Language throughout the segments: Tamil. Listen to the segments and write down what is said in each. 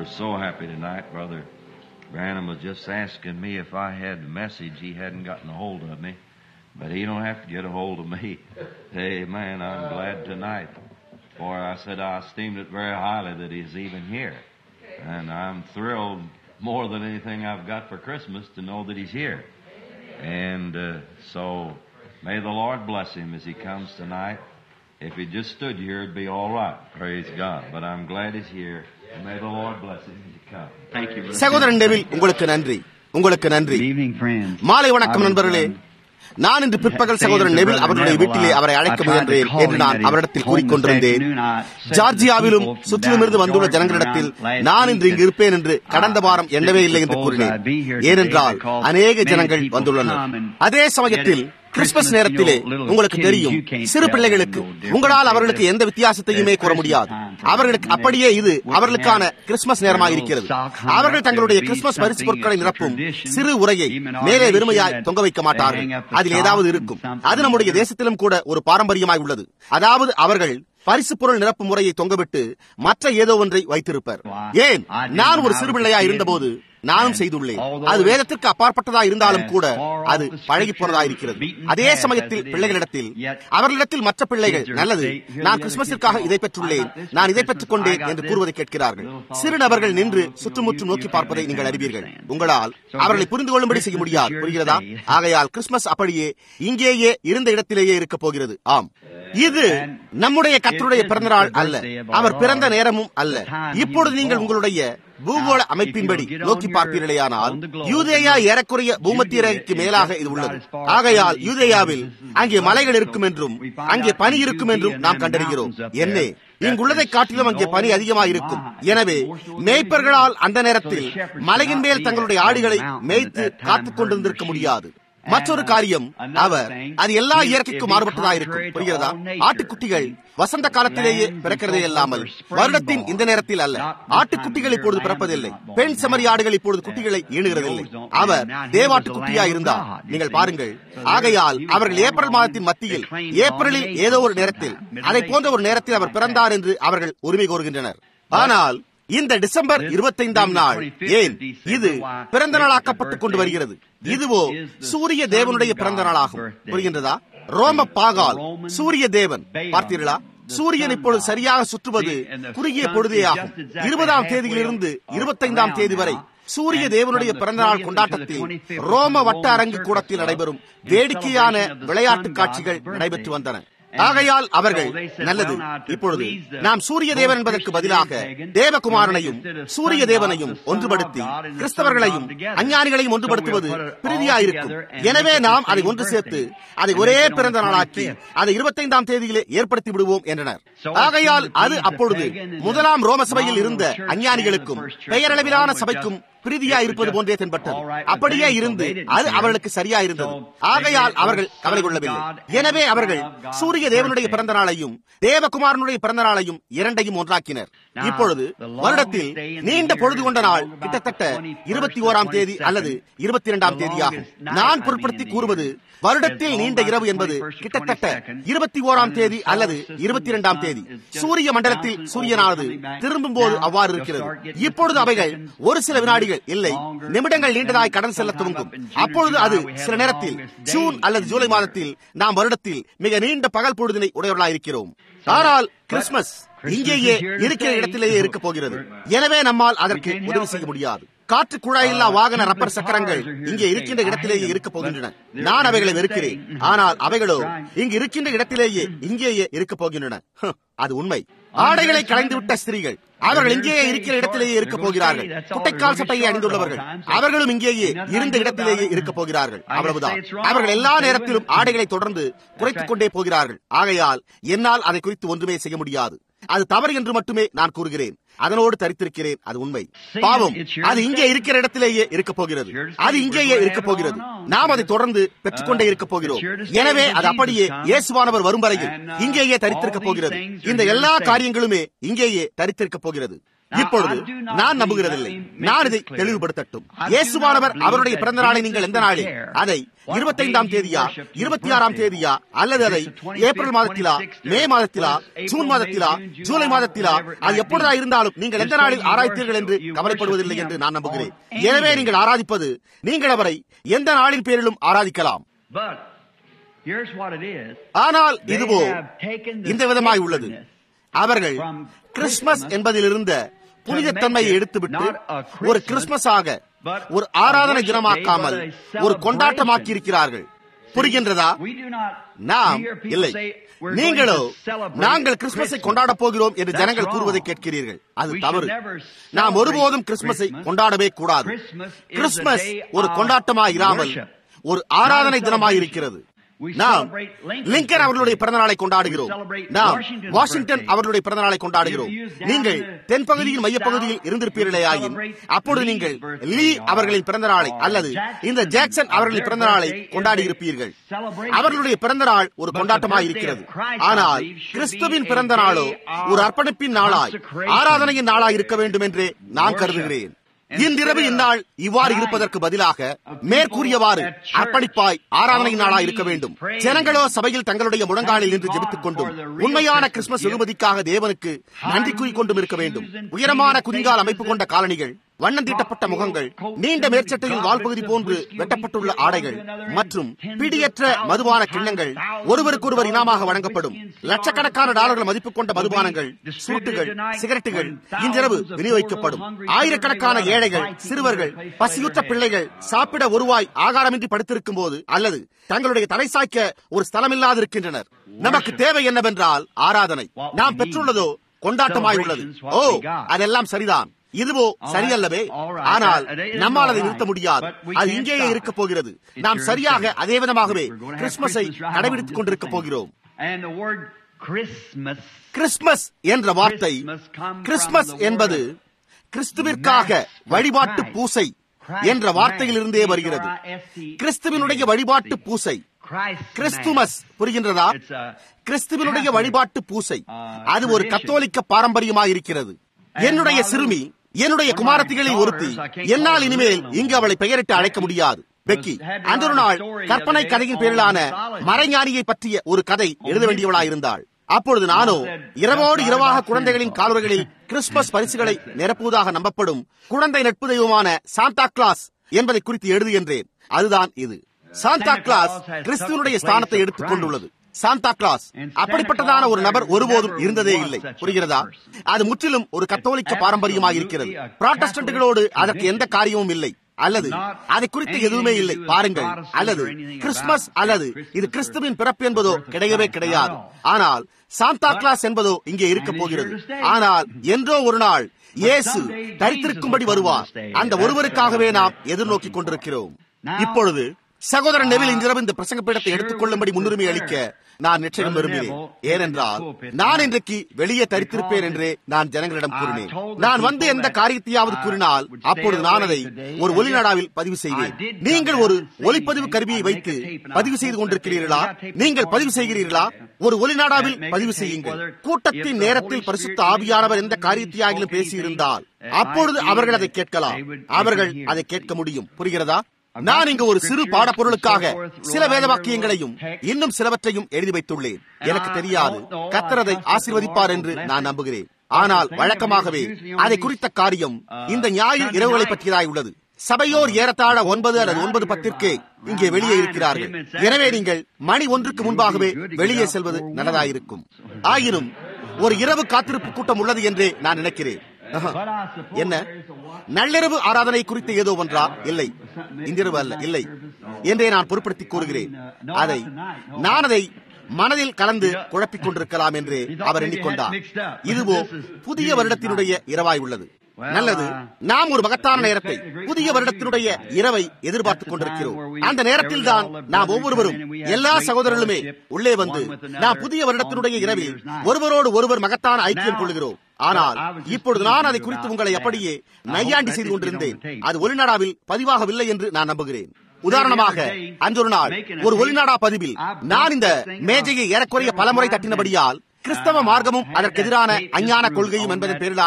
We're so happy tonight. Brother Branham was just asking me if I had the message. He hadn't gotten a hold of me, but he don't have to get a hold of me. Amen. I'm glad tonight. For I said I esteemed it very highly that he's even here. And I'm thrilled more than anything I've got for Christmas to know that he's here. And uh, so may the Lord bless him as he comes tonight. If he just stood here, it'd be all right. Praise God. But I'm glad he's here. And may the Lord bless him as he comes. Thank you, brother. சகோதரன் டெவில் உங்களுக்கு நன்றி உங்களுக்கு நன்றி Good evening, friends. மாலை வணக்கம் I was, நண்பர்களே um, நான் இன்று பிற்பகல் சகோதரன் நெவில் அவருடைய வீட்டிலே அவரை அழைக்க முயன்றேன் என்று நான் அவரிடத்தில் கூறிக்கொண்டிருந்தேன் ஜார்ஜியாவிலும் சுற்றிலுமிருந்து வந்துள்ள ஜனங்களிடத்தில் நான் இன்று இங்கு இருப்பேன் என்று கடந்த வாரம் எண்ணவே இல்லை என்று கூறினேன் ஏனென்றால் அநேக ஜனங்கள் வந்துள்ளனர் அதே சமயத்தில் கிறிஸ்துமஸ் நேரத்திலே உங்களுக்கு தெரியும் சிறு பிள்ளைகளுக்கு உங்களால் அவர்களுக்கு எந்த வித்தியாசத்தையுமே கூற முடியாது அவர்களுக்கு அப்படியே இது அவர்களுக்கான கிறிஸ்துமஸ் நேரமாக இருக்கிறது அவர்கள் தங்களுடைய கிறிஸ்துமஸ் பரிசு பொருட்களை நிரப்பும் சிறு உரையை மேலே வெறுமையாய் தொங்க வைக்க மாட்டார்கள் அதில் ஏதாவது இருக்கும் அது நம்முடைய தேசத்திலும் கூட ஒரு பாரம்பரியமாய் உள்ளது அதாவது அவர்கள் பரிசு பொருள் நிரப்பு முறையை தொங்கவிட்டு மற்ற ஏதோ ஒன்றை வைத்திருப்பர் ஏன் நான் ஒரு சிறுபிள்ளையா இருந்தபோது நானும் செய்துள்ளேன் அது வேதத்திற்கு அப்பாற்பட்டதா இருந்தாலும் கூட அது பழகி போனதா இருக்கிறது அதே சமயத்தில் பிள்ளைகளிடத்தில் அவர்களிடத்தில் மற்ற பிள்ளைகள் நல்லது நான் கிறிஸ்துமஸிற்காக இதை பெற்றுள்ளேன் நான் இதை பெற்றுக் கொண்டேன் என்று கூறுவதை கேட்கிறார்கள் சிறு நபர்கள் நின்று சுற்றுமுற்றும் நோக்கி பார்ப்பதை நீங்கள் அறிவீர்கள் உங்களால் அவர்களை புரிந்து கொள்ளும்படி செய்ய முடியாது புரிகிறதா ஆகையால் கிறிஸ்துமஸ் அப்படியே இங்கேயே இருந்த இடத்திலேயே இருக்க போகிறது ஆம் இது நம்முடைய கத்தருடைய பிறந்தநாள் அல்ல அவர் பிறந்த நேரமும் அல்ல இப்பொழுது நீங்கள் உங்களுடைய பூகோள அமைப்பின்படி நோக்கி பார்ப்பீர்களேயானால் யூதேயா ஏறக்குறைய பூமத்திய ரேகைக்கு மேலாக இது உள்ளது ஆகையால் யூதேயாவில் அங்கே மலைகள் இருக்கும் என்றும் அங்கே பனி இருக்கும் என்றும் நாம் கண்டறிகிறோம் என்னே இங்குள்ளதை காட்டிலும் அங்கே பனி அதிகமாக இருக்கும் எனவே மேய்ப்பர்களால் அந்த நேரத்தில் மலையின் மேல் தங்களுடைய ஆடுகளை மேய்த்து காத்துக் கொண்டிருந்திருக்க முடியாது மற்றொரு காரியம் அவர் அது எல்லா இயற்கைக்கும் மாறுபட்டதா இருக்கும் புரிகிறதா ஆட்டுக்குட்டிகள் வசந்த காலத்திலேயே பிறக்கிறதே இல்லாமல் வருடத்தின் இந்த நேரத்தில் அல்ல ஆட்டுக்குட்டிகள் இப்பொழுது பிறப்பதில்லை பெண் செமறி ஆடுகள் இப்பொழுது குட்டிகளை ஈணுகிறதில்லை அவர் தேவாட்டுக்குட்டியா இருந்தார் நீங்கள் பாருங்கள் ஆகையால் அவர்கள் ஏப்ரல் மாதத்தின் மத்தியில் ஏப்ரலில் ஏதோ ஒரு நேரத்தில் அதை போன்ற ஒரு நேரத்தில் அவர் பிறந்தார் என்று அவர்கள் உரிமை கோருகின்றனர் ஆனால் இந்த டிசம்பர் இருபத்தைந்தாம் நாள் ஏன் இது பிறந்த நாளாக்கப்பட்டுக் கொண்டு வருகிறது இதுவோ சூரிய தேவனுடைய பிறந்த நாளாகும் புரிகின்றதா ரோம பாகால் சூரிய தேவன் பார்த்தீர்களா சூரியன் இப்பொழுது சரியாக சுற்றுவது குறுகிய பொழுதே ஆகும் இருபதாம் தேதியிலிருந்து இருபத்தைந்தாம் தேதி வரை சூரிய தேவனுடைய பிறந்தநாள் கொண்டாட்டத்தில் ரோம வட்ட அரங்கு கூடத்தில் நடைபெறும் வேடிக்கையான விளையாட்டு காட்சிகள் நடைபெற்று வந்தன ஆகையால் அவர்கள் நல்லது இப்பொழுது நாம் சூரிய தேவன் என்பதற்கு பதிலாக தேவகுமாரனையும் சூரிய தேவனையும் ஒன்றுபடுத்தி கிறிஸ்தவர்களையும் அஞ்ஞானிகளையும் ஒன்றுபடுத்துவது பிரீதியாயிருக்கும் எனவே நாம் அதை ஒன்று சேர்த்து அதை ஒரே பிறந்த நாளாக்கி அதை இருபத்தைந்தாம் தேதியிலே ஏற்படுத்தி விடுவோம் என்றனர் ஆகையால் அது அப்பொழுது முதலாம் ரோம சபையில் இருந்த அஞ்ஞானிகளுக்கும் பெயரளவிலான சபைக்கும் பிரீதியா இருப்பது போன்றே தென்பட்டது அப்படியே இருந்து அது அவர்களுக்கு சரியா இருந்தது ஆகையால் அவர்கள் கவலை கொள்ளவில்லை எனவே அவர்கள் சூரிய தேவனுடைய பிறந்த நாளையும் தேவகுமாரனுடைய பிறந்த நாளையும் இரண்டையும் ஒன்றாக்கினர் இப்பொழுது வருடத்தில் நீண்ட பொழுது கொண்ட நாள் கிட்டத்தட்ட இருபத்தி ஓராம் தேதி அல்லது இருபத்தி இரண்டாம் தேதியாகும் நான் பொருட்படுத்தி கூறுவது வருடத்தில் நீண்ட இரவு என்பது கிட்டத்தட்ட இருபத்தி ஓராம் தேதி அல்லது இருபத்தி இரண்டாம் தேதி சூரிய மண்டலத்தில் சூரியனானது திரும்பும் போது அவ்வாறு இருக்கிறது இப்பொழுது அவைகள் ஒரு சில வினாடிகள் இல்லை நிமிடங்கள் நீண்டதாய் கடன் செல்ல துவங்கும் அப்பொழுது அது சில நேரத்தில் ஜூன் அல்லது ஜூலை மாதத்தில் நாம் வருடத்தில் மிக நீண்ட பகல் பொழுதினை உடையவர்களாக இருக்கிறோம் ஆனால் கிறிஸ்துமஸ் இங்கேயே இருக்கிற இடத்திலேயே இருக்க போகிறது எனவே நம்மால் அதற்கு உதவி செய்ய முடியாது காற்று குழாயில்லா வாகன ரப்பர் சக்கரங்கள் இங்கே இருக்கின்ற இடத்திலேயே இருக்க போகின்றன நான் அவைகளை வெறுக்கிறேன் ஆனால் அவைகளோ இங்கு இருக்கின்ற இடத்திலேயே இங்கேயே இருக்க போகின்றன அது உண்மை ஆடைகளை களைந்துவிட்ட ஸ்திரீகள் அவர்கள் இங்கேயே இருக்கிற இடத்திலேயே இருக்க போகிறார்கள் குட்டைக்கால் சட்டையை அணிந்துள்ளவர்கள் அவர்களும் இங்கேயே இருந்த இடத்திலேயே இருக்க போகிறார்கள் அவ்வளவுதான் அவர்கள் எல்லா நேரத்திலும் ஆடைகளை தொடர்ந்து குறைத்துக் கொண்டே போகிறார்கள் ஆகையால் என்னால் அதை குறித்து ஒன்றுமே செய்ய முடியாது அது தவறு என்று மட்டுமே நான் கூறுகிறேன் அதனோடு தரித்திருக்கிறேன் அது உண்மை பாவம் அது இங்கே இருக்கிற இடத்திலேயே இருக்க போகிறது அது இங்கேயே இருக்க போகிறது நாம் அதை தொடர்ந்து பெற்றுக்கொண்டே இருக்க போகிறோம் எனவே அது அப்படியே இயேசுவானவர் வரும் வரையில் இங்கேயே தரித்திருக்க போகிறது இந்த எல்லா காரியங்களுமே இங்கேயே தரித்திருக்க போகிறது இப்பொழுது நான் நம்புகிறதில்லை நான் இதை தெளிவுபடுத்தட்டும் இயேசுவானவர் அவருடைய பிறந்த நாளை நீங்கள் எந்த நாளில் அதை இருபத்தைந்தாம் தேதியா இருபத்தி ஆறாம் தேதியா அல்லது அதை ஏப்ரல் மாதத்திலா மே மாதத்திலா ஜூன் மாதத்திலா ஜூலை மாதத்திலா அது எப்பொழுதா இருந்தாலும் நீங்கள் எந்த நாளில் ஆராய்த்தீர்கள் என்று கவலைப்படுவதில்லை என்று நான் நம்புகிறேன் எனவே நீங்கள் ஆராதிப்பது நீங்கள் அவரை எந்த நாளின் பேரிலும் ஆராதிக்கலாம் ஆனால் இதுவோ இந்த விதமாய் உள்ளது அவர்கள் கிறிஸ்துமஸ் என்பதில் இருந்த புனிதத்தன்மையை எடுத்துவிட்டு ஒரு கிறிஸ்துமஸ் ஆக ஒரு ஆராதனை தினமாக்காமல் ஒரு கொண்டாட்டமாக்கி இருக்கிறார்கள் புரிகின்றதா நாம் இல்லை நீங்களோ நாங்கள் கிறிஸ்துமஸை கொண்டாட போகிறோம் என்று ஜனங்கள் கூறுவதை கேட்கிறீர்கள் அது தவறு நாம் ஒருபோதும் கிறிஸ்துமஸை கொண்டாடவே கூடாது கிறிஸ்துமஸ் ஒரு கொண்டாட்டமாய் இராமல் ஒரு ஆராதனை தினமாய் இருக்கிறது நாம் லிங்கன் அவர்களுடைய பிறந்த நாளை கொண்டாடுகிறோம் நாம் வாஷிங்டன் அவர்களுடைய பிறந்த நாளை கொண்டாடுகிறோம் நீங்கள் தென்பகுதியின் மையப்பகுதியில் இருந்திருப்பீர்களே ஆயின் அப்பொழுது நீங்கள் லீ அவர்களின் பிறந்த நாளை அல்லது இந்த ஜாக்சன் அவர்களின் பிறந்த நாளை கொண்டாடி இருப்பீர்கள் அவர்களுடைய பிறந்த நாள் ஒரு கொண்டாட்டமாக இருக்கிறது ஆனால் கிறிஸ்துவின் பிறந்த நாளோ ஒரு அர்ப்பணிப்பின் நாளாய் ஆராதனையின் நாளாய் இருக்க வேண்டும் என்றே நான் கருதுகிறேன் இன்றிரவு இந்நாள் இவ்வாறு இருப்பதற்கு பதிலாக மேற்கூறியவாறு அர்ப்பணிப்பாய் ஆராதனை நாளாக இருக்க வேண்டும் ஜனங்களோ சபையில் தங்களுடைய முழங்காலில் நின்று ஜெபித்துக் கொண்டும் உண்மையான கிறிஸ்துமஸ் வெகுமதிக்காக தேவனுக்கு நன்றி கூறிக்கொண்டும் இருக்க வேண்டும் உயரமான குதிங்கால் அமைப்பு கொண்ட காலணிகள் வண்ணம் தீட்டப்பட்ட முகங்கள் நீண்ட மேற்சட்டையில் வால்பகுதி போன்று வெட்டப்பட்டுள்ள ஆடைகள் மற்றும் பிடியற்ற மதுபான கிண்ணங்கள் ஒருவருக்கொருவர் இனாமாக வழங்கப்படும் லட்சக்கணக்கான டாலர்கள் மதிப்பு கொண்ட மதுபானங்கள் சுருட்டுகள் சிகரெட்டுகள் இன்றிரவு விநியோகிக்கப்படும் ஆயிரக்கணக்கான ஏழைகள் சிறுவர்கள் பசியுற்ற பிள்ளைகள் சாப்பிட ஒருவாய் ஆகாரமின்றி படுத்திருக்கும் போது அல்லது தங்களுடைய தலை சாய்க்க ஒரு ஸ்தலமில்லாது இருக்கின்றனர் நமக்கு தேவை என்னவென்றால் ஆராதனை நாம் பெற்றுள்ளதோ கொண்டாட்டமாய் உள்ளது ஓ அதெல்லாம் சரிதான் இதுவோ சரியல்லவே ஆனால் நம்மால் அதை நிறுத்த முடியாது அது இங்கேயே இருக்க போகிறது நாம் சரியாக அதே விதமாகவே கிறிஸ்துமஸை கடைபிடித்துக் கொண்டிருக்க போகிறோம் கிறிஸ்துமஸ் என்ற வார்த்தை கிறிஸ்துமஸ் என்பது கிறிஸ்துவிற்காக வழிபாட்டு பூசை என்ற வார்த்தையிலிருந்தே வருகிறது கிறிஸ்துவனுடைய வழிபாட்டு பூசை கிறிஸ்துமஸ் புரிகின்றதா கிறிஸ்துவனுடைய வழிபாட்டு பூசை அது ஒரு கத்தோலிக்க பாரம்பரியமாக இருக்கிறது என்னுடைய சிறுமி என்னுடைய குமாரத்திகளில் ஒருத்தி என்னால் இனிமேல் இங்கு அவளை பெயரிட்டு அழைக்க முடியாது பெக்கி அந்த ஒரு நாள் கற்பனை கதையின் பேரிலான மறைஞானியை பற்றிய ஒரு கதை எழுத வேண்டியவளாயிருந்தாள் அப்பொழுது நானோ இரவோடு இரவாக குழந்தைகளின் காலுறைகளில் கிறிஸ்துமஸ் பரிசுகளை நிரப்புவதாக நம்பப்படும் குழந்தை நட்பு தெய்வமான சாந்தா கிளாஸ் என்பதை குறித்து எழுது என்றேன் அதுதான் இது சாந்தா கிளாஸ் கிறிஸ்துவனுடைய ஸ்தானத்தை எடுத்துக் கொண்டுள்ளது சாந்தா கிளாஸ் அப்படிப்பட்டதான ஒரு நபர் ஒருபோதும் இருந்ததே இல்லை புரிகிறதா அது முற்றிலும் ஒரு கத்தோலிக்க பாரம்பரியமாக இருக்கிறது புராட்டஸ்டன்ட்களோடு அதற்கு எந்த காரியமும் இல்லை அல்லது அதை குறித்து எதுவுமே இல்லை பாருங்கள் அல்லது கிறிஸ்துமஸ் அல்லது இது கிறிஸ்துவின் பிறப்பு என்பதோ கிடையவே கிடையாது ஆனால் சாந்தா கிளாஸ் என்பதோ இங்கே இருக்க போகிறது ஆனால் என்றோ ஒரு நாள் இயேசு தரித்திருக்கும்படி வருவார் அந்த ஒருவருக்காகவே நாம் எதிர்நோக்கிக் கொண்டிருக்கிறோம் இப்பொழுது சகோதரன் நெவில் இன்றிரவு இந்த பிரசங்க பீடத்தை எடுத்துக் கொள்ளும்படி முன்னுரிமை அளிக்க நான் நிச்சயம் விரும்பினேன் ஏனென்றால் நான் இன்றைக்கு வெளியே தரித்திருப்பேன் என்றே நான் ஜனங்களிடம் கூறினேன் நான் வந்து எந்த காரியத்தையாவது கூறினால் அப்பொழுது நான் அதை ஒரு ஒலிநாடாவில் பதிவு செய்வேன் நீங்கள் ஒரு ஒலிப்பதிவு கருவியை வைத்து பதிவு செய்து கொண்டிருக்கிறீர்களா நீங்கள் பதிவு செய்கிறீர்களா ஒரு ஒலிநாடாவில் பதிவு செய்யுங்கள் கூட்டத்தின் நேரத்தில் பரிசுத்த ஆவியானவர் எந்த காரியத்தையாகிலும் பேசியிருந்தால் அப்பொழுது அவர்கள் அதை கேட்கலாம் அவர்கள் அதை கேட்க முடியும் புரிகிறதா நான் இங்கு ஒரு சிறு பாடப்பொருளுக்காக சில வேத வாக்கியங்களையும் இன்னும் சிலவற்றையும் எழுதி வைத்துள்ளேன் எனக்கு தெரியாது கத்தரதை ஆசிர்வதிப்பார் என்று நான் நம்புகிறேன் ஆனால் வழக்கமாகவே அதை குறித்த காரியம் இந்த ஞாயிறு இரவுகளை பற்றியதாய் உள்ளது சபையோர் ஏறத்தாழ ஒன்பது அல்லது ஒன்பது பத்திற்கே இங்கே வெளியே இருக்கிறார்கள் எனவே நீங்கள் மணி ஒன்றுக்கு முன்பாகவே வெளியே செல்வது நல்லதாயிருக்கும் ஆயினும் ஒரு இரவு காத்திருப்பு கூட்டம் உள்ளது என்றே நான் நினைக்கிறேன் என்ன நள்ளிரவு ஆராதனை குறித்து ஏதோ ஒன்றா இல்லை இன்றிரவு அல்ல இல்லை என்றே நான் பொருட்படுத்தி கூறுகிறேன் அதை நான் அதை மனதில் கலந்து குழப்பிக் கொண்டிருக்கலாம் என்று அவர் எண்ணிக்கொண்டார் இதுவோ புதிய வருடத்தினுடைய இரவாய் உள்ளது நல்லது நாம் ஒரு மகத்தான நேரத்தை புதிய வருடத்தினுடைய இரவை எதிர்பார்த்துக் கொண்டிருக்கிறோம் அந்த நேரத்தில் தான் நாம் ஒவ்வொருவரும் எல்லா சகோதரர்களுமே உள்ளே வந்து நாம் புதிய வருடத்தினுடைய இரவில் ஒருவரோடு ஒருவர் மகத்தான ஐக்கியம் கொள்கிறோம் ஆனால் இப்பொழுது நான் அதை குறித்து உங்களை அப்படியே நையாண்டி செய்து கொண்டிருந்தேன் அது ஒளிநாடாவில் பதிவாகவில்லை என்று நான் நம்புகிறேன் உதாரணமாக அன்றொரு நாள் ஒரு ஒளிநாடா பதிவில் நான் இந்த மேஜையை ஏறக்குறைய பலமுறை தட்டினபடியால் கிறிஸ்தவ மார்க்கமும் அதற்கு எதிரான அஞ்ஞான கொள்கையும் என்பதன் பேரிலான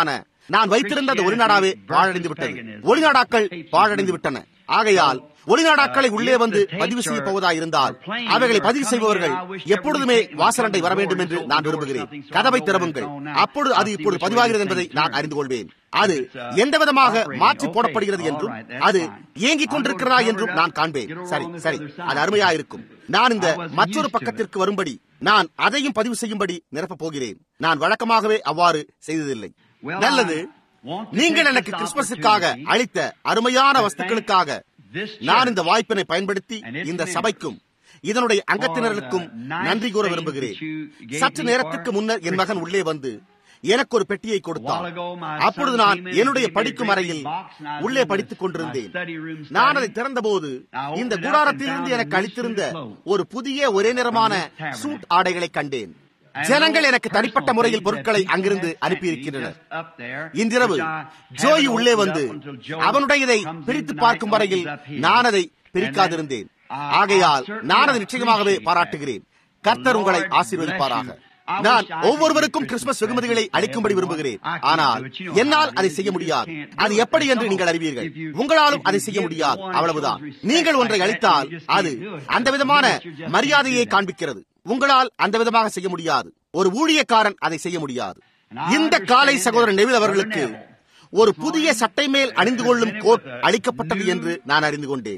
நான் வைத்திருந்த அந்த ஒளிநாடாவே பாழடைந்து விட்டது ஒளிநாடாக்கள் பாழடைந்து விட்டன ஆகையால் ஒளிநாடாக்களை உள்ளே வந்து பதிவு செய்ய போவதாயிருந்தால் அவைகளை பதிவு செய்பவர்கள் எப்பொழுதுமே வாசலண்டை வர வேண்டும் என்று நான் விரும்புகிறேன் கதவை திறவுங்கள் அப்பொழுது அது இப்பொழுது பதிவாகிறது என்பதை நான் அறிந்து கொள்வேன் அது எந்த விதமாக மாற்றி போடப்படுகிறது என்றும் அது இயங்கிக் கொண்டிருக்கிறதா என்றும் நான் காண்பேன் சரி சரி அது அருமையா இருக்கும் நான் இந்த மற்றொரு பக்கத்திற்கு வரும்படி நான் அதையும் பதிவு செய்யும்படி நிரப்பப் போகிறேன் நான் வழக்கமாகவே அவ்வாறு செய்ததில்லை நல்லது நீங்கள் எனக்கு கிறிஸ்துமஸுக்காக அளித்த அருமையான வஸ்துக்களுக்காக நான் இந்த வாய்ப்பினை பயன்படுத்தி இந்த சபைக்கும் இதனுடைய அங்கத்தினர்களுக்கும் நன்றி கூற விரும்புகிறேன் சற்று நேரத்துக்கு முன்னர் என் மகன் உள்ளே வந்து எனக்கு ஒரு பெட்டியை கொடுத்தான் அப்பொழுது நான் என்னுடைய படிக்கும் அறையில் உள்ளே படித்துக் கொண்டிருந்தேன் நான் அதை திறந்தபோது இந்த கூடாரத்திலிருந்து எனக்கு அளித்திருந்த ஒரு புதிய ஒரே நிறமான சூட் ஆடைகளை கண்டேன் ஜனங்கள் எனக்கு தனிப்பட்ட முறையில் பொருட்களை அங்கிருந்து அனுப்பியிருக்கின்றனர் இன்றிரவு ஜோயி உள்ளே வந்து அவனுடையதை பிரித்து பார்க்கும் வரையில் நான் அதை பிரிக்காதிருந்தேன் ஆகையால் நான் அதை நிச்சயமாகவே பாராட்டுகிறேன் கர்த்தர் உங்களை ஆசீர்வதிப்பாராக நான் ஒவ்வொருவருக்கும் கிறிஸ்துமஸ் வெகுமதிகளை அளிக்கும்படி விரும்புகிறேன் ஆனால் என்னால் அதை செய்ய முடியாது அது எப்படி என்று நீங்கள் அறிவீர்கள் உங்களாலும் அதை செய்ய முடியாது அவ்வளவுதான் நீங்கள் ஒன்றை அளித்தால் அது அந்த விதமான மரியாதையை காண்பிக்கிறது உங்களால் அந்த விதமாக செய்ய முடியாது ஒரு ஊழியக்காரன் அதை செய்ய முடியாது இந்த காலை சகோதரன் நெவில் அவர்களுக்கு ஒரு புதிய சட்டை மேல் அணிந்து கொள்ளும் கோட் அளிக்கப்பட்டது என்று நான் அறிந்து கொண்டேன்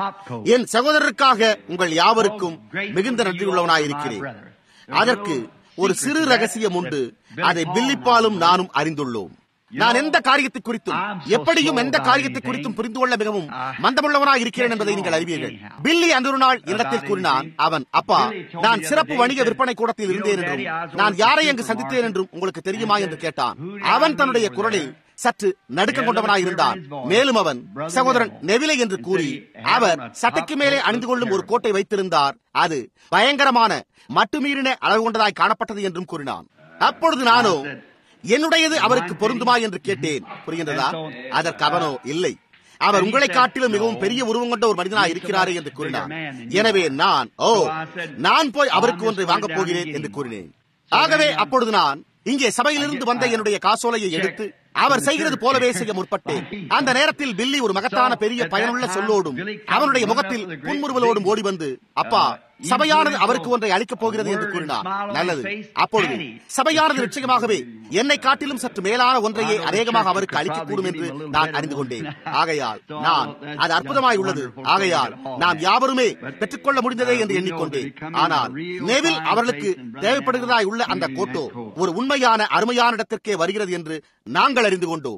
என் சகோதரருக்காக உங்கள் யாவருக்கும் மிகுந்த நன்றியுள்ளவனாயிருக்கிறேன் அதற்கு ஒரு சிறு ரகசியம் உண்டு அதை பில்லிப்பாலும் நானும் அறிந்துள்ளோம் நான் எந்த காரியத்தை குறித்தும் எப்படியும் எந்த காரியத்தை குறித்தும் புரிந்து கொள்ள மிகவும் மந்தமுள்ளவனாக இருக்கிறேன் என்பதை நீங்கள் அறிவீர்கள் பில்லி அன்று ஒரு நாள் இல்லத்தில் கூறினான் அவன் அப்பா நான் சிறப்பு வணிக விற்பனை கூடத்தில் இருந்தேன் என்றும் நான் யாரை அங்கு சந்தித்தேன் என்றும் உங்களுக்கு தெரியுமா என்று கேட்டான் அவன் தன்னுடைய குரலில் சற்று நடுக்கம் கொண்டவனாய் இருந்தான் மேலும் அவன் சகோதரன் நெவிலை என்று கூறி அவர் சட்டைக்கு மேலே அணிந்து கொள்ளும் ஒரு கோட்டை வைத்திருந்தார் அது பயங்கரமான மட்டுமீறின அளவு கொண்டதாய் காணப்பட்டது என்றும் கூறினான் அப்பொழுது நானோ என்னுடையது அவருக்கு பொருந்துமா என்று கேட்டேன் புரிகின்றதா அதற்கு அவனோ இல்லை அவர் உங்களை காட்டிலும் மிகவும் பெரிய உருவம் கொண்ட ஒரு மனிதனாக இருக்கிறாரே என்று கூறினார் எனவே நான் ஓ நான் போய் அவருக்கு ஒன்றை வாங்கப் போகிறேன் என்று கூறினேன் ஆகவே அப்பொழுது நான் இங்கே சபையிலிருந்து வந்த என்னுடைய காசோலையை எடுத்து அவர் செய்கிறது போலவே செய்ய முற்பட்டேன் அந்த நேரத்தில் பில்லி ஒரு மகத்தான பெரிய பயனுள்ள சொல்லோடும் அவனுடைய முகத்தில் புன்முறுவலோடும் ஓடி வந்து அப்பா சபையானது அவருக்கு ஒன்றை அளிக்கப் போகிறது என்று கூறினார் நல்லது அப்பொழுது சபையானது நிச்சயமாகவே என்னை காட்டிலும் சற்று மேலான ஒன்றையே அநேகமாக அவருக்கு அளிக்கக்கூடும் என்று நான் அறிந்து கொண்டேன் ஆகையால் நான் அது அற்புதமாய் உள்ளது ஆகையால் நாம் யாவருமே பெற்றுக்கொள்ள முடிந்ததே என்று எண்ணிக்கொண்டேன் ஆனால் நேவில் அவர்களுக்கு தேவைப்படுகிறதாய் உள்ள அந்த கோட்டோ ஒரு உண்மையான அருமையான இடத்திற்கே வருகிறது என்று நாங்கள் அறிந்து கொண்டோம்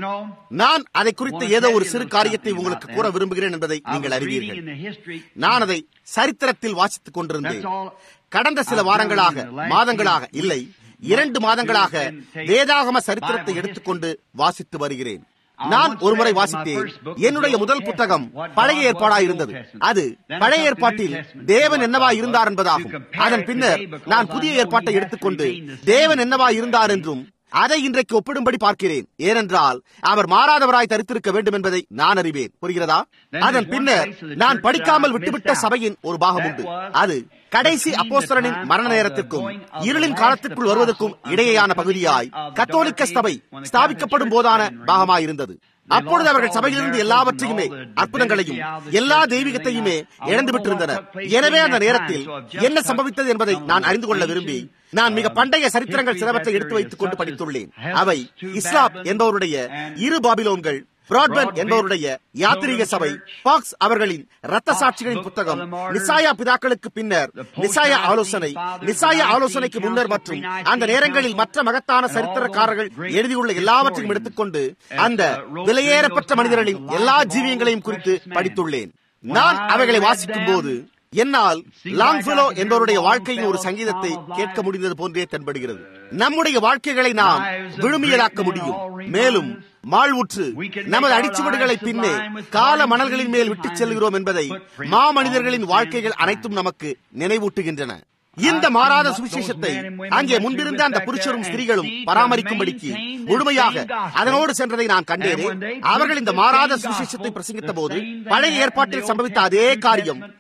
நான் அதை குறித்த ஏதோ ஒரு சிறு காரியத்தை உங்களுக்கு கூற விரும்புகிறேன் என்பதை நீங்கள் அறிவீர்கள் நான் அதை சரித்திரத்தில் வாசித்துக் கொண்டிருந்தேன் கடந்த சில வாரங்களாக மாதங்களாக இல்லை இரண்டு மாதங்களாக வேதாகம சரித்திரத்தை எடுத்துக்கொண்டு வாசித்து வருகிறேன் நான் ஒருமுறை வாசித்தேன் என்னுடைய முதல் புத்தகம் பழைய ஏற்பாடாய் இருந்தது அது பழைய ஏற்பாட்டில் தேவன் என்னவா இருந்தார் என்பதாகும் அதன் பின்னர் நான் புதிய ஏற்பாட்டை எடுத்துக்கொண்டு தேவன் என்னவா இருந்தார் என்றும் அதை இன்றைக்கு ஒப்பிடும்படி பார்க்கிறேன் ஏனென்றால் அவர் மாறாதவராய் தரித்திருக்க வேண்டும் என்பதை நான் அறிவேன் புரிகிறதா அதன் பின்னர் நான் படிக்காமல் விட்டுவிட்ட சபையின் ஒரு பாகம் உண்டு அது கடைசி அப்போஸ்தலனின் மரண நேரத்திற்கும் இருளின் காலத்திற்குள் வருவதற்கும் இடையேயான பகுதியாய் கத்தோலிக்க சபை ஸ்தாபிக்கப்படும் போதான பாகமாயிருந்தது அப்பொழுது அவர்கள் சபையிலிருந்து எல்லாவற்றையுமே அற்புதங்களையும் எல்லா தெய்வீகத்தையுமே இழந்து விட்டிருந்தனர் எனவே அந்த நேரத்தில் என்ன சம்பவித்தது என்பதை நான் அறிந்து கொள்ள விரும்பி நான் மிக பண்டைய சரித்திரங்கள் சிலவற்றை எடுத்து வைத்துக் கொண்டு படித்துள்ளேன் அவை இஸ்லாம் என்பவருடைய இரு பாபிலோன்கள் பிராட்பன் என்பவருடைய யாத்திரீக சபை பாக்ஸ் அவர்களின் ரத்த சாட்சிகளின் புத்தகம் நிசாயா பிதாக்களுக்கு பின்னர் நிசாயா ஆலோசனை நிசாயா ஆலோசனைக்கு முன்னர் மற்றும் அந்த நேரங்களில் மற்ற மகத்தான சரித்திரக்காரர்கள் எழுதியுள்ள எல்லாவற்றையும் எடுத்துக்கொண்டு அந்த விலையேறப்பட்ட மனிதர்களின் எல்லா ஜீவியங்களையும் குறித்து படித்துள்ளேன் நான் அவைகளை வாசிக்கும் போது என்னால் லாங்ஃபிலோ என்பவருடைய வாழ்க்கையின் ஒரு சங்கீதத்தை கேட்க முடிந்தது போன்றே தென்படுகிறது நம்முடைய வாழ்க்கைகளை நாம் விழுமியலாக்க முடியும் மேலும் மாழ்வுற்று நமது அடிச்சுவடுகளை பின்னே கால மணல்களின் மேல் விட்டுச் செல்கிறோம் என்பதை மாமனிதர்களின் வாழ்க்கைகள் அனைத்தும் நமக்கு நினைவூட்டுகின்றன இந்த மாறாத சுவிசேஷத்தை அங்கே முன்பிருந்த அந்த புருஷரும் ஸ்திரீகளும் பராமரிக்கும்படிக்கு முழுமையாக அதனோடு சென்றதை நான் கண்டேனே அவர்கள் இந்த மாறாத சுவிசேஷத்தை பிரசங்கித்த போது பழைய ஏற்பாட்டில் சம்பவித்த அதே காரியம்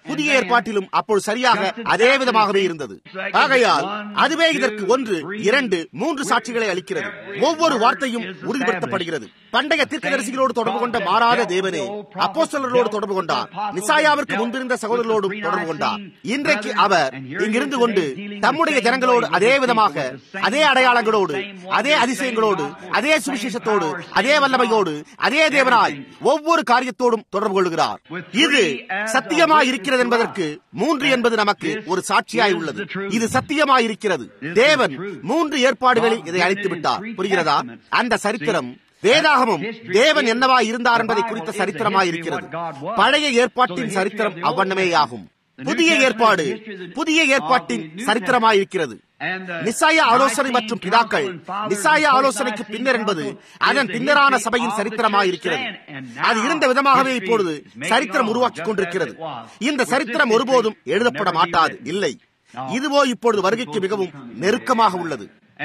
புதிய ஏற்பாட்டிலும் அப்போது சரியாக அதே விதமாகவே இருந்தது ஆகையால் அதுவே இதற்கு ஒன்று இரண்டு மூன்று சாட்சிகளை அளிக்கிறது ஒவ்வொரு வார்த்தையும் உறுதிப்படுத்தப்படுகிறது பண்டைய தீர்க்கதரிசிகளோடு தொடர்பு கொண்ட மாறாத தேவனே அப்போஸ்தலர்களோடு தொடர்பு கொண்டார் நிசாயாவிற்கு முன்பிருந்த சகோதரர்களோடும் தொடர்பு கொண்டார் இன்றைக்கு அவர் இங்கிருந்து கொண்டு தம்முடைய ஜனங்களோடு அதே விதமாக அதே அடையாளங்களோடு அதே அதிசயங்களோடு அதே சுவிசேஷத்தோடு அதே வல்லமையோடு அதே தேவனாய் ஒவ்வொரு காரியத்தோடும் தொடர்பு கொள்கிறார் இது சத்தியமாய் இருக்கிறது என்பதற்கு மூன்று என்பது நமக்கு ஒரு சாட்சியாய் உள்ளது இது சத்தியமாய் இருக்கிறது தேவன் மூன்று ஏற்பாடுகளில் இதை அழைத்து விட்டார் புரிகிறதா அந்த சரித்திரம் வேதாகமும் தேவன் என்னவா இருந்தார் என்பதை குறித்த சரித்திரமாய் இருக்கிறது பழைய ஏற்பாட்டின் சரித்திரம் அவ்வண்ணமேயாகும் புதிய ஏற்பாடு புதிய ஏற்பாட்டின் சரித்திரமாயிருக்கிறது நிசாய ஆலோசனை மற்றும் பிதாக்கள் நிசாய ஆலோசனைக்கு பின்னர் என்பது அதன் பின்னரான சபையின் சரித்திரமாயிருக்கிறது அது இருந்த விதமாகவே இப்பொழுது சரித்திரம் உருவாக்கிக் கொண்டிருக்கிறது இந்த சரித்திரம் ஒருபோதும் எழுதப்பட மாட்டாது இல்லை இதுவோ இப்பொழுது வருகைக்கு மிகவும் நெருக்கமாக உள்ளது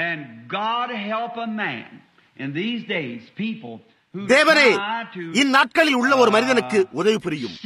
தேவனே இந்நாட்களில் உள்ள ஒரு மனிதனுக்கு உதவி புரியும்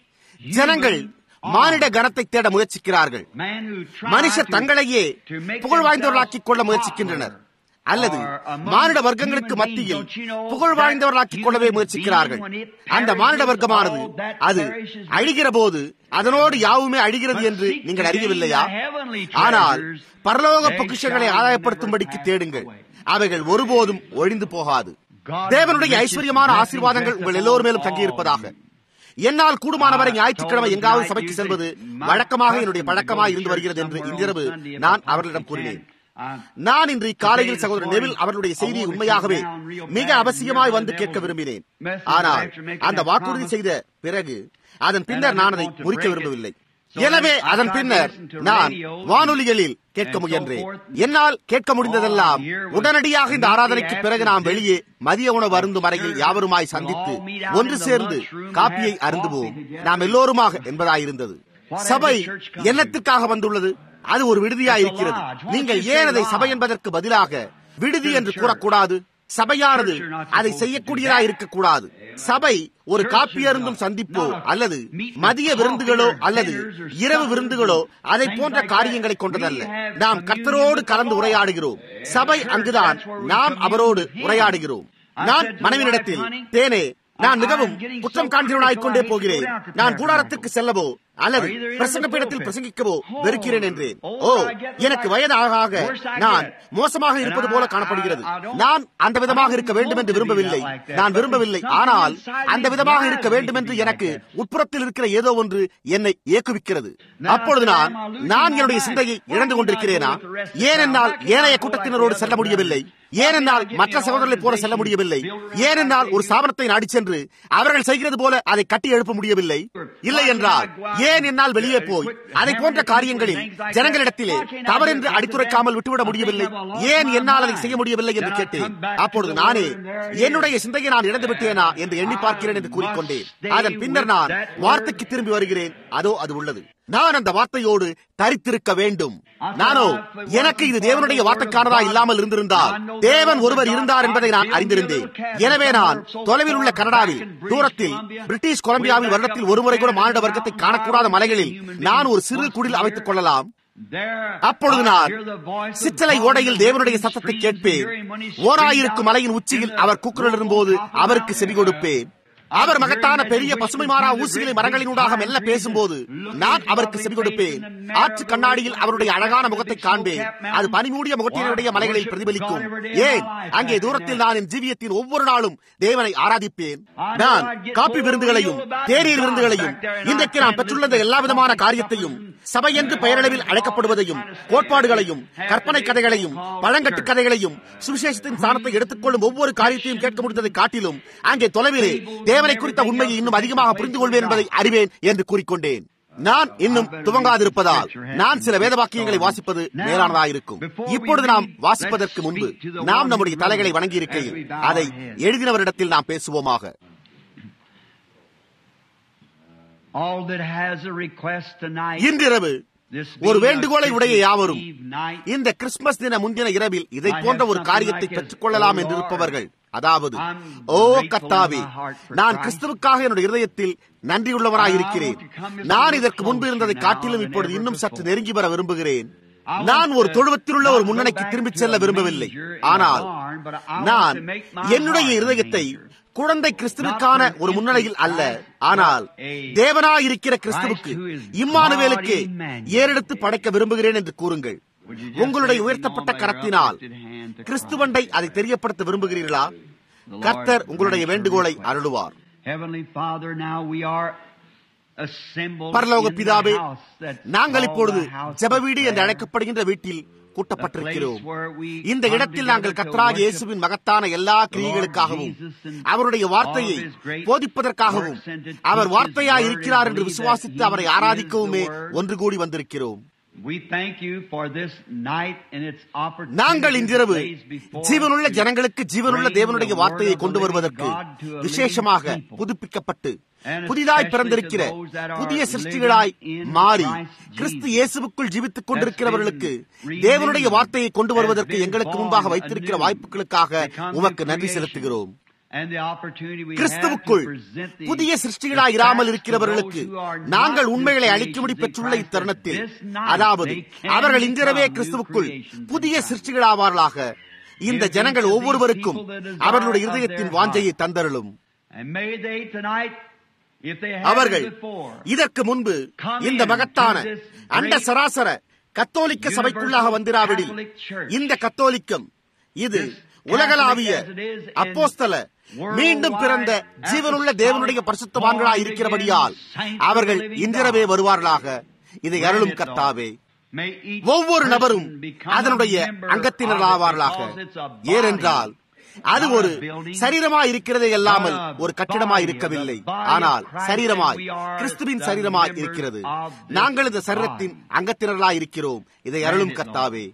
ஜனங்கள் மானிட கனத்தை தேட முயற்சிக்கிறார்கள் மனுஷர் தங்களையே புகழ் வாய்ந்தவர்களாக்கிக் கொள்ள முயற்சிக்கின்றனர் அல்லது மானிட வர்க்கங்களுக்கு மத்தியில் புகழ் வாய்ந்தவர்களாக்கிக் கொள்ளவே முயற்சிக்கிறார்கள் அந்த மானிட வர்க்கமானது அது அழிகிற போது அதனோடு யாவுமே அழிகிறது என்று நீங்கள் அறியவில்லையா ஆனால் பரலோக பொக்கிஷங்களை ஆதாயப்படுத்தும்படிக்கு தேடுங்கள் அவைகள் ஒருபோதும் ஒழிந்து போகாது தேவனுடைய ஐஸ்வர்யமான ஆசீர்வாதங்கள் உங்கள் எல்லோரும் மேலும் தங்கியிருப்பதாக என்னால் கூடுமானவரை ஞாயிற்றுக்கிழமை எங்காவது சபைக்கு செல்வது வழக்கமாக என்னுடைய பழக்கமாக இருந்து வருகிறது என்று இன்றிரவு நான் அவர்களிடம் கூறினேன் நான் இன்று காலையில் சகோதரர் நெவில் அவர்களுடைய செய்தியை உண்மையாகவே மிக அவசியமாய் வந்து கேட்க விரும்பினேன் ஆனால் அந்த வாக்குறுதி செய்த பிறகு அதன் பின்னர் நான் அதை முறிக்க விரும்பவில்லை எனவே அதன் பின்னர் நான் வானொலிகளில் கேட்க முயன்றேன் என்னால் கேட்க முடிந்ததெல்லாம் உடனடியாக இந்த ஆராதனைக்கு பிறகு நாம் வெளியே மதிய உணவு அருந்தும் அறையில் யாவருமாய் சந்தித்து ஒன்று சேர்ந்து காப்பியை அருந்துவோம் நாம் எல்லோருமாக என்பதாயிருந்தது சபை என்னத்திற்காக வந்துள்ளது அது ஒரு விடுதியா இருக்கிறது நீங்கள் ஏன் அதை சபை என்பதற்கு பதிலாக விடுதி என்று கூறக்கூடாது சபையானது அதை செய்யக்கூடியதா இருக்கக்கூடாது சபை ஒரு காப்பி அருந்தும் சந்திப்போ அல்லது மதிய விருந்துகளோ அல்லது இரவு விருந்துகளோ அதை போன்ற காரியங்களை கொண்டதல்ல நாம் கர்த்தரோடு கலந்து உரையாடுகிறோம் சபை அங்குதான் நாம் அவரோடு உரையாடுகிறோம் நான் மனைவியிடத்தில் தேனே நான் மிகவும் குற்றம் காண்கிறவனாய் கொண்டே போகிறேன் நான் கூடாரத்திற்கு செல்லவோ அல்லது பிரசங்க பீடத்தில் பிரசங்கிக்கவோ வெறுக்கிறேன் என்றேன் ஓ எனக்கு வயது ஆக ஆக நான் மோசமாக இருப்பது போல காணப்படுகிறது நான் அந்த விதமாக இருக்க வேண்டும் என்று விரும்பவில்லை நான் விரும்பவில்லை ஆனால் அந்த விதமாக இருக்க வேண்டும் என்று எனக்கு உட்புறத்தில் இருக்கிற ஏதோ ஒன்று என்னை இயக்குவிக்கிறது அப்பொழுது நான் நான் என்னுடைய சிந்தையை இழந்து கொண்டிருக்கிறேனா ஏனென்றால் ஏனைய கூட்டத்தினரோடு செல்ல முடியவில்லை ஏனென்றால் மற்ற சகோதரர்களை போல செல்ல முடியவில்லை ஏனென்றால் ஒரு ஸ்தாபனத்தை நாடி சென்று அவர்கள் செய்கிறது போல அதை கட்டி எழுப்ப முடியவில்லை இல்லை என்றால் ஏன் என்னால் வெளியே போய் அதை போன்ற காரியங்களில் ஜனங்களிடத்திலே தவறென்று அடித்துரைக்காமல் விட்டுவிட முடியவில்லை ஏன் என்னால் அதை செய்ய முடியவில்லை என்று கேட்டேன் அப்பொழுது நானே என்னுடைய சிந்தையை நான் இழந்து விட்டேனா என்று எண்ணி பார்க்கிறேன் என்று கூறிக்கொண்டேன் அதன் பின்னர் நான் வார்த்தைக்கு திரும்பி வருகிறேன் அதோ அது உள்ளது நான் அந்த வார்த்தையோடு தரித்திருக்க வேண்டும் நானோ எனக்கு இது தேவனுடைய வார்த்தைக்கானதா இல்லாமல் இருந்திருந்தால் தேவன் ஒருவர் இருந்தார் என்பதை நான் அறிந்திருந்தேன் எனவே நான் தொலைவில் உள்ள கனடாவில் தூரத்தில் பிரிட்டிஷ் கொலம்பியாவில் வருடத்தில் ஒருமுறை கூட மானிட வர்க்கத்தை காணக்கூடாத மலைகளில் நான் ஒரு சிறு குடில் அமைத்துக் கொள்ளலாம் அப்பொழுது நான் சிற்றலை ஓடையில் தேவனுடைய சத்தத்தை கேட்பேன் ஓராயிருக்கும் மலையின் உச்சியில் அவர் கூக்குரலிடும் போது அவருக்கு செவி கொடுப்பேன் அவர் மகத்தான பெரிய பசுமை மாறா ஊசிகளை மரங்களினூடாக மெல்ல பேசும்போது நான் அவருக்கு செவி கொடுப்பேன் ஆற்று கண்ணாடியில் அவருடைய அழகான முகத்தை காண்பேன் அது பனிமூடிய முகத்தினுடைய மலைகளில் பிரதிபலிக்கும் ஏன் அங்கே தூரத்தில் நான் என் ஜீவியத்தின் ஒவ்வொரு நாளும் தேவனை ஆராதிப்பேன் நான் காப்பி விருந்துகளையும் தேநீர் விருந்துகளையும் இன்றைக்கு நான் பெற்றுள்ள எல்லா விதமான காரியத்தையும் சபை என்று பெயரளவில் அழைக்கப்படுவதையும் கோட்பாடுகளையும் கற்பனை கதைகளையும் பழங்கட்டு கதைகளையும் சுவிசேஷத்தின் சாணத்தை எடுத்துக்கொள்ளும் ஒவ்வொரு காரியத்தையும் கேட்க முடிந்ததை காட்டிலும் அங்கே தொலைவிலே தேவனை குறித்த உண்மையை இன்னும் அதிகமாக புரிந்து கொள்வேன் என்பதை அறிவேன் என்று கூறிக்கொண்டேன் நான் இன்னும் துவங்காதிருப்பதால் நான் சில வேத வாக்கியங்களை வாசிப்பது மேலானதாயிருக்கும் இப்பொழுது நாம் வாசிப்பதற்கு முன்பு நாம் நம்முடைய தலைகளை வணங்கி இருக்கையில் அதை எழுதினவரிடத்தில் நாம் பேசுவோமாக இன்றிரவு ஒரு வேண்டுகோளை உடைய யாவரும் இந்த கிறிஸ்துமஸ் தின முன்தின இரவில் இதை போன்ற ஒரு காரியத்தை பெற்றுக் கொள்ளலாம் என்று இருப்பவர்கள் அதாவது ஓ கத்தாவே நான் கிறிஸ்துவுக்காக என்னுடைய இருதயத்தில் நன்றியுள்ளவராயிருக்கிறேன் நான் இதற்கு முன்பு இருந்ததை காட்டிலும் இப்பொழுது இன்னும் சற்று நெருங்கி வர விரும்புகிறேன் நான் ஒரு தொழுவத்தில் உள்ள ஒரு முன்னணிக்கு திரும்பிச் செல்ல விரும்பவில்லை ஆனால் நான் என்னுடைய இருதயத்தை குழந்தை கிறிஸ்துவுக்கான ஒரு முன்னணியில் அல்ல ஆனால் தேவனாயிருக்கிற கிறிஸ்துவுக்கு இம்மானுவேலுக்கு ஏறெடுத்து படைக்க விரும்புகிறேன் என்று கூறுங்கள் உங்களுடைய உயர்த்தப்பட்ட கரத்தினால் கிறிஸ்துவண்டை அதை தெரியப்படுத்த விரும்புகிறீர்களா கர்த்தர் உங்களுடைய வேண்டுகோளை அருளுவார் பரலோக பிதாவே நாங்கள் இப்பொழுது ஜெபவீடு என்று அழைக்கப்படுகின்ற வீட்டில் கூட்டப்பட்டிருக்கிறோம் இந்த இடத்தில் நாங்கள் கத்ராக இயேசுவின் மகத்தான எல்லா கிரியைகளுக்காகவும் அவருடைய வார்த்தையை போதிப்பதற்காகவும் அவர் வார்த்தையாய் இருக்கிறார் என்று விசுவாசித்து அவரை ஆராதிக்கவுமே ஒன்று கூடி வந்திருக்கிறோம் நாங்கள் இன்றிரவு ஜீவனுள்ள ஜனங்களுக்கு ஜீவனுள்ள தேவனுடைய வார்த்தையை கொண்டு வருவதற்கு விசேஷமாக புதுப்பிக்கப்பட்டு புதிதாய் பிறந்திருக்கிற புதிய சிருஷ்டிகளாய் மாறி கிறிஸ்து இயேசுவுக்குள் ஜீவித்துக் கொண்டிருக்கிறவர்களுக்கு தேவனுடைய வார்த்தையை கொண்டு வருவதற்கு எங்களுக்கு முன்பாக வைத்திருக்கிற வாய்ப்புகளுக்காக உமக்கு நன்றி செலுத்துகிறோம் கிறிஸ்துவுக்குள் புதிய சிருஷ்டிகளாய் இராமல் இருக்கிறவர்களுக்கு நாங்கள் உண்மைகளை அளிக்கும்படி பெற்றுள்ள இத்தருணத்தில் அதாவது அவர்கள் இன்றிரவே கிறிஸ்துவுக்குள் புதிய சிருஷ்டிகளாவார்களாக இந்த ஜனங்கள் ஒவ்வொருவருக்கும் அவர்களுடைய இருதயத்தின் வாஞ்சையை தந்தருளும் அவர்கள் இதற்கு முன்பு இந்த மகத்தான அண்ட சராசர கத்தோலிக்க சபைக்குள்ளாக வந்திராவிடில் இந்த கத்தோலிக்கம் இது உலகளாவிய அப்போஸ்தல மீண்டும் பிறந்த ஜீவனுள்ள தேவனுடைய பரிசுத்தவான்களாய் இருக்கிறபடியால் அவர்கள் இன்றிரவே வருவார்களாக இதை அருளும் கர்த்தாவே ஒவ்வொரு நபரும் அதனுடைய அங்கத்தினராவார்களாக ஏனென்றால் அது ஒரு சரீரமாய் இருக்கிறதே அல்லாமல் ஒரு கட்டிடமாய் இருக்கவில்லை ஆனால் சரீரமாய் கிறிஸ்துவின் சரீரமாய் இருக்கிறது நாங்கள் இந்த சரீரத்தின் அங்கத்தினர்களாய் இருக்கிறோம் இதை அருளும் கர்த்தாவே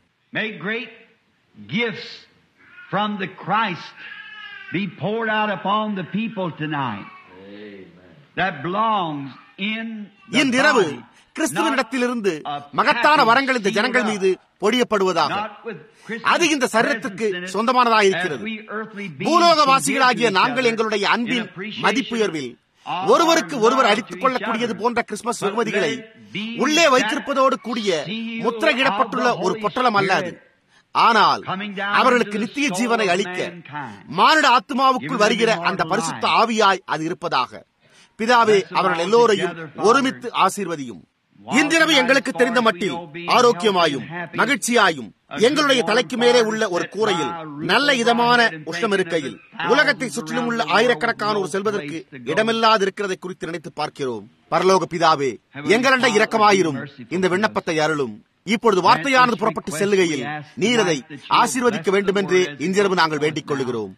from the Christ be poured out upon the people tonight that belongs in இன்றிரவு கிறிஸ்துவனிடத்திலிருந்து மகத்தான வரங்கள் இந்த ஜனங்கள் மீது பொழியப்படுவதாக அது இந்த சரீரத்துக்கு சொந்தமானதாக இருக்கிறது பூலோகவாசிகளாகிய நாங்கள் எங்களுடைய அன்பின் மதிப்புயர்வில் ஒருவருக்கு ஒருவர் அடித்துக் கொள்ளக்கூடியது போன்ற கிறிஸ்துமஸ் வெகுமதிகளை உள்ளே வைத்திருப்பதோடு கூடிய முத்திரையிடப்பட்டுள்ள ஒரு பொட்டலம் அல்ல அது ஆனால் அவர்களுக்கு நித்திய ஜீவனை அளிக்க மானிட ஆத்மாவுக்குள் வருகிற அந்த பரிசுத்த ஆவியாய் அது இருப்பதாக பிதாவே அவர்கள் எல்லோரையும் ஒருமித்து ஆசீர்வதியும் இன்றிரவு எங்களுக்கு தெரிந்த மட்டில் ஆரோக்கியமாயும் மகிழ்ச்சியாயும் எங்களுடைய தலைக்கு மேலே உள்ள ஒரு கூரையில் நல்ல இதமான உஷ்ணம் இருக்கையில் உலகத்தை சுற்றிலும் உள்ள ஆயிரக்கணக்கானோர் செல்வதற்கு இடமில்லாது இருக்கிறதை குறித்து நினைத்து பார்க்கிறோம் பரலோக பிதாவே எங்களண்ட இரக்கமாயிரும் இந்த விண்ணப்பத்தை அருளும் இப்பொழுது வார்த்தையானது புறப்பட்டு செல்லுகையில் நீர் அதை ஆசீர்வதிக்க வேண்டும் என்று இன்றிரவு நாங்கள் வேண்டிக் கொள்ளுகிறோம்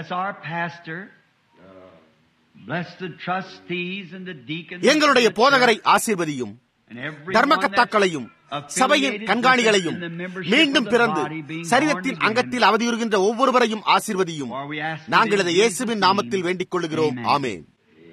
எங்களுடைய போதகரை ஆசீர்வதியும் தர்மகத்தாக்களையும் சபையின் கண்காணிகளையும் மீண்டும் பிறந்து சரீரத்தின் அங்கத்தில் அவதியுறுகின்ற ஒவ்வொருவரையும் ஆசீர்வதியும் நாங்கள் இதை இயேசுவின் நாமத்தில் வேண்டிக் கொள்ளுகிறோம் ஆமேன்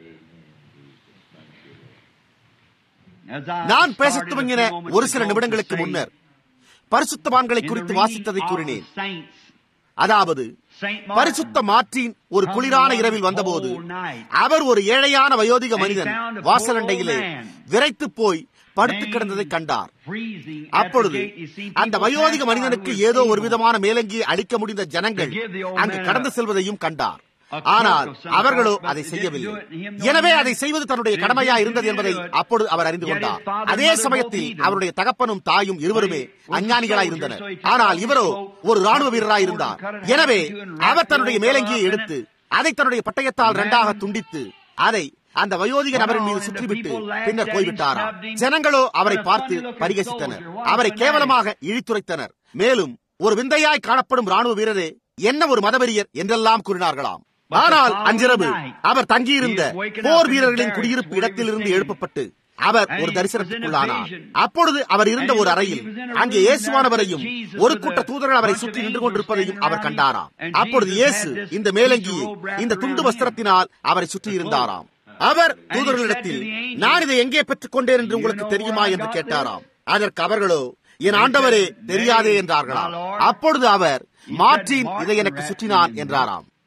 நான் பேசத் துவங்கின ஒரு சில நிமிடங்களுக்கு முன்னர் பரிசுத்தவான்களை குறித்து வாசித்ததை கூறினேன் அதாவது பரிசுத்த மாற்றின் ஒரு குளிரான இரவில் வந்தபோது அவர் ஒரு ஏழையான வயோதிக மனிதன் வாசலண்டையிலே விரைத்து போய் படுத்து கிடந்ததை கண்டார் அப்பொழுது அந்த வயோதிக மனிதனுக்கு ஏதோ ஒரு விதமான மேலங்கியை அளிக்க முடிந்த ஜனங்கள் அங்கு கடந்து செல்வதையும் கண்டார் ஆனால் அவர்களோ அதை செய்யவில்லை எனவே அதை செய்வது தன்னுடைய கடமையா இருந்தது என்பதை அப்பொழுது அவர் அறிந்து கொண்டார் அதே சமயத்தில் அவருடைய தகப்பனும் தாயும் இருவருமே அஞ்ஞானிகளாய் இருந்தனர் ஆனால் இவரோ ஒரு ராணுவ வீரராய் இருந்தார் எனவே அவர் தன்னுடைய மேலங்கியை எடுத்து அதை தன்னுடைய பட்டயத்தால் இரண்டாக துண்டித்து அதை அந்த வயோதிக நபரின் மீது சுற்றிவிட்டு பின்னர் போய்விட்டாராம் ஜனங்களோ அவரை பார்த்து பரிகசித்தனர் அவரை கேவலமாக இழித்துரைத்தனர் மேலும் ஒரு விந்தையாய் காணப்படும் ராணுவ வீரரே என்ன ஒரு மதவெறியர் என்றெல்லாம் கூறினார்களாம் ஆனால் அன்றிரவு அவர் தங்கியிருந்த போர் வீரர்களின் குடியிருப்பு இடத்திலிருந்து எழுப்பப்பட்டு அவர் ஒரு தரிசனத்துக்குள்ளானார் அப்பொழுது அவர் இருந்த ஒரு அறையில் அங்கே இயேசுவானவரையும் ஒரு கூட்ட தூதர்கள் அவரை சுற்றி நின்று கொண்டிருப்பதையும் அவர் கண்டாராம் அப்பொழுது இயேசு இந்த மேலங்கியை இந்த துண்டு வஸ்திரத்தினால் அவரை சுற்றி இருந்தாராம் அவர் தூதர்களிடத்தில் நான் இதை எங்கே பெற்றுக் கொண்டேன் என்று உங்களுக்கு தெரியுமா என்று கேட்டாராம் அதற்கு அவர்களோ என் ஆண்டவரே தெரியாதே என்றார்களாம் அப்பொழுது அவர் மாற்றின் இதை எனக்கு சுற்றினான் என்றாராம்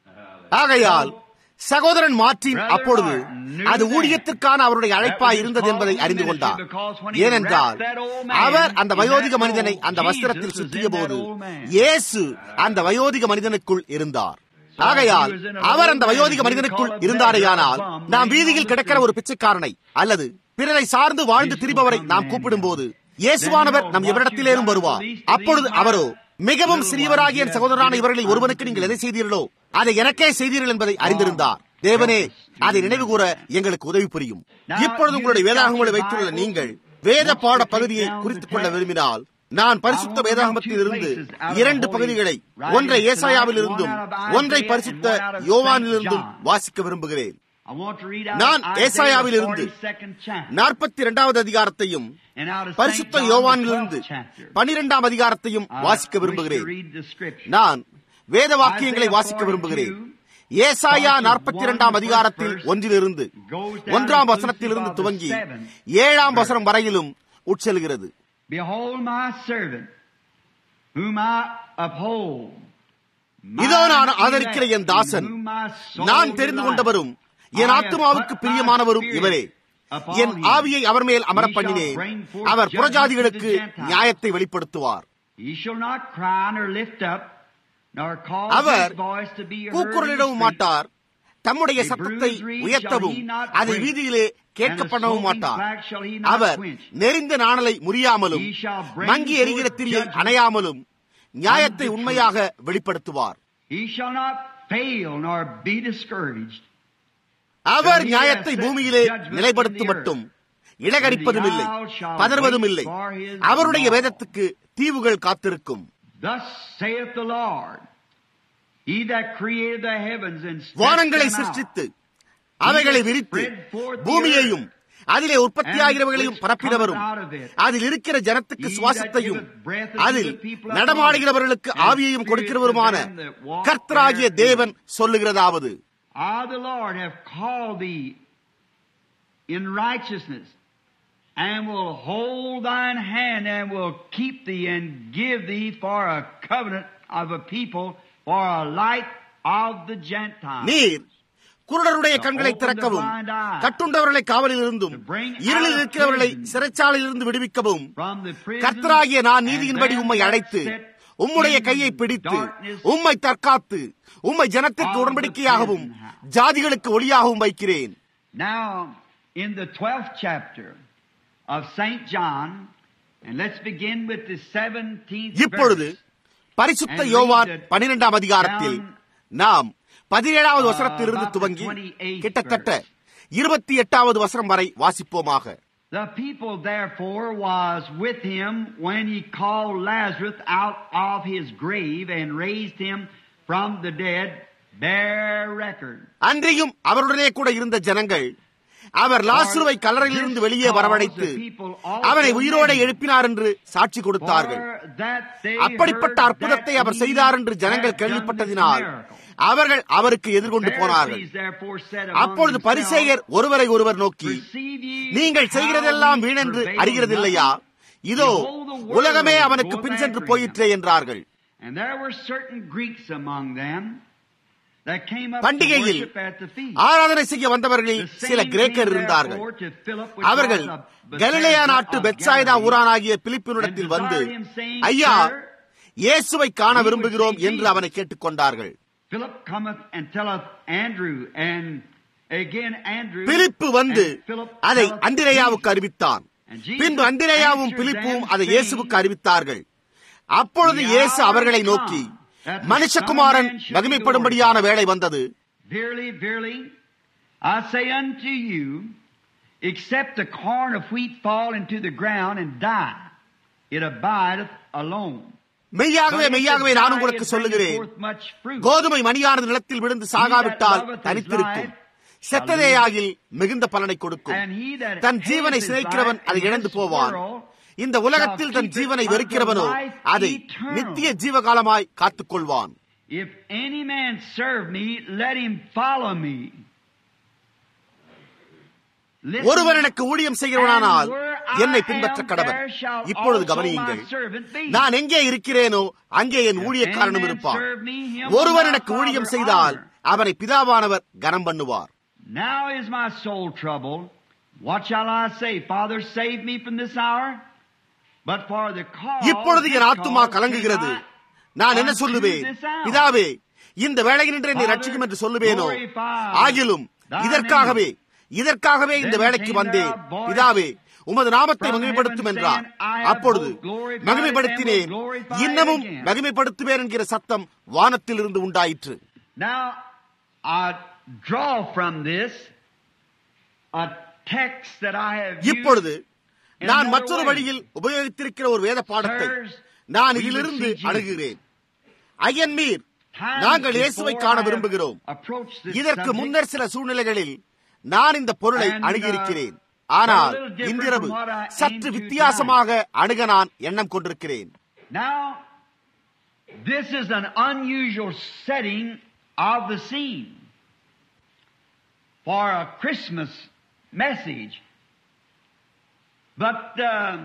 ஆகையால் சகோதரன் மார்டின் அப்பொழுது அது ஊழியத்திற்கான அவருடைய அழைப்பாய் இருந்தது என்பதை அறிந்து கொண்டார் ஏனென்றால் அவர் அந்த வயோதிக மனிதனை அந்த வஸ்திரத்தில் சுற்றிய போது இயேசு அந்த வயோதிக மனிதனுக்குள் இருந்தார் ஆகையால் அவர் அந்த வயோதிக மனிதனுக்குள் இருந்தாரேயானால் நாம் வீதியில் கிடக்கிற ஒரு பிச்சைக்காரனை அல்லது பிறரை சார்ந்து வாழ்ந்து திரிபவரை நாம் கூப்பிடும் போது இயேசுவானவர் நம் எவரிடத்திலேயும் வருவார் அப்பொழுது அவரோ மிகவும் சிறியவராகிய என் சகோதரரான இவர்களில் ஒருவனுக்கு நீங்கள் எதை செய்தீர்களோ அதை எனக்கே செய்தீர்கள் என்பதை அறிந்திருந்தார் தேவனே அதை நினைவு கூற எங்களுக்கு உதவி புரியும் இப்பொழுது உங்களுடைய வேதாகங்களை வைத்துள்ள நீங்கள் வேத பாட பகுதியை குறித்துக் கொள்ள விரும்பினால் நான் பரிசுத்த வேதாகமத்தில் இருந்து இரண்டு பகுதிகளை ஒன்றை ஏசாயாவில் இருந்தும் ஒன்றை பரிசுத்த யோவானில் இருந்தும் வாசிக்க விரும்புகிறேன் நான் ஏசாயாவில் இருந்து நாற்பத்தி இரண்டாவது அதிகாரத்தையும் பரிசுத்த யோவானிலிருந்து பனிரெண்டாம் அதிகாரத்தையும் வாசிக்க விரும்புகிறேன் நான் வேத வாக்கியங்களை வாசிக்க விரும்புகிறேன் ஏசாயா நாற்பத்தி இரண்டாம் அதிகாரத்தில் ஒன்றிலிருந்து ஒன்றாம் வசனத்திலிருந்து துவங்கி ஏழாம் வசனம் வரையிலும் உட்செல்கிறது இதோ நான் ஆதரிக்கிற என் தாசன் நான் தெரிந்து கொண்டவரும் என் ஆத்மாவுக்கு பிரியமானவரும் இவரே என் ஆவியை அவர் மேல் அமர பண்ணினேன் அவர் புறஜாதிகளுக்கு நியாயத்தை வெளிப்படுத்துவார் அவர் கூக்குரலிடவும் மாட்டார் தம்முடைய சத்தத்தை உயர்த்தவும் அதை வீதியிலே கேட்கப்படவும் மாட்டார் அவர் நெறிந்த நாணலை முறியாமலும் மங்கி எரிகிற திரியை அணையாமலும் நியாயத்தை உண்மையாக வெளிப்படுத்துவார் அவர் நியாயத்தை பூமியிலே நிலைப்படுத்தும் மட்டும் இலகடிப்பதும் இல்லை பதறுவதும் இல்லை அவருடைய வேதத்துக்கு தீவுகள் காத்திருக்கும் வானங்களை சிருஷ்டித்து அவைகளை விரித்து பூமியையும் அதிலே உற்பத்தியாகிறவர்களையும் பரப்பினவரும் அதில் இருக்கிற ஜனத்துக்கு சுவாசத்தையும் அதில் நடமாடுகிறவர்களுக்கு ஆவியையும் கொடுக்கிறவருமான கர்த்தராகிய தேவன் சொல்லுகிறதாவது I, the Lord, have called thee in righteousness, and will hold thine hand, and will keep thee, and give thee for a covenant of a people, for a light of the Gentiles. நீர் குருடருடைய கண்களை திறக்கவும் கட்டுண்டவர்களை காவலில் இருந்தும் இருளில் இருக்கிறவர்களை சிறைச்சாலையில் இருந்து விடுவிக்கவும் கர்த்தராகிய நான் நீதியின்படி உம்மை அழைத்து உம்முடைய கையை பிடித்து உம்மை தற்காத்து உம்மை ஜனத்திற்கு உடன்படிக்கையாகவும் ஜாதிகளுக்கு ஒளியாகவும் வைக்கிறேன் Now, in the 12th chapter of St. John, and let's begin with the 17th இப்பொழுது பரிசுத்த யோவான் பனிரெண்டாம் அதிகாரத்தில் நாம் பதினேழாவது வசனத்திலிருந்து துவங்கி கிட்டத்தட்ட இருபத்தி எட்டாவது வசனம் வரை வாசிப்போமாக The people therefore was with him when he called Lazarus out of his grave and raised him from the dead, bear record. அன்றியும் அவருடனே கூட இருந்த ஜனங்கள் அவர் லாசுருவை கல்லறையிலிருந்து வெளியே வரவழைத்து அவனை உயிரோட எழுப்பினார் என்று சாட்சி கொடுத்தார்கள் அப்படிப்பட்ட அற்புதத்தை அவர் செய்தார் என்று ஜனங்கள் கேள்விப்பட்டதினால் அவர்கள் அவருக்கு எதிர்கொண்டு போனார்கள் அப்பொழுது பரிசேயர் ஒருவரை ஒருவர் நோக்கி நீங்கள் செய்கிறதெல்லாம் வீணென்று அறிகிறதில்லையா இதோ உலகமே அவனுக்கு பின் சென்று போயிற்றே என்றார்கள் பண்டிகையில் ஆராதனை செய்ய வந்தவர்களில் சில கிரேக்கர் இருந்தார்கள் அவர்கள் கலிலேயா நாட்டு பெட்சாய்தா ஊரானாகிய பிலிப்பினிடத்தில் வந்து ஐயா இயேசுவை காண விரும்புகிறோம் என்று அவனை கேட்டுக்கொண்டார்கள் பிலிப்பு வந்து அதை அந்திரேயாவுக்கு அறிவித்தான் பின்பு அந்திரேயாவும் பிலிப்பும் அதை இயேசுவுக்கு அறிவித்தார்கள் அப்பொழுது இயேசு அவர்களை நோக்கி மனுஷகுமாரன் மகிமைப்படும்படியான வேலை வந்தது Verily, verily, I say unto you, except a corn of wheat fall into the ground and die, it abideth alone. மெய்யாகவே மெய்யாகவே நான் உங்களுக்கு சொல்லுகிறேன் கோதுமை மணியானது நிலத்தில் விழுந்து சாகாவிட்டால் தனித்திருக்கும் செத்ததேயாகில் மிகுந்த பலனை கொடுக்கும் தன் ஜீவனை சிதைக்கிறவன் அதை இழந்து போவான் இந்த உலகத்தில் தன் ஜீவனை வெறுக்கிறவனோ அதை நித்திய ஜீவகாலமாய் காத்துக் கொள்வான் If any man serve me, let him follow me. ஒருவர் எனக்கு ஊழியம் செய்கிறவனானால் என்னை பின்பற்ற கடவன் இப்பொழுது கவனியுங்கள் நான் எங்கே இருக்கிறேனோ அங்கே என் ஊழியக்காரனும் இருப்பான் ஒருவர் எனக்கு ஊழியம் செய்தால் அவனை பிதாவானவர் கனம் பண்ணுவார் Now is my soul troubled. What shall I say? Father, save me from this hour. But for the cause, இப்பொழுது என் ஆத்துமா this cause கலங்குகிறது cannot நான் என்ன unto சொல்லுவேன் this hour. பிதாவே இந்த வேலையினின்று என்னை ரட்சிக்கும் என்று சொல்லுவேனோ ஆகிலும் இதற்காகவே இதற்காகவே இந்த வேலைக்கு வந்தேன் பிதாவே உமது நாமத்தை மகிமைப்படுத்தும் என்றார் அப்பொழுது மகிமைப்படுத்தினேன் இன்னமும் மகிமைப்படுத்துவேன் என்கிற சத்தம் வானத்தில் இருந்து உண்டாயிற்று Now, I draw from this a text that I have used இப்பொழுது நான் மற்றொரு வழியில் உபயோகித்திருக்கிற ஒரு வேத பாடத்தை நான் இதிலிருந்து அணுகுகிறேன் ஐயன்மீர் நாங்கள் இயேசுவை காண விரும்புகிறோம் இதற்கு முன்னர் சில சூழ்நிலைகளில் நான் இந்த பொருளை அணுகியிருக்கிறேன் ஆனால் இன்றிரவு சற்று வித்தியாசமாக அணுக நான் எண்ணம் கொண்டிருக்கிறேன் Now, this is an unusual setting of the scene for a Christmas message. But um,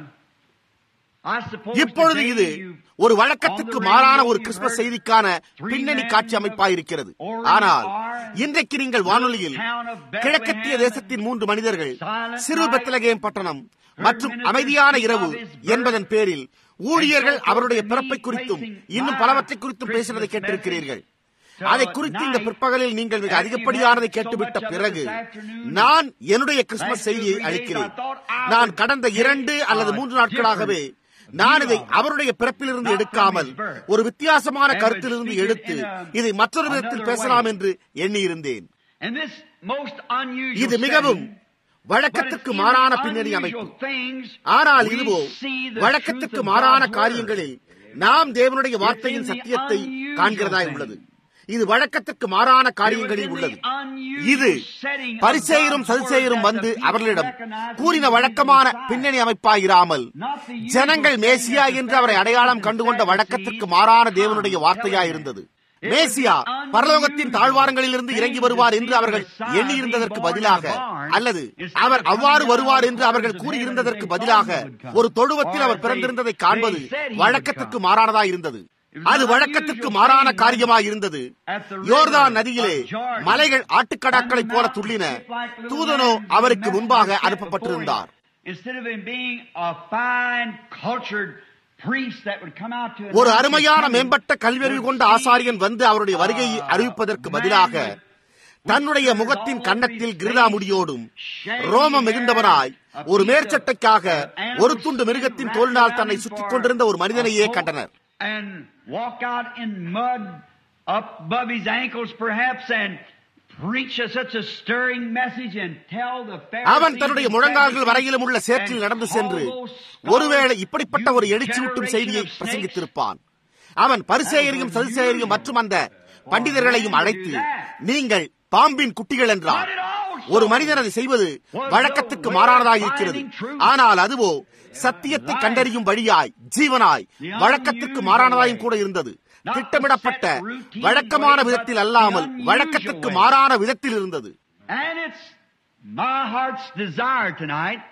I suppose இப்பொழுது today இது you- ஒரு வழக்கத்துக்கு on the மாறான radio ஒரு you கிறிஸ்துமஸ் heard செய்திக்கான three பின்னணி men காட்சி of அமைப்பாயிருக்கிறது Orient ஆனால் are இன்றைக்கு நீங்கள் வானொலியில் town of Bethlehem கிழக்கத்திய தேசத்தின் மூன்று மனிதர்கள் silent சிறு night, பெத்லகேம் பட்டணம் heard மற்றும் ministers அமைதியான speak இரவு of his birth, என்பதன் பேரில் ஊழியர்கள் and so அவருடைய forth, பிறப்பை me குறித்தும் placing இன்னும் my பலவற்றை குறித்தும் Christmas பேசினதை கேட்டிருக்கிறீர்கள் message அதை till குறித்து இந்த night, பிற்பகலில் நீங்கள் மிக after அதிகப்படியானதை you had so கேட்டுவிட்ட much of it பிறகு this afternoon, நான் என்னுடைய கிறிஸ்துமஸ் last two, செய்தியை three days, அளிக்கிறேன் I thought I நான் would கடந்த take இரண்டு அல்லது a மூன்று நாட்களாகவே different நான் இதை view of it. அவருடைய பிறப்பிலிருந்து Not from எடுக்காமல் his birth. ஒரு வித்தியாசமான And would கருத்திலிருந்து speak it எடுத்து in a- இதை மற்றொரு விதத்தில் another பேசலாம் way. என்று எண்ணியிருந்தேன் And this most unusual இது மிகவும் setting, வழக்கத்துக்கு but it's மாறான in பின்னணி unusual அமைப்பு things ஆனால் we இதுவோ see the வழக்கத்துக்கு truth of மாறான God's காரியங்களில் word. நாம் தேவனுடைய It's வார்த்தையின் in the சத்தியத்தை unusual காண்கிறதாய் thing. உள்ளது இது வழக்கத்துக்கு மாறான It was காரியங்களில் in உள்ளது the unusual இது setting of பரிசெயரும் God's சதுசேயரும் word வந்து that the people அவர்களிடம் recognized கூறின him as வழக்கமான Messiah. பின்னணி அமைப்பாயிராமல் Not the usual ஜனங்கள் thing மேசியா that the என்று அவரை அடையாளம் கண்டுகொண்ட Pharisees வழக்கத்திற்கு மாறான தேவனுடைய come வார்த்தையா telling இருந்தது them. It was Messiah the unusual பரலோகத்தின் தாழ்வாரங்களிலிருந்து இறங்கி thing வருவார் to என்று see அவர்கள் the Messiah எண்ணியிருந்ததற்கு being born பதிலாக in a barn அல்லது instead அவர் of அவ்வாறு coming வருவார் down என்று the அவர்கள் corridors of கூறியிருந்ததற்கு heaven as they பதிலாக thought he would come. ஒரு தொழுவத்தில் Or அவர் as பிறந்திருந்ததை they- காண்பது they said he would வழக்கத்துக்கு come. மாறானதாய் இருந்தது It was அது an வழக்கத்துக்கு unusual மாறான thing காரியமாய் இருந்தது at the river யோர்தான் நதியிலே of Jordan. மலைகள் ஆட்டுக்கடாக்களைப் போல And the துள்ளின mountains like little தூதனோ lambs, அவருக்கு the முன்பாக messenger அனுப்பப்பட்டிருந்தார் before him. Instead of him being a fine, cultured priest that would come out to ஒரு announce his அருமையான coming, மேம்பட்ட கல்வியறிவு கொண்ட would ஆசாரியன் வந்து அவருடைய see வருகையை a அறிவிப்பதற்கு man பதிலாக with தன்னுடைய whiskers முகத்தின் all கன்னத்தில் over his கிருதா face, முடியோடும் shaggy ரோமம் hair, மிகுந்தவனாய் a ஒரு piece மேற்சட்டைக்காக of animal ஒரு துண்டு skin மிருகத்தின் wrapped தோலினால் around தன்னை him சுற்றிக் for கொண்டிருந்த ஒரு a மனிதனையே coat, கண்டனர் And walk out in mud up above his ankles perhaps and preach a, such a stirring message and tell the அவன் Pharisees தன்னுடைய and முழங்கால்கள் Sadducees வரையிலும் உள்ள சேற்றில் and நடந்து call சென்று those ஒருவேளை scholars, இப்படிப்பட்ட ஒரு "You எழுச்சியூட்டும் generation செய்தியை of snakes." பிரசங்கித்திருப்பான் அவன் பரிசேயரையும் சதுசேயரையும் மற்றும் அந்த பண்டிதர்களையும் அழைத்து நீங்கள் பாம்பின் குட்டிகள் என்றார் ஒரு மனிதன் அதை செய்வது வழக்கத்துக்கு மாறானதாக இருக்கிறது ஆனால் அதுவோ சத்தியத்தை கண்டறியும் வழியாய் ஜீவனாய் வழக்கத்திற்கு மாறானதாயும் கூட இருந்தது திட்டமிடப்பட்ட வழக்கமான விதத்தில் அல்லாமல் வழக்கத்துக்கு மாறான விதத்தில் இருந்தது And it's my heart's desire tonight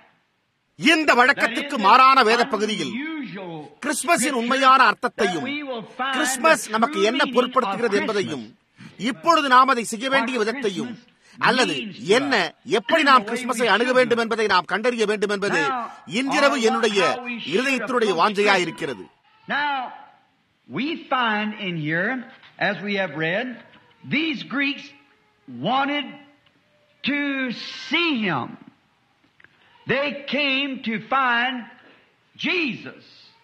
இந்த வழக்கத்துக்கு மாறான வேத பகுதியில் கிறிஸ்துமஸின் உண்மையான அர்த்தத்தையும் கிறிஸ்துமஸ் நமக்கு என்ன பொருட்படுத்துகிறது என்பதையும் இப்பொழுது நாம் அதை செய்ய வேண்டிய விதத்தையும் அல்லது என்ன எப்படி நாம் கிறிஸ்துமஸை அணுக வேண்டும் என்பதை நாம் கண்டறிய வேண்டும் என்பது இன்றிரவு என்னுடைய இருதயத்தினுடைய வாஞ்சையா இருக்கிறது Now, we find in here, as we have read, these Greeks wanted to see him. They came to find Jesus.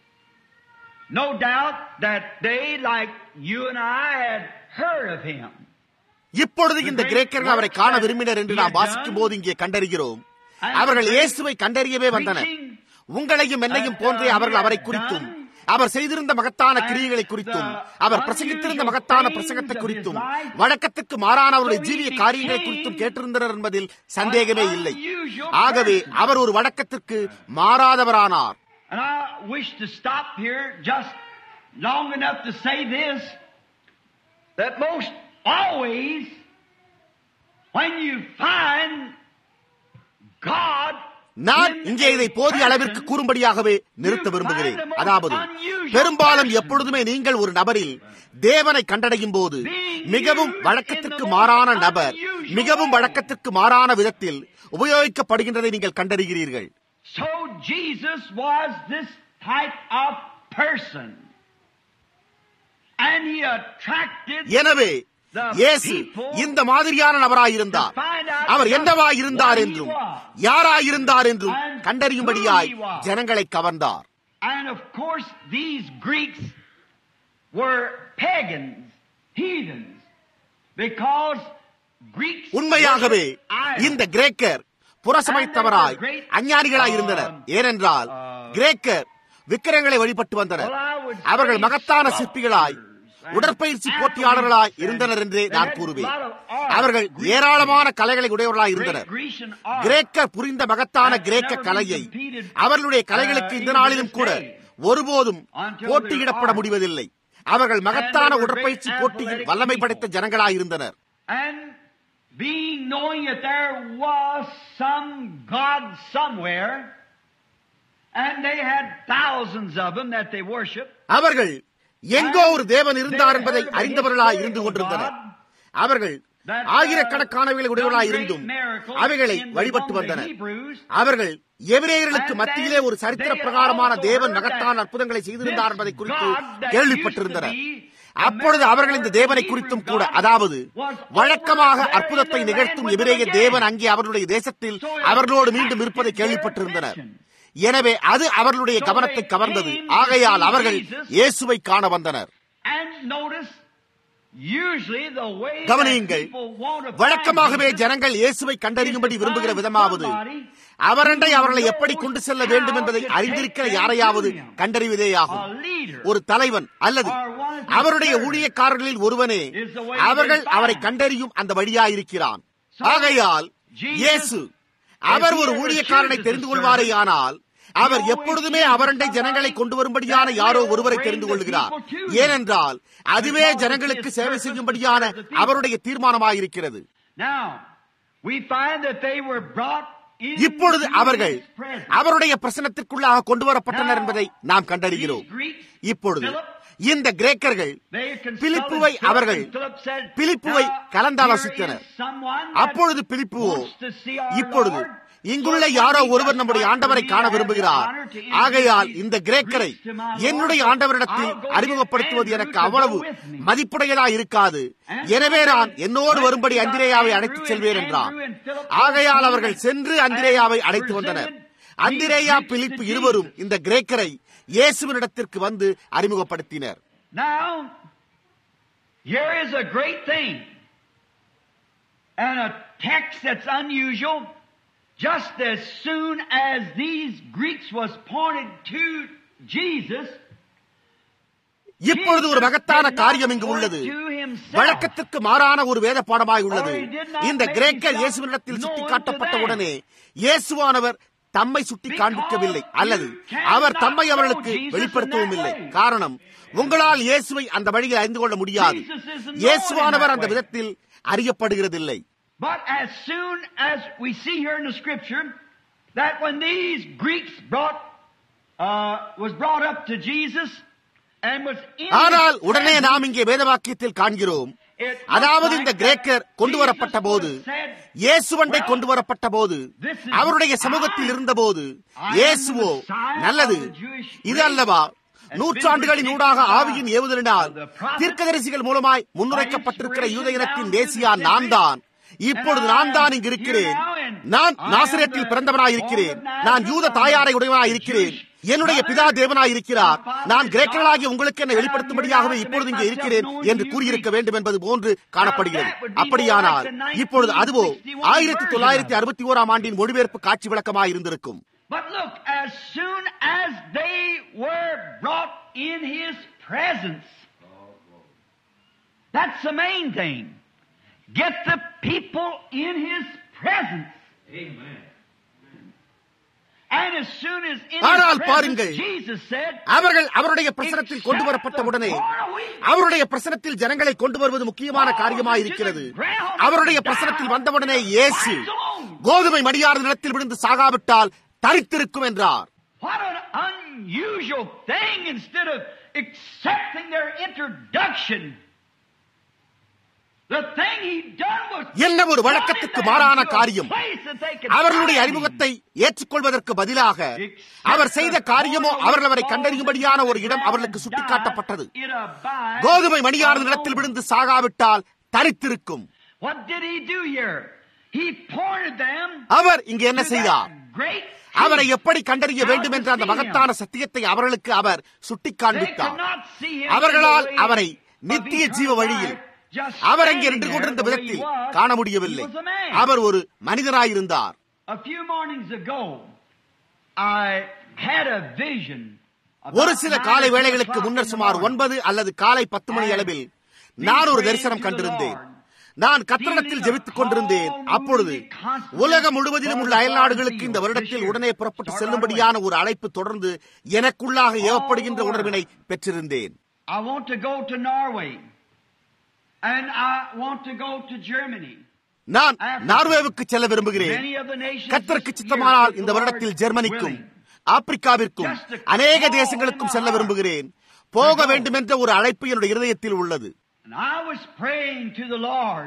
No doubt that they, like you and I, had heard of him. இப்பொழுது இந்த கிரேக்கர்கள் அவரை காண விரும்பினர் என்று நாம் வாசிக்கும் போது இங்கே கண்டறிகிறோம் அவர்கள் இயேசுவை கண்டறியவே வந்தனர் உங்களையும் என்னையும் போன்றே அவர்கள் அவரை குறித்தும் அவர் செய்திருந்த மகத்தான கிரியைகளை குறித்தும் அவர் பிரசங்கித்திருந்த மகத்தான பிரசங்கத்தை குறித்தும் வழக்கத்துக்கு மாறான அவருடைய ஜீவிய காரியங்களை குறித்தும் கேட்டிருந்தனர் என்பதில் சந்தேகமே இல்லை ஆகவே அவர் ஒரு வழக்கத்திற்கு மாறாதவரானார் And I wish to stop here just long enough to say this that most always when you find God நான் இங்கே இதை போதிய அளவிற்கு கூறும்படியாகவே நிறுத்த விரும்புகிறேன் அதாவது பெரும்பாலும் எப்பொழுதுமே நீங்கள் ஒரு நபரில் தேவனை கண்டடையும் போது மிகவும் வழக்கத்திற்கு மாறான நபர் மிகவும் வழக்கத்திற்கு மாறான விதத்தில் உபயோகிக்கப்படுகின்றதை நீங்கள் கண்டறிகிறீர்கள் So Jesus was this type of person. And he attracted எனவே இயேசு இந்த மாதிரியான நபராயிருந்தார் அவர் என்னவாயிருந்தார் என்றும் யாராயிருந்தார் என்றும் கண்டறியும்படியாய் ஜனங்களை கவர்ந்தார் And of course, these Greeks were pagans, heathens, because Greeks உண்மையாகவே worshiped idols. இந்த கிரேக்கர் புறசமைத்தவராய் அஞ்ஞானிகளாய் இருந்தனர் ஏனென்றால் கிரேக்கர் விக்கிரங்களை வழிபட்டு வந்தனர் அவர்கள் மகத்தான சிற்பிகளாய் உடற்பயிற்சி போட்டியாளர்களாய் இருந்தனர் என்றே நான் கூறுவேன் அவர்கள் ஏராளமான கலைகளை உடையவர்களாய் இருந்தனர் கிரேக்கர் புரிந்த மகத்தான கிரேக்க கலையை அவர்களுடைய கலைகளுக்கு இந்த நாளிலும் கூட ஒருபோதும் போட்டியிடப்பட முடிவதில்லை அவர்கள் மகத்தான உடற்பயிற்சி போட்டியில் வல்லமை படைத்த ஜனங்களாயிருந்தனர் And being knowing that there was some God somewhere, and they had thousands of them that they worshiped. அவர்கள் எங்கோ ஒரு தேவன் இருந்தார் என்பதை அறிந்தவர்களாய் இருந்து கொண்டிருந்தனர் அவர்கள் ஆயிரக்கணக்கானவைகளை உடையவர்களாய் இருந்தும் அவைகளை வழிபட்டு வந்தனர் அவர்கள் எபிரேயர்களுக்கு மத்தியிலே ஒரு சரித்திர பிரகாரமான தேவன் மகத்தான அற்புதங்களை செய்திருந்தார் என்பதை குறித்து கேள்விப்பட்டிருந்தனர் அப்பொழுது அவர்கள் இந்த தேவனை குறித்தும் கூட அதாவது வழக்கமாக அற்புதத்தை நிகழ்த்தும் எபிரேய தேவன் அங்கே அவர்களுடைய தேசத்தில் அவர்களோடு மீண்டும் இருப்பதை கேள்விப்பட்டிருந்தனர் எனவே அது அவர்களுடைய கவனத்தை கவர்ந்தது ஆகையால் அவர்கள் இயேசுவை காண வந்தனர் And notice, usually the way that கவனியுங்கள் people want to find வழக்கமாகவே Jesus ஜனங்கள் இயேசுவை கண்டறியும்படி விரும்புகிற விதமாவது அவரண்டை அவர்களை எப்படி கொண்டு செல்ல வேண்டும் என்பதை அறிந்திருக்கிற யாரையாவது கண்டறிவதேயாகும் a leader ஒரு தலைவன் அல்லது அவருடைய ஊழியக்காரர்களில் ஒருவனே அவர்கள் அவரை கண்டறியும் அந்த வழியாயிருக்கிறான் ஆகையால் இயேசு அவர் ஒரு ஊழியக்காரனை தெரிந்து கொள்வாரே ஆனால் அவர் எப்பொழுதுமே அவரண்டை ஜனங்களை கொண்டு வரும்படியான யாரோ ஒருவரை தெரிந்து கொள்கிறார் ஏனென்றால் அதுவே ஜனங்களுக்கு சேவை செய்யும்படியான அவருடைய தீர்மானமாயிருக்கிறது Now, we find that they were brought in இப்பொழுது அவர்கள் அவருடைய பிரசனத்திற்குள்ளாக கொண்டு வரப்பட்டனர் என்பதை நாம் கண்டறிகிறோம் இப்பொழுது இந்த கிரேக்கர்கள் பிலிப்புவை அவர்கள் பிலிப்புவை கலந்தாலோசித்தனர் அப்பொழுது பிலிப்புவோ இப்பொழுது இங்குள்ள யாரோ ஒருவர் நம்முடைய ஆண்டவரை காண விரும்புகிறார் ஆகையால் இந்த கிரேக்கரை என்னுடைய ஆண்டவரிடத்தில் அறிமுகப்படுத்துவது எனக்கு அவ்வளவு மதிப்புடையதா இருக்காது எனவே நான் என்னோடு வரும்படி அந்திரேயாவை அழைத்துச் செல்வேன் என்றான் ஆகையால் அவர்கள் சென்று அந்திரேயாவை அழைத்து வந்தனர் அந்திரேயா பிலிப்பு இருவரும் இந்த கிரேக்கரை இயேசுவினிடத்திற்கு வந்து அறிமுகப்படுத்தினர் Now, here is a great thing, and a text that's unusual. Just as soon as these Greeks was pointed to Jesus, இப்பொழுது ஒரு மகத்தான காரியம் இங்கு உள்ளது வழக்கத்திற்கு மாறான ஒரு வேத பாடமாய் உள்ளது இந்த கிரேக்கர் இயேசுவினிடத்தில் சுட்டிக்காட்டப்பட்ட உடனே இயேசுவானவர் தம்மை சுட்டி காண்பிக்கவில்லை அல்லது அவர் தம்மை அவர்களுக்கு வெளிப்படுத்தவும் இல்லை காரணம் உங்களால் இயேசுவை அந்த வழியில் அறிந்து கொள்ள முடியாது இயேசுவானவர் அந்த விதத்தில் அறியப்படுகிறதில்லை But as soon as we see here in the scripture that when these Greeks brought uh, was brought up to Jesus and was in ஆனால் his உடனே presence, நாம் இங்கே வேதவாக்கியத்தில் காண்கிறோம் அதாவது இந்த கிரேக்கர் கொண்டு வரப்பட்ட போது இயேசுவண்டை கொண்டு வரப்பட்ட போது அவருடைய சமூகத்தில் இருந்தபோது இயேசுவோ நல்லது இது அல்லவா நூற்றாண்டுகளின் ஊடாக ஆவியின் ஏவுதலினால் தீர்க்கதரிசிகள் மூலமாய் முன்னுரைக்கப்பட்டிருக்கிற யூத இனத்தின் தேசியா நான் தான் இப்பொழுது நான் தான் இங்கு இருக்கிறேன் நான் நாசிரியத்தில் பிறந்தவனாய் இருக்கிறேன் நான் யூத தாயாரை உடையவனாய் இருக்கிறேன் என்னுடைய பிதா தேவனாய் இருக்கிறார் நான் கிரேக்கர்களாகிய உங்களுக்கு என்னை வெளிப்படுத்தும்படியாகவே இப்பொழுது இங்கே இருக்கிறேன் என்று கூறியிருக்க வேண்டும் என்பது போன்று காணப்படுகிறது அப்படியானால் இப்பொழுது அதுவோ ஆயிரத்தி தொள்ளாயிரத்தி அறுபத்தி ஓராம் ஆண்டின் மொழிபெயர்ப்பு காட்சி விளக்கமாய் இருந்திருக்கும் But look, as soon as they were brought in His presence, that's the main thing. Get the people in His presence. Amen. And as soon as in ஆனால் His பாருங்கள், presence, Jesus said, அவர்கள் அவருடைய பிரசனத்தில் கொண்டு வரப்பட்ட உடனே அவருடைய பிரசனத்தில் ஜனங்களை கொண்டு வருவது முக்கியமான காரியமாய் இருக்கிறது அவருடைய பிரசனத்தில் வந்தவுடனே இயேசு கோதுமை மடியாத நிலத்தில் விழுந்து சாகாவிட்டால் தரித்திருக்கும் என்றார் What an unusual thing instead of accepting their introduction. The thing he done was என்ன ஒரு வழக்கத்துக்கு மாறான காரியம் அவர்களுடைய அவர்களுடைய அறிமுகத்தை ஏற்றுக்கொள்வதற்கு பதிலாக அவர் செய்த காரியமோ அவர்கள் அவரை கண்டறியும்படியான ஒரு இடம் அவர்களுக்கு சுட்டிக்காட்டப்பட்டது கோதுமை மணியாறு நிலத்தில் விழுந்து சாகாவிட்டால் தரித்திருக்கும் What did he do here? He pointed them அவர் இங்கு என்ன to செய்தார் that great அவரை truth. எப்படி கண்டறிய வேண்டும் என்ற அந்த மகத்தான சத்தியத்தை அவர்களுக்கு அவர் சுட்டி They காண்பித்தார் could not see him அவர்களால் in the way அவரை of நித்திய eternal ஜீவ வழியில் life, just அவர் அங்கே standing நின்று there கொண்டிருந்த the way he விதத்தில் was. காண He முடியவில்லை was a man. அவர் ஒரு மனிதனாயிருந்தார் A few mornings ago, I had a vision. ஒரு about சில nine காலை or ten வேளைகளுக்கு o'clock முன்னர் in the சுமார் morning. ஒன்பது அல்லது காலை பத்து மணி அளவில் நான் ஒரு தரிசனம் கண்டிருந்தேன் நான் கத்தடத்தில் ஜெபித்துக் கொண்டிருந்தேன் அப்பொழுது உலகம் முழுவதிலும் உள்ள அயல்நாடுகளுக்கு இந்த வருடத்தில் உடனே புறப்பட்டு செல்லும்படியான ஒரு அழைப்பு தொடர்ந்து எனக்குள்ளாக ஏவப்படுகின்ற உணர்வினை பெற்றிருந்தேன் I want to go to Norway. And I want to go to Germany. நான் நார்வேவுக்கு செல்ல விரும்புகிறேன் Many of the nations கத்தருக்கு this year, சித்தமானால் if இந்த the வருடத்தில் Lord ஜெர்மனிக்கும் willing. ஆப்பிரிக்காவிற்கும் Just to அநேக call தேசங்களுக்கும் in செல்ல my விரும்புகிறேன் போக வேண்டுமென்ற ஒரு அழைப்பு என்னுடைய இருதயத்தில் உள்ளது And I was praying to the Lord.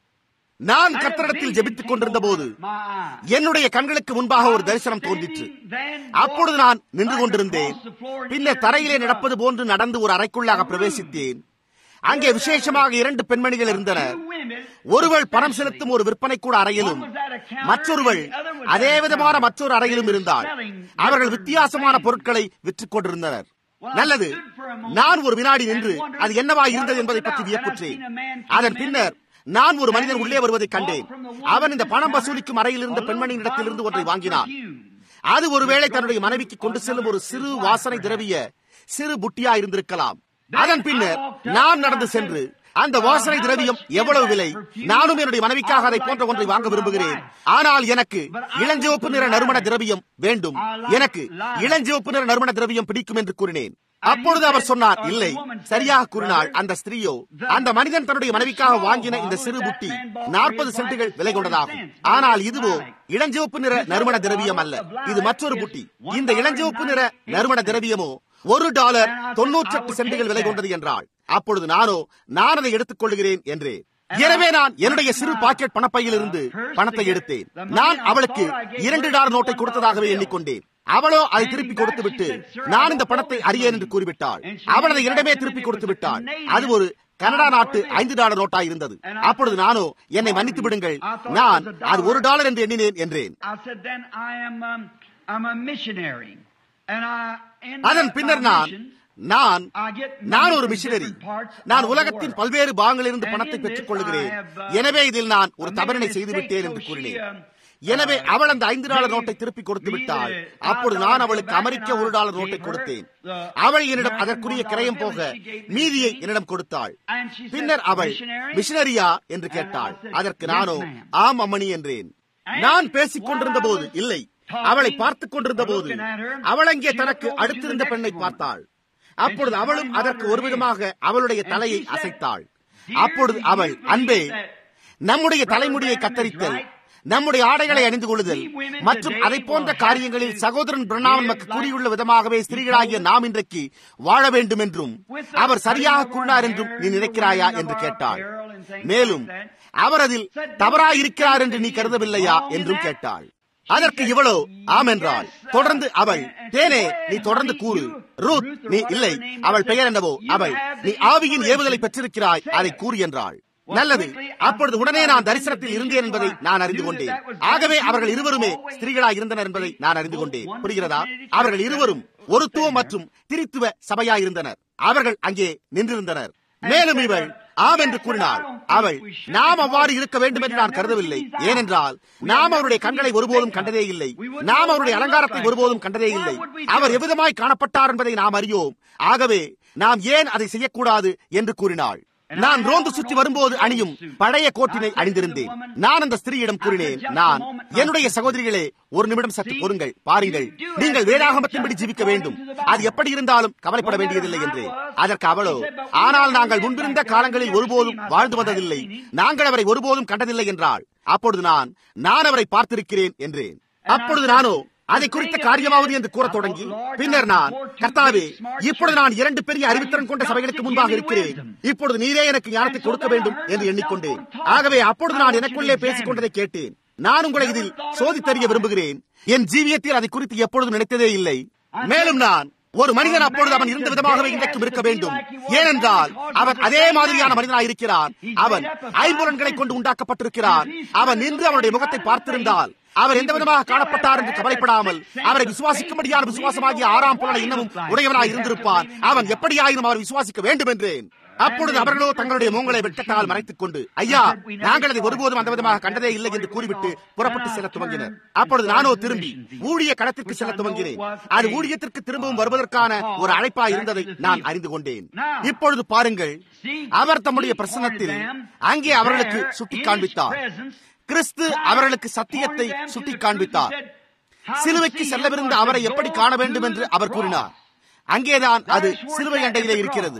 நான் And a கத்தடத்தில் vision ஜெபித்துக் came கொண்டிருந்த போது over my eyes. என்னுடைய கண்களுக்கு முன்பாக ஒரு தரிசனம் தோன்றிற்று அப்பொழுது நான் நின்று கொண்டிருந்தேன் பின்னர் தரையிலே நடப்பது போன்று நடந்து ஒரு அறைக்குள்ளாக பிரவேசித்தேன் அங்கே விசேஷமாக இரண்டு பெண்மணிகள் இருந்தனர் ஒருவள் பணம் செலுத்தும் ஒரு விற்பனை கூட அறையிலும் மற்றொருவள் அதே விதமான மற்றொரு அறையிலும் இருந்தாள் அவர்கள் வித்தியாசமான பொருட்களை விற்றுக் கொண்டிருந்தனர் நல்லது நான் ஒரு வினாடி நின்று அது என்னவா இருந்தது என்பதை பற்றி வியப்புற்றேன் அதன் பின்னர் நான் ஒரு மனிதன் உள்ளே வருவதை கண்டேன் அவன் இந்த பணம் வசூலிக்கும் அறையில் இருந்த பெண்மணியின் இடத்திலிருந்து ஒன்றை வாங்கினான் அது ஒருவேளை தன்னுடைய மனைவிக்கு கொண்டு செல்லும் ஒரு சிறு வாசனை திரவிய சிறு புட்டியா இருந்திருக்கலாம் அதன் பின்னர் நான் நடந்து சென்று அந்த வாசனை திரவியம் எவ்வளவு விலை நானும் என்னுடைய மனைவிக்காக அதை போன்ற ஒன்றை வாங்க விரும்புகிறேன் ஆனால் எனக்கு இளஞ்சிவப்பு நிற நறுமண திரவியம் வேண்டும் எனக்கு இளஞ்சிவப்பு நிற நறுமண திரவியம் பிடிக்கும் என்று கூறினேன் அப்பொழுது அவர் சொன்னார் இல்லை சரியாக கூறினாள் அந்த ஸ்திரீயோ அந்த மனிதன் தன்னுடைய மனைவிக்காக வாங்கின இந்த சிறு புட்டி நாற்பது சென்ட்டுகள் விலை கொண்டதாகும் ஆனால் இதுவோ இளஞ்சிவப்பு நிற நறுமண திரவியம் அல்ல இது மற்றொரு புட்டி இந்த இளஞ்சிவப்பு நிற நறுமண திரவியமோ ஒரு டாலர் தொன்னூற்றி எட்டு சென்ட்டுகள் விலை கொண்டது என்றாள் அப்பொழுது நானோ நான் அதை எடுத்துக் கொள்கிறேன் என்றேன் எனவே நான் என்னுடைய சிறு பாக்கெட் பணப்பையில் இருந்து பணத்தை எடுத்தேன் நான் அவளுக்கு இரண்டு டாலர் நோட்டை கொடுத்ததாகவே எண்ணிக்கொண்டேன் அவளோ அதை திருப்பி கொடுத்து விட்டு நான் இந்த பணத்தை அறியேன் என்று கூறிவிட்டாள் அவள் அதை என்னிடமே திருப்பி கொடுத்து விட்டாள் அது ஒரு கனடா நாட்டு ஐந்து டாலர் நோட்டாய் இருந்தது அப்பொழுது நானோ என்னை மன்னித்து விடுங்கள் நான் அது ஒரு டாலர் என்று எண்ணினேன் என்றேன் I said, then I am um, I'm a missionary. And I, in அதன் my பின்னர் நான் mission, நான் I get நான் money ஒரு from மிஷினரி different parts நான் of the உலகத்தின் world. பல்வேறு பாகங்களிலிருந்து And பணத்தை in பெற்றுக் this கொள்கிறேன் I have, uh, எனவே இதில் நான் ஒரு a தவறினை made a செய்து விட்டேன் என்று mistake, so கூறினேன் she, um, எனவே uh, அவள் அந்த ஐந்து டாலர் gave நோட்டை திருப்பி கொடுத்து me விட்டாள் the அப்பொழுது five நான் dollar அவளுக்கு bill back அமெரிக்க and ஒரு I டாலர் நோட்டை gave her கொடுத்தேன் the அவள் என்னிடம் American அதற்குரிய one dollar கிரயம் bill போக and she gave me மீதியை the என்னிடம் கொடுத்தாள் And she said, பின்னர் அவள் "Missionary?" மிஷனரியா என்று And I கேட்டாள் said, அதற்கு "Yes, நானோ ma'am." ஆம் அம்மணி என்றேன் And நான் பேசிக் while கொண்டிருந்த I போது was இல்லை talking, அவளை பார்த்துக் கொண்டிருந்த போது looking at her, அவள் அங்கே she தனக்கு looked over to அடுத்திருந்த the பெண்ணை next woman. பார்த்தாள் அப்பொழுது she அவளும் pointed அதற்கு out her ஒரு விதமாக அவளுடைய And தலையை she said, அசைத்தாள் "Dear, அப்பொழுது do you அவள் believe அன்பே that நம்முடைய Brother தலைமுடியை Branham is கத்தரித்தல் right? நம்முடைய ஆடைகளை அணிந்து கொள்ளுதல் We women மற்றும் today அதை போன்ற will have காரியங்களில் to சகோதரன் பிரணாமன் live நமக்கு like கூறியுள்ள விதமாகவே ஸ்திரீகளாகிய நாம் இன்றைக்கு வாழ வேண்டும் என்றும் With the அவர் சரியாக cutting of our கூறினார் என்றும் hair நீ and the நினைக்கிறாயா wearing of என்று our கேட்டாள் apparel and things மேலும் like that. அவர் அதில் தவறாய் இருக்கிறார் என்று நீ கருதவில்லையா என்றும் கேட்டாள் அதற்கு இவளோ ஆம் என்றாள் தொடர்ந்து அவள் தேனே நீ தொடர்ந்து கூறு ரூத் நீ இல்லை அவள் பெயர் என்னவோ அவள் நீ ஆவியின் ஏவுதலை பெற்றிருக்கிறாய் அதை கூறு என்றாள் நல்லது அப்பொழுது உடனே நான் தரிசனத்தில் இருந்தேன் என்பதை நான் அறிந்து கொண்டேன் ஆகவே அவர்கள் இருவருமே ஸ்திரீகளாய் இருந்தனர் என்பதை நான் அறிந்து கொண்டேன் புரிகிறதா அவர்கள் இருவரும் ஒருத்துவ மற்றும் திரித்துவ சபையாய் இருந்தனர் அவர்கள் அங்கே நின்றிருந்தனர் மேலும் இவள் ஆம் என்று கூறினாள் அவள் நாம் அவ்வாறு இருக்க வேண்டும் என்று நான் கருதவில்லை ஏனென்றால் நாம் அவருடைய கண்களை ஒருபோதும் கண்டதே இல்லை நாம் அவருடைய அலங்காரத்தை ஒருபோதும் கண்டதே இல்லை அவர் எவ்விதமாய் காணப்பட்டார் என்பதை நாம் அறியோம் ஆகவே நாம் ஏன் அதை செய்யக்கூடாது என்று கூறினாள் நான் ரோந்து சுற்றி வரும்போது அணியும் பழைய கோட்டினை அணிந்திருந்தேன் நான் அந்த ஸ்திரீயிடம் கூறினேன் நான் என்னுடைய சகோதரிகளே ஒரு நிமிடம் சற்று பொறுங்கள் பாருங்கள் நீங்கள் வேதாகமத்தின்படி ஜீவிக்க வேண்டும் அது எப்படி இருந்தாலும் கவலைப்பட வேண்டியதில்லை என்று அதற்கு அவளோ ஆனால் நாங்கள் முன்பிருந்த காலங்களில் ஒருபோதும் வாழ்ந்து வந்ததில்லை நாங்கள் அவரை ஒருபோதும் கண்டதில்லை என்றாள் அப்பொழுது நான் நான் அவரை பார்த்திருக்கிறேன் என்றேன் அப்பொழுது நானோ அதை குறித்த காரியமாவது என்று கூறத் தொடங்கி பின்னர் நான் கர்த்தாவே இப்பொழுது நான் இரண்டு பெரிய அறிவித்திறன் கொண்ட சபைகளுக்கு முன்பாக இருக்கிறேன் இப்பொழுது நீரே எனக்கு ஞானத்தை கொடுக்க வேண்டும் என்று எண்ணிக்கொண்டேன் ஆகவே அப்பொழுது நான் எனக்குள்ளே பேசிக் கொண்டதை கேட்டேன் நான் உங்களை இதில் சோதித்தறிய விரும்புகிறேன் என் ஜீவியத்தில் அதை குறித்து எப்பொழுதும் நினைத்ததே இல்லை மேலும் நான் ஒரு மனிதன் அப்பொழுது அவன் இருந்த விதமாகவே இன்றைக்கும் இருக்க வேண்டும் ஏனென்றால் அவன் அதே மாதிரியான மனிதனாக இருக்கிறான் அவன் ஐம்புலன்களை கொண்டு உண்டாக்கப்பட்டிருக்கிறான் அவன் நின்று அவனுடைய முகத்தை பார்த்திருந்தால் அவர் எந்த விதமாக காணப்பட்டார் என்று கவலைப்படாமல் அவரை விசுவாசிக்கும்படியான விசுவாசமாகிய ஆறாம் புலனை இன்னமும் உடையவனாக இருந்திருப்பான் அவன் எப்படியாயினும் அவர் விசுவாசிக்க வேண்டும் என்றேன் அப்பொழுது அவர்களோ தங்களுடைய மூங்களை வெட்டத்தால் மறைத்துக் கொண்டு ஐயா நாங்கள் அதை ஒருபோதும் அந்த விதமாக கண்டதே இல்லை என்று கூறிவிட்டு புறப்பட்டு செல்ல துவங்கினர் அப்பொழுது நானோ திரும்பி ஊழிய களத்திற்கு செல்ல துவங்கினேன் அது ஊழியத்திற்கு திரும்பவும் வருவதற்கான ஒரு அழைப்பா இருந்ததை நான் அறிந்து கொண்டேன் இப்பொழுது பாருங்கள் அவர் தம்முடைய பிரசனத்தில் அங்கே அவர்களுக்கு சுட்டி காண்பித்தார் கிறிஸ்து அவர்களுக்கு சத்தியத்தை சுட்டி காண்பித்தார் சிலுவைக்கு செல்லவிருந்த அவரை எப்படி காண வேண்டும் என்று அவர் கூறினார் அங்கேதான் அது சிலுவை அண்டையிலே இருக்கிறது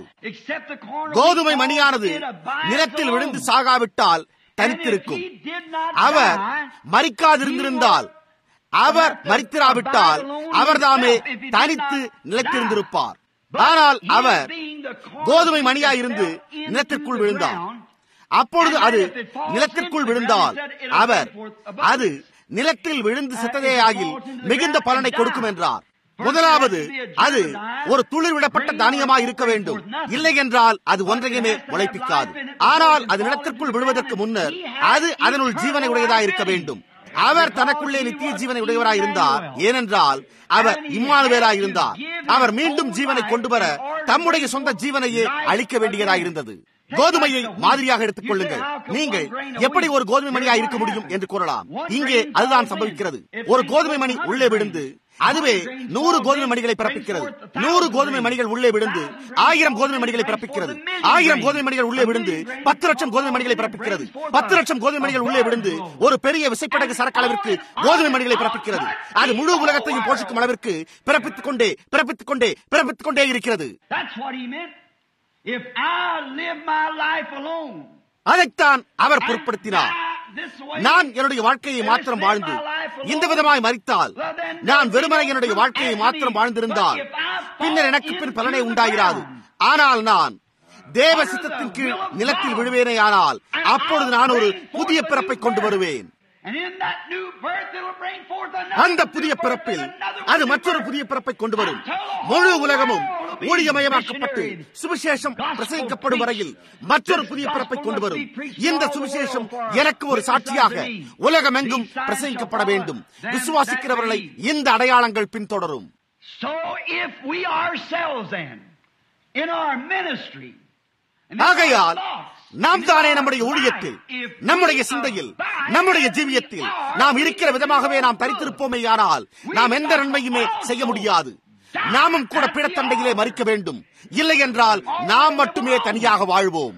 கோதுமை மணியானது நிலத்தில் விழுந்து சாகாவிட்டால் தனித்திருக்கும் அவர் மறிக்காதிருந்திருந்தால் அவர் மறித்திராவிட்டால் அவர்தாமே தனித்து நிலைத்திருந்திருப்பார் ஆனால் அவர் கோதுமை மணியாய் இருந்து நிலத்திற்குள் விழுந்தார் அப்பொழுது அது நிலத்திற்குள் விழுந்தால் அவர் அது நிலத்தில் விழுந்து செத்ததே ஆகில் மிகுந்த பலனை கொடுக்கும் என்றார் முதலாவது அது ஒரு துளிர் விடப்பட்ட தானியமாய் இருக்க வேண்டும் இல்லை என்றால் அது ஒன்றையுமே உழைப்பிக்காது ஆனால் அது நிலத்திற்குள் விழுவதற்கு முன்னர் அது அதனுள் ஜீவனை உடையதாய் இருக்க வேண்டும் அவர் தனக்குள்ளே நித்திய ஜீவனை உடையவராய் இருந்தார் ஏனென்றால் அவர் இம்மானுவேலாய் இருந்தார் அவர் மீண்டும் ஜீவனை கொண்டு வர தம்முடைய சொந்த ஜீவனையே அளிக்க வேண்டியதாய் இருந்தது கோதுமையை மாதிரியாக எடுத்துக் கொள்ளுங்கள் நீங்கள் எப்படி ஒரு கோதுமை மணியாக இருக்க முடியும் என்று கூறலாம் இங்கே அதுதான் சம்பவிக்கிறது ஒரு கோதுமை மணி உள்ளே விழுந்து அதுவே நூறு கோதுமை மணிகளை பிறப்பிக்கிறது நூறு கோதுமை மணிகள் உள்ளே விழுந்து ஆயிரம் கோதுமை மணிகளை பிறப்பிக்கிறது ஆயிரம் கோதுமை மணிகள் உள்ளே விழுந்து பத்து லட்சம் கோதுமை மணிகளை பிறப்பிக்கிறது பத்து லட்சம் கோதுமை மணிகள் உள்ளே விழுந்து ஒரு பெரிய விசைப்படகு சரக்களவிற்கு கோதுமை மணிகளை பிறப்பிக்கிறது அது முழு உலகத்தையும் போஷிக்கும் அளவிற்கு பிறப்பித்துக் கொண்டே பிறப்பித்துக் கொண்டே பிறப்பித்துக் கொண்டே இருக்கிறது அதைத்தான் அவர் பொருட்படுத்தினார் நான் என்னுடைய வாழ்க்கையை மாத்திரம் வாழ்ந்து இந்த விதமாய் மறித்தால் நான் வெறுமனை என்னுடைய வாழ்க்கையை மாத்திரம் வாழ்ந்திருந்தால் பின்னர் எனக்கு பின் பலனை உண்டாகிறாது ஆனால் நான் தேவ சித்தத்தின் கீழ் நிலத்தில் விழுவேனே ஆனால் அப்பொழுது நான் ஒரு புதிய பிறப்பை கொண்டு வருவேன் அந்த புதிய பிறப்பில் அது மற்றொரு புதிய பிறப்பை கொண்டு வரும் முழு உலகமும் ஊழியமயமாக்கப்பட்டு சுவிசேஷம் பிரசங்கிக்கப்படும் வரையில் மற்றொரு புதிய பிறப்பை கொண்டு வரும் இந்த சுவிசேஷம் எனக்கு ஒரு சாட்சியாக உலகமெங்கும் பிரசங்கிக்கப்பட வேண்டும் விசுவாசிக்கிறவர்களை இந்த அடையாளங்கள் பின்தொடரும் So if we ourselves then, in our ministry, ஆகையால் நாம் தானே நம்முடைய ஊழியத்தில் நம்முடைய சிந்தையில் நம்முடைய ஜீவியத்தில் நாம் இருக்கிற விதமாகவே நாம் தரித்திருப்போமே ஆனால் நாம் எந்த நன்மையுமே செய்ய முடியாது நாமும் கூட பிடத்தண்டையிலே மறிக்க வேண்டும் இல்லை என்றால் நாம் மட்டுமே தனியாக வாழ்வோம்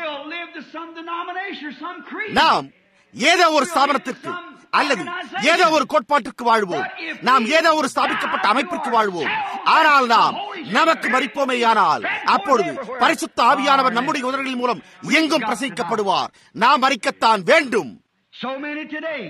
நாம் ஏதோ ஒரு ஸ்தாபனத்திற்கு அல்லது ஏதோ ஒரு கோட்பாட்டிற்கு வாழ்வோம் நாம் ஏதோ ஒரு ஸ்தாபிக்கப்பட்ட அமைப்பிற்கு வாழ்வோம் ஆனால் நாம் நமக்கு மறிப்போமேயானால் அப்பொழுது பரிசுத்த ஆவியானவர் நம்முடைய உதவிகளின் மூலம் எங்கும் பிரசவிக்கப்படுவார் நாம் மறிக்கத்தான் வேண்டும் So many today.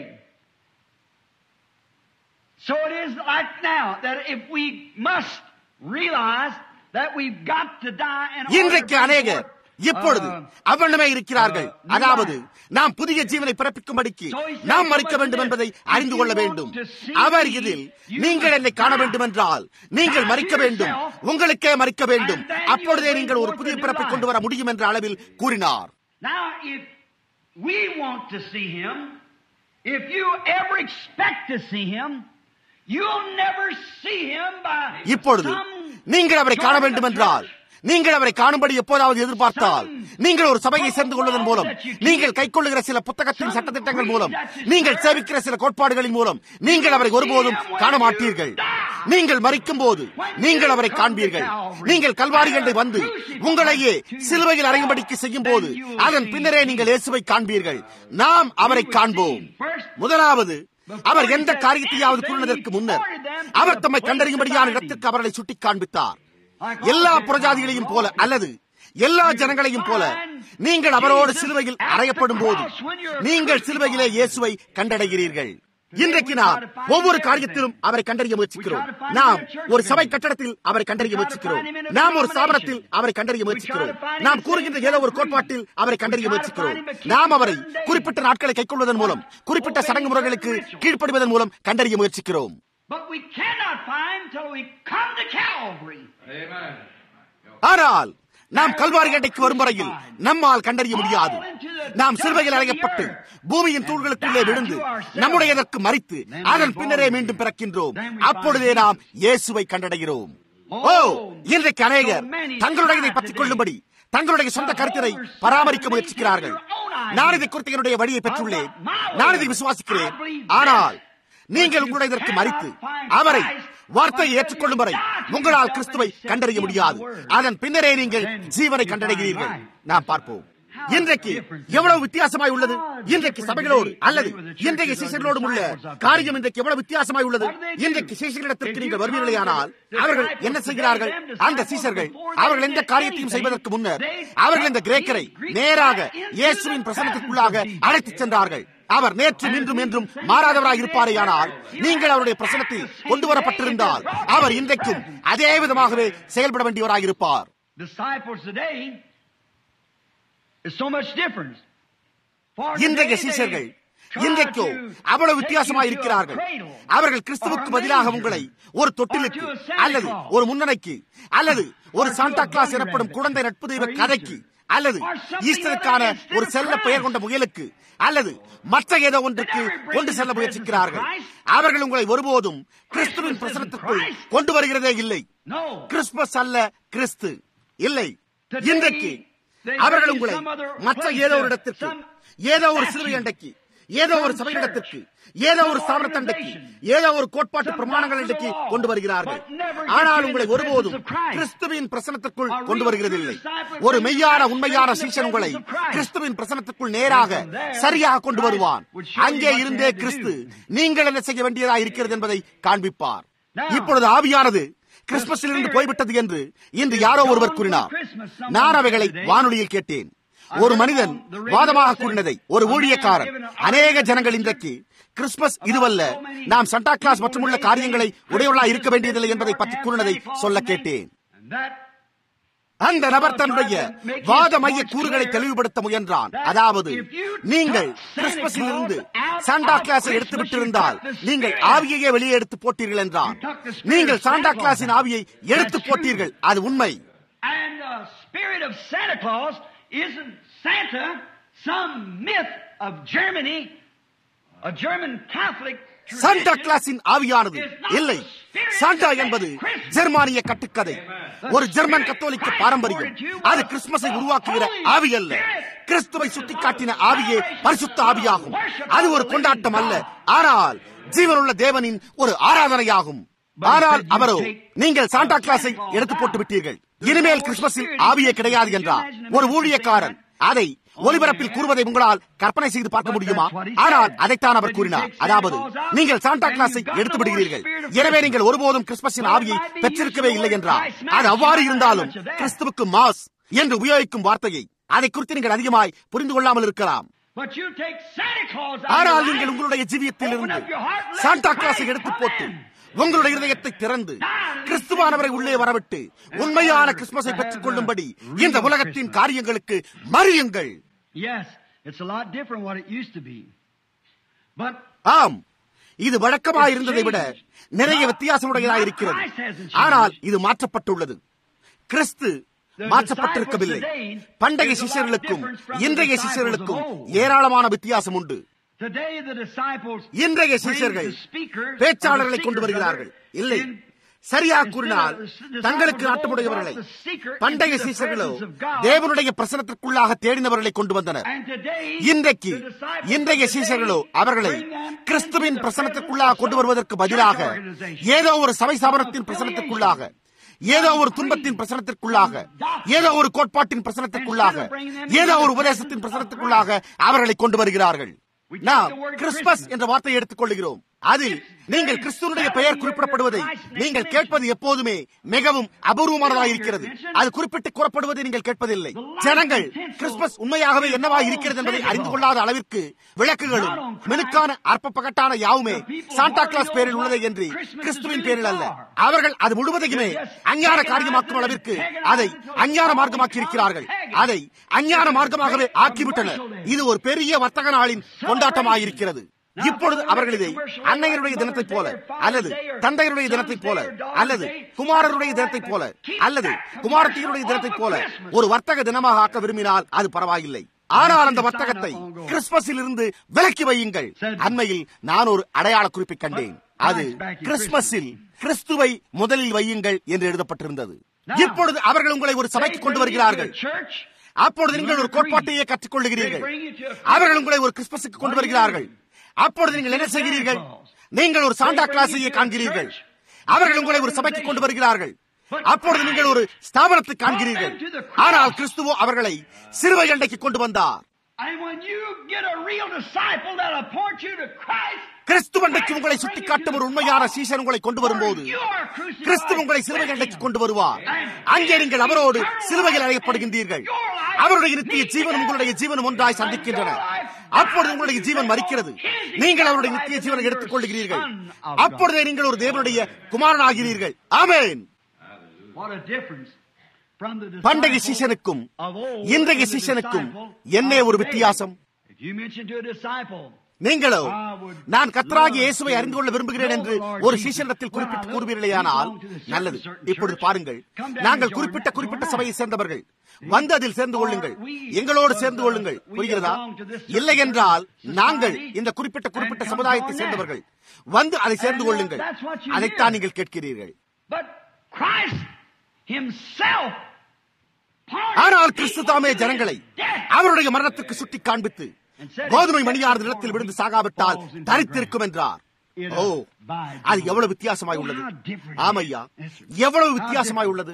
So it is like now that if we must realize that we've got to die in இன்றைக்கு அநேகர் இப்பொழுது அவ்வண்ணமே இருக்கிறார்கள் அதாவது நாம் புதிய ஜீவனை பிறப்பிக்கும்படிக்கு நாம் மறிக்க வேண்டும் என்பதை அறிந்து கொள்ள வேண்டும் அவர் இதில் நீங்கள் என்னை காண வேண்டும் என்றால் நீங்கள் மறிக்க வேண்டும் உங்களுக்கே மறிக்க வேண்டும் அப்பொழுதே நீங்கள் ஒரு புதிய பிறப்பை கொண்டு வர முடியும் என்ற அளவில் கூறினார் Now, if we want to see Him, if you ever expect to see Him, you'll never see Him by இப்பொழுது some நீங்கள் அவரை காண வேண்டும் என்றால் நீங்கள் அவரை காணும்படி எப்போதாவது எதிர்பார்த்தால் நீங்கள் ஒரு சபையை சேர்ந்து கொள்வதன் மூலம் நீங்கள் கைக்கொள்ளுகிற சில புத்தகத்தின் சட்டத்திட்டங்கள் மூலம் நீங்கள் சேவிக்கிற சில கோட்பாடுகளின் மூலம் நீங்கள் அவரை ஒருபோதும் காண மாட்டீர்கள் நீங்கள் மறிக்கும் போது நீங்கள் அவரை காண்பீர்கள் நீங்கள் கல்வாரிகளை வந்து உங்களையே சிலுவையில் அறையும்படிக்கு செய்யும் போது அதன் பின்னரே நீங்கள் இயேசுவை காண்பீர்கள் நாம் அவரை காண்போம் முதலாவது அவர் எந்த காரியத்தையாவது கூறினதற்கு முன்னர் அவர் தம்மை கண்டறியும்படியான இடத்திற்கு அவர்களை சுட்டிக் காண்பித்தார் எல்லா புறஜாதிகளையும் போல அல்லது எல்லா ஜனங்களையும் போல நீங்கள் அவரோடு சிலுவையில் அறையப்படும் போது நீங்கள் சிலுவையிலே இயேசுவை கண்டடைகிறீர்கள் இன்றைக்கு நாம் ஒவ்வொரு காரியத்திலும் அவரை கண்டறிய முயற்சிக்கிறோம் நாம் ஒரு சபை கட்டடத்தில் அவரை கண்டறிய முயற்சிக்கிறோம் நாம் ஒரு ஸ்தாபனத்தில் அவரை கண்டறிய முயற்சிக்கிறோம் நாம் கூறுகின்ற ஏதோ ஒரு கோட்பாட்டில் அவரை கண்டறிய முயற்சிக்கிறோம் நாம் அவரை குறிப்பிட்ட நாட்களை கைக்கொள்வதன் மூலம் குறிப்பிட்ட சடங்கு முறைகளுக்கு கீழ்ப்படுவதன் மூலம் கண்டறிய முயற்சிக்கிறோம் But we cannot find till we come to Calvary. ஆனால் நாம் கல்வாரி அட்டைக்கு வரும் வரையில் நம்மால் கண்டறிய முடியாது நாம் சிறுவையில் அறையப்பட்டு பூமியின் தூள்களுக்குள்ளே விழுந்து நம்முடையதற்கு மறித்து அதன் பின்னரே மீண்டும் பிறக்கின்றோம் அப்பொழுதே நாம் இயேசுவை கண்டடைகிறோம் ஓ இன்றைக்கு அநேகர் தங்களுடையதை பற்றிக் கொள்ளும்படி தங்களுடைய சொந்த கருத்தினை பராமரிக்க முயற்சிக்கிறார்கள் நான் இதை குறித்து என்னுடைய வழியை பெற்றுள்ளேன் நான் இதை விசுவாசிக்கிறேன் ஆனால் நீங்கள் உங்களுடைய இதற்கு மறித்து அவரை வார்த்தையை ஏற்றுக்கொள்ளும் வரை உங்களால் கிறிஸ்துவை கண்டறிய முடியாது அதன் பின்னரே நீங்கள் ஜீவனை கண்டடைகிறீர்கள் நாம் பார்ப்போம் இன்றைக்கு எவ்வளவு வித்தியாசமாய் உள்ளது இன்றைக்கு சபைகளோடு அல்லது இன்றைய சீசர்களோடும் உள்ள காரியம் இன்றைக்கு எவ்வளவு வித்தியாசமாக உள்ளது இன்றைக்கு சீசர்களிடத்திற்கு நீங்கள் வருவீர்களேயானால் அவர்கள் என்ன செய்கிறார்கள் அந்த சீசர்கள் அவர்கள் எந்த காரியத்தையும் செய்வதற்கு முன்னர் அவர்கள் இந்த கிரேக்கரை நேராக இயேசுவின் பிரசனத்திற்குள்ளாக அழைத்துச் சென்றார்கள் அவர் நேற்று இன்றும் என்றும் மாறாதவராக இருப்பாரேயானால் நீங்கள் அவருடைய பிரசனத்தில் கொண்டு வரப்பட்டிருந்தால் அவர் இன்றைக்கும் அதே விதமாகவே செயல்பட வேண்டியவராக இருப்பார் Disciples today is so much difference. For இன்றைய today சீசர்கள் they இன்றைக்கோ try to அவ்வளவு take வித்தியாசமாக you to a இருக்கிறார்கள் cradle அவர்கள் கிறிஸ்துவுக்கு or a பதிலாக manger உங்களை ஒரு தொட்டிலுக்கு or to a Santa அல்லது Claus ஒரு முன்னணைக்கு அல்லது ஒரு or to Santa a Claus bunny எனப்படும் rabbit குழந்தை நட்பு தெய்வ or கதைக்கு Easter அல்லது or something ஈஸ்டருக்கான other instead ஒரு of செல்ல Christ. பெயர் கொண்ட முயலுக்கு அல்லது மற்ற ஏதோ ஒன்றுக்கு They never bring கொண்டு the செல்ல presence முயற்சிக்கிறார்கள் of Christ. அவர்கள் உங்களை ஒருபோதும் கிறிஸ்துவின் Christmas isn't பிரசனத்திற்குள் Christ. கொண்டு வருகிறதே இல்லை No. கிறிஸ்துமஸ் அல்ல கிறிஸ்து இல்லை Today, இன்றைக்கு they அவர்கள் bring உங்களை some other மற்ற place ஏதோ to ஒரு இடத்திற்கு some ஏதோ ஒரு statue, சிறுவை அண்டைக்கு ஏதோ ஒரு some சபையிடத்திற்கு church, ஏதோ ஒரு some ஸ்தாபனத்தண்டைக்கு organization, ஏதோ ஒரு கோட்பாட்டு some பிரமாணங்கள் doctrine of இன்றைக்கு law, கொண்டு வருகிறார்கள் but never get ஆனால் you in உங்களை the ஒருபோதும் presence of Christ. கிறிஸ்துவின் பிரசனத்திற்குள் A கொண்டு real வருகிறதில்லை true disciple ஒரு brings மெய்யான Christ உண்மையான into the சீஷன் உங்களை presence of Christ. கிறிஸ்துவின் பிரசனத்திற்குள் நேராக And from there, சரியாக கொண்டு Christ வருவான் would show you அங்கே what you இருந்தே had to கிறிஸ்து do. நீங்கள் என்ன செய்ய வேண்டியதாக இருக்கிறது என்பதை காண்பிப்பார் Now, இப்பொழுது ஆவியானது கிறிஸ்துமஸில் இருந்து போய்விட்டது என்று இன்று யாரோ ஒருவர் கூறினார் நான் அவைகளை வானொலியில் கேட்டேன் ஒரு மனிதன் வாதமாக கூறினதை ஒரு ஊழியக்காரன் அநேக ஜனங்கள் இன்றைக்கு கிறிஸ்துமஸ் இதுவல்ல நாம் சண்டா கிளாஸ் மற்றும் உள்ள காரியங்களை உடையவர்களா இருக்க வேண்டியதில்லை என்பதை பற்றி கூறினதை சொல்ல கேட்டேன் And that அந்த நபர் தன்னுடைய வாத மைய கூறுகளை தெளிவுபடுத்த முயன்றான் அதாவது நீங்கள் கிறிஸ்துமஸில் இருந்து சாண்டா கிளாஸை எடுத்து விட்டிருந்தால் நீங்கள் ஆவியையே வெளியே எடுத்து போட்டீர்கள் என்றான் நீங்கள் சாண்டா கிளாஸின் ஆவியை எடுத்து போட்டீர்கள் அது உண்மை And the spirit of Santa Claus isn't Santa, some myth of Germany, a German Catholic Santa tradition. கிளாஸின் ஆவியானது இல்லை சாண்டா என்பது ஜெர்மானிய கட்டுக்கதை ஒரு ஜெர்மன் கத்தோலிக்க பாரம்பரியம் அது கிறிஸ்துமஸை உருவாக்குகிற ஆவி அல்ல கிறிஸ்துவை சுட்டிக்காட்டின ஆவியே பரிசுத்த ஆவியாகும் அது ஒரு கொண்டாட்டம் அல்ல ஆனால் ஜீவனுள்ள தேவனின் ஒரு ஆராதனையாகும் ஆனால் அவரோ நீங்கள் சாண்டா கிளாஸை எடுத்து போட்டு விட்டீர்கள் இனிமேல் கிறிஸ்துமஸில் ஆவியே கிடையாது என்றார் ஒரு ஊழியக்காரன் அதை ஒலிபரப்பில் கூறுவதை உங்களால் கற்பனை செய்து பார்க்க முடியுமா ஆனால் அதைத்தான் அவர் கூறினார் அதாவது நீங்கள் சாண்டா கிளாஸை எடுத்து விடுகிறீர்கள் எனவே நீங்கள் ஒருபோதும் கிறிஸ்துமஸின் ஆவியை பெற்றிருக்கவே இல்லை என்றார் அது அவ்வாறு இருந்தாலும் கிறிஸ்துவுக்கு மாஸ் என்று உபயோகிக்கும் வார்த்தையை அதை குறித்து நீங்கள் அதிகமாய் புரிந்து கொள்ளாமல் இருக்கலாம் But you take Santa Claus out of ஆனால் your நீங்கள் life, உங்களுடைய ஜீவியத்தில் open இருந்து up your heart, let Santa Christ கிளாஸை எடுத்து come போட்டு in. உங்களுடைய இருதயத்தை திறந்து கிறிஸ்துவானவரை உள்ளே வரவிட்டு உண்மையான கிறிஸ்துமஸை பெற்றுக் கொள்ளும்படி இந்த உலகத்தின் காரியங்களுக்கு மறியுங்கள் Yes, it's a lot different what it used to be. But ஆம் இது வழக்கமாக இருந்ததை விட நிறைய வித்தியாசமுடையதாக இருக்கிறது ஆனால் இது மாற்றப்பட்டுள்ளது கிறிஸ்து மாற்றப்பட்டிருக்கவில்லை பண்டைய சிஷ்யர்களுக்கும் இன்றைய சிஷ்யர்களுக்கும் ஏராளமான வித்தியாசம் உண்டு today the disciples இன்றைய bring சிஷ்யர்கள் the speakers, பேச்சாளர்களை or the கொண்டு seekers வருகிறார்கள் rather, இல்லை in- சரியாக கூறினால் instead of- தங்களுக்கு disciples நாட்டமுடையவர்களை brought the seeker பண்டைய into the சீசர்களோ presence of God. தேவனுடைய பிரசனத்திற்குள்ளாக தேடினவர்களை கொண்டு வந்தனர் And today, இன்றைக்கு the disciples இன்றைய today சீசர்களோ அவர்களை bring them கிறிஸ்துவின் into the பிரசனத்திற்குள்ளாக presence கொண்டு of வருவதற்கு some பதிலாக church organization. ஏதோ ஒரு சபை ஸ்தாபனத்தின் பிரசனத்திற்குள்ளாக ஏதோ ஒரு துன்பத்தின் பிரசனத்திற்குள்ளாக ஏதோ ஒரு கோட்பாட்டின் பிரசனத்திற்குள்ளாக ஏதோ ஒரு உபதேசத்தின் பிரசனத்திற்குள்ளாக அவர்களை கொண்டு வருகிறார்கள் நாம் கிறிஸ்துமஸ் என்ற வார்த்தையை எடுத்துக் கொள்கிறோம் அதில் நீங்கள் கிறிஸ்துவனுடைய பெயர் குறிப்பிடப்படுவதை நீங்கள் கேட்பது எப்போதுமே மிகவும் அபூர்வமானதாக இருக்கிறது அது குறிப்பிட்டு கூறப்படுவதை நீங்கள் கேட்பதில்லை ஜனங்கள் கிறிஸ்துமஸ் உண்மையாகவே என்னவா இருக்கிறது என்பதை அறிந்து கொள்ளாத அளவிற்கு விளக்குகளும் மினுக்கான அற்ப பகட்டான யாவுமே சாண்டா கிளாஸ் பேரில் உள்ளதை என்று கிறிஸ்துவின் பேரில் அல்ல அவர்கள் அது முழுவதையுமே அஞ்ஞான காரியமாக்கும் அளவிற்கு அதை அஞ்ஞான மார்க்கமாக்கி இருக்கிறார்கள் அதை அஞ்ஞான மார்க்கமாகவே ஆக்கிவிட்டனர் இது ஒரு பெரிய வர்த்தக நாளின் கொண்டாட்டமாயிருக்கிறது இப்பொழுது அவர்கள் இதை அன்னையருடைய தினத்தைப் போல அல்லது தந்தையருடைய தினத்தைப் போல அல்லது குமாரருடைய தினத்தைப் போல அல்லது குமாரத்தியருடைய தினத்தைப் போல ஒரு வர்த்தக தினமாக ஆக்க விரும்பினால் அது பரவாயில்லை ஆனால் அந்த வர்த்தகத்தை கிறிஸ்துமஸில் இருந்து விலக்கி வையுங்கள் அண்மையில் நான் ஒரு அடையாள குறிப்பை கண்டேன் அது கிறிஸ்துமஸில் கிறிஸ்துவை முதலில் வையுங்கள் என்று எழுதப்பட்டிருந்தது இப்பொழுது அவர்கள் உங்களை ஒரு சபைக்கு கொண்டு வருகிறார்கள் அப்பொழுது நீங்கள் ஒரு கோட்பாட்டையே கற்றுக்கொள்ளுகிறீர்கள் அவர்கள் உங்களை ஒரு கிறிஸ்துமஸுக்கு கொண்டு வருகிறார்கள் அப்பொழுது நீங்கள் என்ன செய்கிறீர்கள் நீங்கள் ஒரு சாண்டா கிளாஸையே காண்கிறீர்கள் அவர்கள் உங்களை ஒரு சபைக்கு கொண்டு வருகிறார்கள் அப்பொழுது நீங்கள் ஒரு ஸ்தாபனத்தை காண்கிறீர்கள் ஆனால் கிறிஸ்துவோ அவர்களை சிறுவை அண்டைக்கு கொண்டு வந்தார் கிறிஸ்துவண்டைக்கு உங்களை சுட்டிக்காட்டும் ஒரு உண்மையான சீசன் உங்களை கொண்டு வரும்போது கிறிஸ்து உங்களை சிலுவை அண்டைக்கு கொண்டு வருவார் அங்கே நீங்கள் அவரோடு சிலுவையில் அழைக்கப்படுகின்றீர்கள் அவருடைய நித்திய ஜீவன் உங்களுடைய ஜீவன் ஒன்றாய் சந்திக்கின்றன அப்பொழுது உங்களுடைய ஜீவன் மறிக்கிறது நீங்கள் அவருடைய நித்திய ஜீவனை எடுத்துக் கொள்கிறீர்கள் அப்பொழுதே நீங்கள் ஒரு தேவனுடைய குமாரன் ஆகிறீர்கள் ஆமேன் பண்டைய சீசனுக்கும் இன்றைய சீசனுக்கும் என்ன ஒரு வித்தியாசம் நீங்களோ நான் கத்தராகி இயேசுவை அறிந்து கொள்ள விரும்புகிறேன் என்று ஒரு சீசனத்தில் குறிப்பிட்டு கூறுவீர்களேயானால் நல்லது இப்பொழுது பாருங்கள் நாங்கள் குறிப்பிட்ட குறிப்பிட்ட சபையை சேர்ந்தவர்கள் வந்து அதில் சேர்ந்து கொள்ளுங்கள் எங்களோடு சேர்ந்து கொள்ளுங்கள் புரிகிறதா இல்லை என்றால் நாங்கள் இந்த குறிப்பிட்ட குறிப்பிட்ட சமுதாயத்தை சேர்ந்தவர்கள் வந்து அதை சேர்ந்து கொள்ளுங்கள் அதைத்தான் நீங்கள் கேட்கிறீர்கள் ஆனால் கிறிஸ்து தாமே ஜனங்களை அவருடைய மரணத்திற்கு சுட்டி காண்பித்து கோதுமை மணியானது நிலத்தில் விழுந்து சாகாவிட்டால் தரித்திருக்கும் என்றார் ஓ அது எவ்வளவு வித்தியாசமாய் உள்ளது ஆமையா எவ்வளவு வித்தியாசமாய் உள்ளது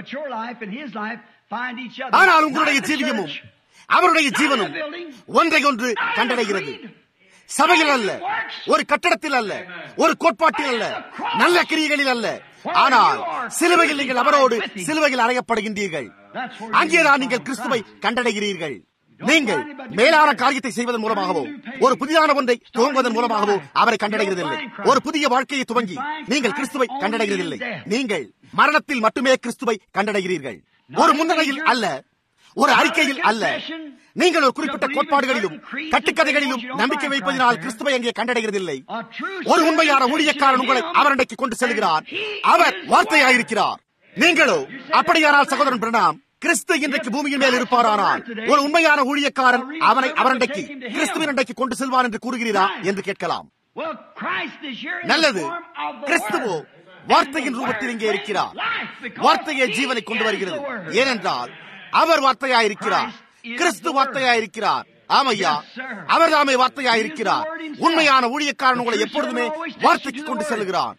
ஆனால் உங்களுடைய ஜீவியமும் அவருடைய ஜீவனும் ஒன்றை ஒன்று கண்டடைகிறது சபையில் அல்ல ஒரு கட்டடத்தில் அல்ல ஒரு கோட்பாட்டில் அல்ல நல்ல கிரியைகளில் அல்ல ஆனால் சிலுவையில் நீங்கள் அவரோடு சிலுவையில் அறையப்படுகின்றீர்கள் அங்கேதான் நீங்கள் கிறிஸ்துவை கண்டடைகிறீர்கள் நீங்கள் மேலான காரியத்தை செய்வதன் மூலமாகவோ ஒரு புதிதான ஒன்றை துவங்குவதன் மூலமாகவோ அவரை கண்டடைகிறதில்லை ஒரு புதிய வாழ்க்கையை துவங்கி நீங்கள் கிறிஸ்துவை கண்டடைகிறதில்லை நீங்கள் மரணத்தில் மட்டுமே கிறிஸ்துவை கண்டடைகிறீர்கள் ஒரு முன்னணியில் அல்ல ஒரு அறிக்கையில் அல்ல நீங்கள் ஒரு குறிப்பிட்ட கோட்பாடுகளிலும் கட்டுக்கதைகளிலும் நம்பிக்கை வைப்பதனால் கிறிஸ்துவை அங்கே கண்டடைகிறதில்லை ஒரு உண்மையான ஊழியக்காரன் உங்களை அவரண்டைக்கு கொண்டு செல்கிறார் அவர் வார்த்தையாயிருக்கிறார் நீங்களோ அப்படியானால் சகோதரன் பிரணாம் கிறிஸ்து இன்றைக்கு பூமியின் மேல் இருப்பாரானால் ஒரு உண்மையான ஊழியக்காரன் அவனை அவரண்டைக்கு கிறிஸ்துவின் அண்டைக்கு கொண்டு செல்வான் என்று கூறுகிறீரா என்று கேட்கலாம் நல்லது கிறிஸ்துவோ வார்த்தையின் ரூபத்தில் இங்கே இருக்கிறார் வார்த்தையே ஜீவனை கொண்டு வருகிறது ஏனென்றால் அவர் வார்த்தையாயிருக்கிறார் கிறிஸ்து வார்த்தையாயிருக்கிறார் ஆமையா அவர் தாமே வார்த்தையாயிருக்கிறார் உண்மையான ஊழியக்காரன் உங்களை எப்பொழுதுமே வார்த்தைக்கு கொண்டு செல்கிறான்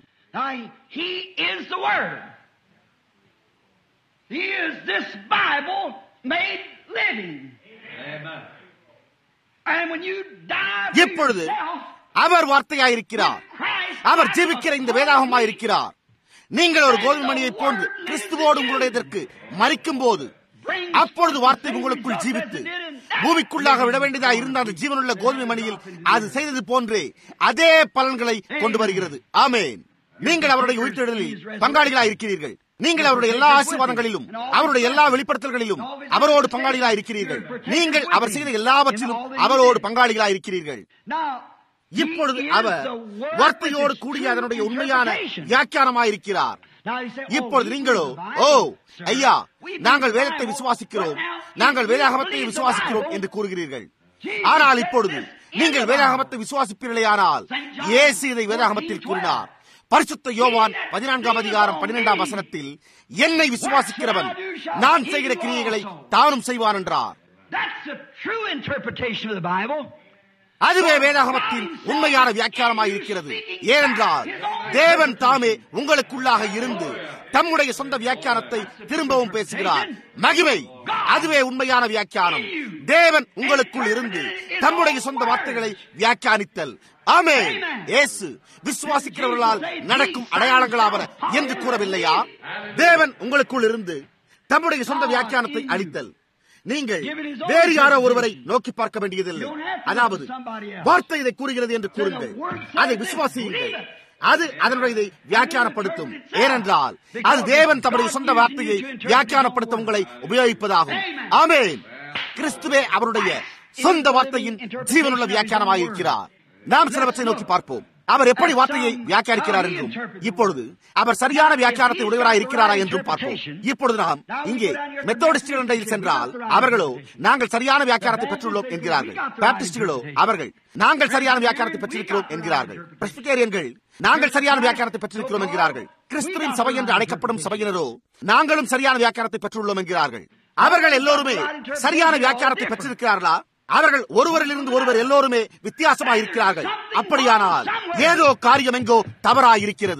He is this Bible made living. Amen. And when you die இப்பொழுது அவர் வார்த்தையாயிருக்கிறார் அவர் ஜீவிக்கிற இந்த வேதாகமாயிருக்கிறார் நீங்கள் ஒரு கோதுமை மணியை போன்று கிறிஸ்துவோடு உங்களுடையதற்கு மறிக்கும் போது அப்பொழுது வார்த்தை உங்களுக்குள் ஜீவித்து பூமிக்குள்ளாக விட வேண்டியதா இருந்த அந்த ஜீவனுள்ள கோதுமை மணியில் அது செய்தது போன்றே அதே பலன்களை கொண்டு வருகிறது ஆமேன் நீங்கள் அவருடைய உயிர்த்தெழுதலில் பங்காளிகளாக இருக்கிறீர்கள் நீங்கள் அவருடைய எல்லா ஆசீர்வாதங்களிலும் அவருடைய எல்லா வெளிப்படுத்தல்களிலும் அவரோடு பங்காளிகளாக இருக்கிறீர்கள் நீங்கள் அவர் செய்த எல்லாவற்றிலும் அவரோடு பங்காளிகளாக இருக்கிறீர்கள் இப்பொழுது அவர் வார்த்தையோடு கூடிய அதனுடைய உண்மையான வியாக்கியானமாயிருக்கிறார் இப்பொழுது நீங்களோ ஓ ஐயா நாங்கள் வேதத்தை விசுவாசிக்கிறோம் நாங்கள் வேதாகமத்தை விசுவாசிக்கிறோம் என்று கூறுகிறீர்கள் ஆனால் இப்பொழுது நீங்கள் வேதாகமத்தை விசுவாசிப்பீர்களேயானால் இயேசு இதை வேதாகமத்தில் கூறினார் பரிசுத்த யோவான் பதினான்காம் அதிகாரம் பன்னிரெண்டாம் வசனத்தில் என்னை விசுவாசிக்கிறவன் நான் செய்கிற கிரியைகளை தானும் செய்வான் என்றார் அதுவே வேதாகமத்தின் உண்மையான வியாக்கியானமாக இருக்கிறது ஏனென்றால் தேவன் தாமே உங்களுக்குள்ளாக இருந்து தம்முடைய சொந்த வியாக்கியானத்தை திரும்பவும் பேசுகிறார் மகிமை அதுவே உண்மையான வியாக்கியானம் தேவன் உங்களுக்குள் இருந்து தம்முடைய சொந்த வார்த்தைகளை வியாக்கியானித்தல் ஆமே இயேசு விசுவாசிக்கிறவர்களால் நடக்கும் அடையாளங்களாவன என்று கூறவில்லையா தேவன் உங்களுக்குள் இருந்து தம்முடைய சொந்த வியாக்கியானத்தை அளித்தல் நீங்கள் வேறு யாரோ ஒருவரை நோக்கி பார்க்க வேண்டியதில்லை அதாவது வார்த்தை இதை கூறுகிறது என்று கூறுங்கள் அதை விசுவாசியுங்கள் அது அதனுடைய இதை வியாக்கியானப்படுத்தும் ஏனென்றால் அது தேவன் தம்முடைய சொந்த வார்த்தையை வியாக்கியானப்படுத்த உங்களை உபயோகிப்பதாகும் ஆமேன் கிறிஸ்துவே அவருடைய சொந்த வார்த்தையின் ஜீவனுள்ள வியாக்கியானமாயிருக்கிறார் நாம் சிலவற்றை நோக்கி பார்ப்போம் அவர் எப்படி வார்த்தையை வியாக்கியானிக்கிறார் என்றும் இப்பொழுது அவர் சரியான வியாக்கியானத்தை உடையவராய் இருக்கிறாரா என்றும் பார்ப்போம் இப்பொழுது நாம் இங்கே மெத்தோடிஸ்டுகள் இடையில் சென்றால் அவர்களோ நாங்கள் சரியான வியாக்கியானத்தை பெற்றுள்ளோம் என்கிறார்கள் பேப்டிஸ்டுகளோ அவர்கள் நாங்கள் சரியான வியாக்கியானத்தை பெற்றிருக்கிறோம் என்கிறார்கள் பிரஸ்பிட்டேரியன்கள் நாங்கள் சரியான வியாக்கியானத்தை பெற்றிருக்கிறோம் என்கிறார்கள் கிறிஸ்துவின் சபை என்று அழைக்கப்படும் சபையினரோ நாங்களும் சரியான வியாக்கியானத்தை பெற்றுள்ளோம் என்கிறார்கள் அவர்கள் எல்லோருமே சரியான வியாக்கியானத்தை பெற்றிருக்கிறார்களா அவர்கள் ஒருவரிலிருந்து ஒருவர் எல்லோருமே வித்தியாசமாக இருக்கிறார்கள் அப்படியானால் ஏதோ காரியம் எங்கோ தவறாயிருக்கிறது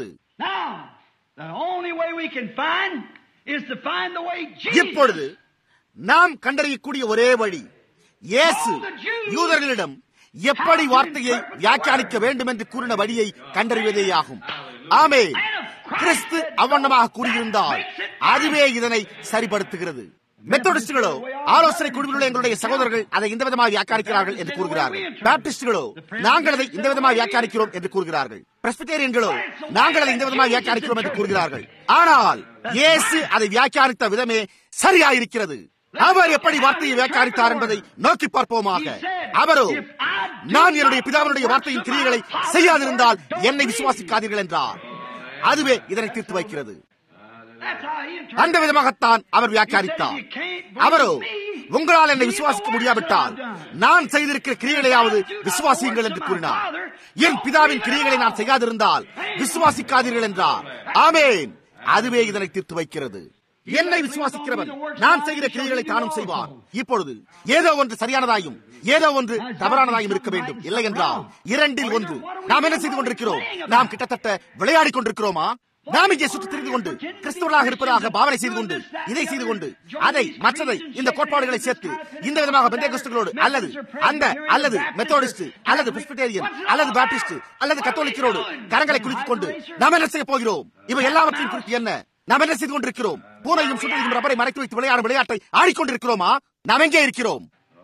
இப்பொழுது நாம் கண்டறியக்கூடிய ஒரே வழி இயேசு யூதர்களிடம் எப்படி வார்த்தையை வியாக்கியானிக்க வேண்டும் என்று கூறின வழியை கண்டறிவதேயாகும் ஆமே கிறிஸ்து அவ்வண்ணமாக கூறியிருந்தால் அதுவே இதனை சரிப்படுத்துகிறது மெத்தோடிஸ்டுகளோ ஆலோசனை குழுவில் எங்களுடைய சகோதரர்கள் அதை இந்த விதமாக வியாக்கியானிக்கிறார்கள் என்று கூறுகிறார்கள் பாப்டிஸ்டுகளோ நாங்கள் அதை இந்த விதமாக வியாக்கியானிக்கிறோம் என்று கூறுகிறார்கள் பிரஸ்பிட்டேரியன்களோ நாங்கள் அதை இந்த விதமாக வியாக்கியானிக்கிறோம் என்று கூறுகிறார்கள் ஆனால் இயேசு அதை வியாக்கியானித்த விதமே சரியாயிருக்கிறது அவர் எப்படி வார்த்தையை வியாக்கியானித்தார் என்பதை நோக்கி பார்ப்போமாக அவரோ நான் என்னுடைய பிதாவினுடைய வார்த்தையின் கிரியைகளை செய்யாதிருந்தால் என்னை விசுவாசிக்காதீர்கள் என்றார் அதுவே இதனை தீர்த்து வைக்கிறது அந்த விதமாகத்தான் அவர் வியாக்கியானித்தார் அவரோ உங்களால் என்னை விசுவாசிக்க முடியாவிட்டால் நான் செய்திருக்கிற கிரியைகளையாவது விசுவாசியுங்கள் என்று கூறினார் என் பிதாவின் கிரியைகளை நான் செய்யாதிருந்தால் விசுவாசிக்காதீர்கள் என்றார் ஆமேன் அதுவே இதனை தீர்த்து வைக்கிறது என்னை விசுவாசிக்கிறவன் நான் செய்கிற கிரியைகளை தானும் செய்வார் இப்பொழுது ஏதோ ஒன்று சரியானதாயும் ஏதோ ஒன்று தவறானதாயும் இருக்க வேண்டும் இல்லை என்றால் இரண்டில் ஒன்று நாம் என்ன செய்து கொண்டிருக்கிறோம் நாம் கிட்டத்தட்ட விளையாடி கொண்டிருக்கிறோமா நாம் இங்கே சுற்றி திரிந்து கொண்டு கிறிஸ்துவர்களாக இருப்பதாக பாவனை செய்து கொண்டு இதை செய்து கொண்டு அதை மற்றதை இந்த கோட்பாடுகளை சேர்த்து இந்த விதமாக பெந்தை கிறிஸ்துகளோடு அல்லது அந்த அல்லது மெத்தோடிஸ்ட் அல்லது பிரிஸ்பிட்டேரியன் அல்லது பாப்டிஸ்ட் அல்லது கத்தோலிக்கரோடு கரங்களை குலுக்கிக் கொண்டு நாம் என்ன செய்ய போகிறோம் இவை எல்லாவற்றையும் குறித்து என்ன நாம் என்ன செய்து கொண்டிருக்கிறோம் பூனையும் சுற்றியும் ரப்பரை மறைத்து வைத்து விளையாடும் விளையாட்டை ஆடிக்கொண்டிருக்கிறோமா நாம் எங்கே இருக்கிறோம்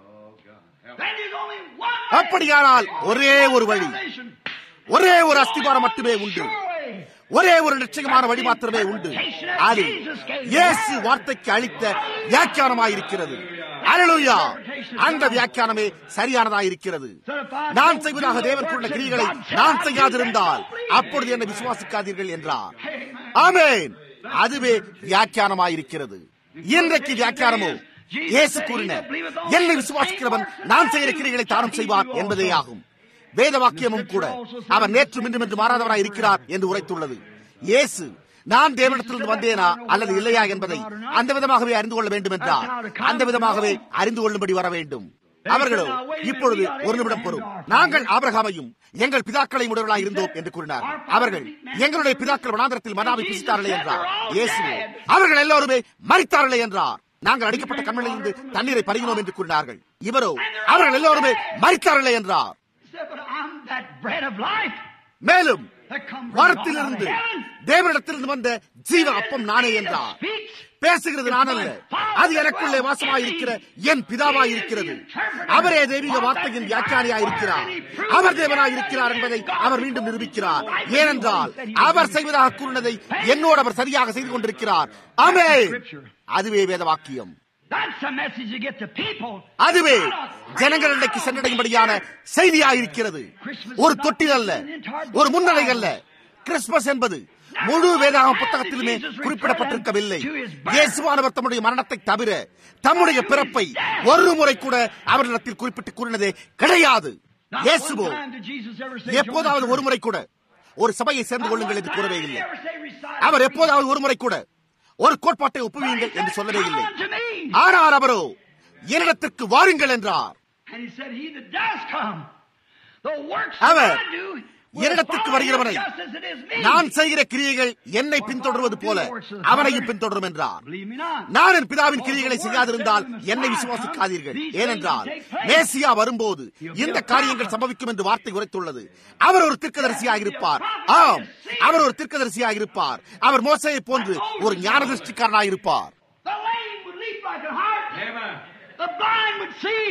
அப்படியானால் ஒரே ஒரு வழி ஒரே ஒரு அஸ்திபாரம் மட்டுமே உண்டு ஒரே ஒரு நிச்சயமான வழி மாத்திரமே உண்டு அது இயேசு வார்த்தைக்கு அளித்த வியாக்கியானமாயிருக்கிறது அலலுயா அந்த வியாக்கியானமே சரியானதாயிருக்கிறது நான் செய்வதாக தேவன் கொண்ட கிரிகளை நான் செய்யாதிருந்தால் அப்பொழுது என்னை விசுவாசிக்காதீர்கள் என்றார் ஆமேன் அதுவே வியாக்கியானமாயிருக்கிறது இன்றைக்கு வியாக்கியானமோ இயேசு கூறின என்னை விசுவாசிக்கிறவன் நான் செய்கிற கிரிகளை தானும் செய்வான் என்பதே ஆகும் வேத வாக்கியமும் கூட அவர் நேற்று மீண்டும் என்று மாறாதவராய் இருக்கிறார் என்று உரைத்துள்ளது இயேசு நான் தேவனிடத்திலிருந்து வந்தேனா அல்லது இல்லையா என்பதை அந்த விதமாகவே அறிந்து கொள்ள வேண்டும் என்றார் அந்த விதமாகவே அறிந்து கொள்ளும்படி வர வேண்டும் அவர்களோ இப்பொழுது ஒரு நிமிடம் பொறும் நாங்கள் ஆபிரகாமையும் எங்கள் பிதாக்களை உடவர்களாக இருந்தோம் என்று கூறினார் அவர்கள் எங்களுடைய பிதாக்கள் வனாந்திரத்தில் மனாவை பிசித்தார்களே என்றார் இயேசு அவர்கள் எல்லோருமே மறித்தார்களே என்றார் நாங்கள் அடிக்கப்பட்ட கண்மணிலிருந்து தண்ணீரை பருகினோம் என்று கூறினார்கள் இவரோ அவர்கள் எல்லோருமே மறித்தார்களே என்றார் மேலும் வாரத்திலிருந்து தேவனிடத்திலிருந்து வந்த ஜீவ அப்பம் நானே என்றார் பேசுகிறது நான் அல்ல அது எனக்குள்ளே வாசமாயிருக்கிற என் பிதாவாய் இருக்கிறது அவரே தெய்வீக வார்த்தையின் வியாக்கியானியாய் இருக்கிறார் அவர் தேவனாய் இருக்கிறார் என்பதை அவர் மீண்டும் நிரூபிக்கிறார் ஏனென்றால் அவர் செய்வதாக கூறினதை என்னோடு அவர் சரியாக செய்து கொண்டிருக்கிறார் அமே அதுவே வேத வாக்கியம் அதுவே ஜனங்கள் இன்றைக்கு சென்றடையும்படியான செய்தியாயிருக்கிறது ஒரு தொட்டில் அல்ல ஒரு முன்னணி அல்ல கிறிஸ்துமஸ் என்பது முழு வேதாக புத்தகத்திலுமே குறிப்பிடப்பட்டிருக்கவில்லை இயேசுவானவர் தம்முடைய மரணத்தை தவிர தம்முடைய பிறப்பை ஒரு முறை கூட அவரிடத்தில் குறிப்பிட்டு கூறினதே கிடையாது இயேசுவோ எப்போதாவது ஒரு முறை கூட ஒரு சபையை சேர்ந்து கொள்ளுங்கள் என்று கூறவே இல்லை அவர் எப்போதாவது ஒரு முறை கூட ஒரு கோட்பாட்டை ஒப்புவீங்கள் என்று சொல்லவே இல்லை ஆனால் அவரோ என்னிடத்திற்கு வாருங்கள் என்றார் அவர் என்னிடத்திற்கு வருகிறவனை நான் செய்கிற கிரியைகள் என்னை பின்தொடர்வது போல அவனையும் பின்தொடரும் என்றார் நான் என் பிதாவின் கிரியைகளை செய்யாதிருந்தால் என்னை விசுவாசிக்காதீர்கள் ஏனென்றால் மேசியா வரும்போது இந்த காரியங்கள் சம்பவிக்கும் என்று வார்த்தை உரைத்துள்ளது அவர் ஒரு தீர்க்கதரிசியாக இருப்பார் ஆம் அவர் ஒரு தீர்க்கதரிசியாக இருப்பார் அவர் மோசையை போன்று ஒரு ஞான திருஷ்டிக்காரனாக இருப்பார் The lame would leap like a hart. The blind would see.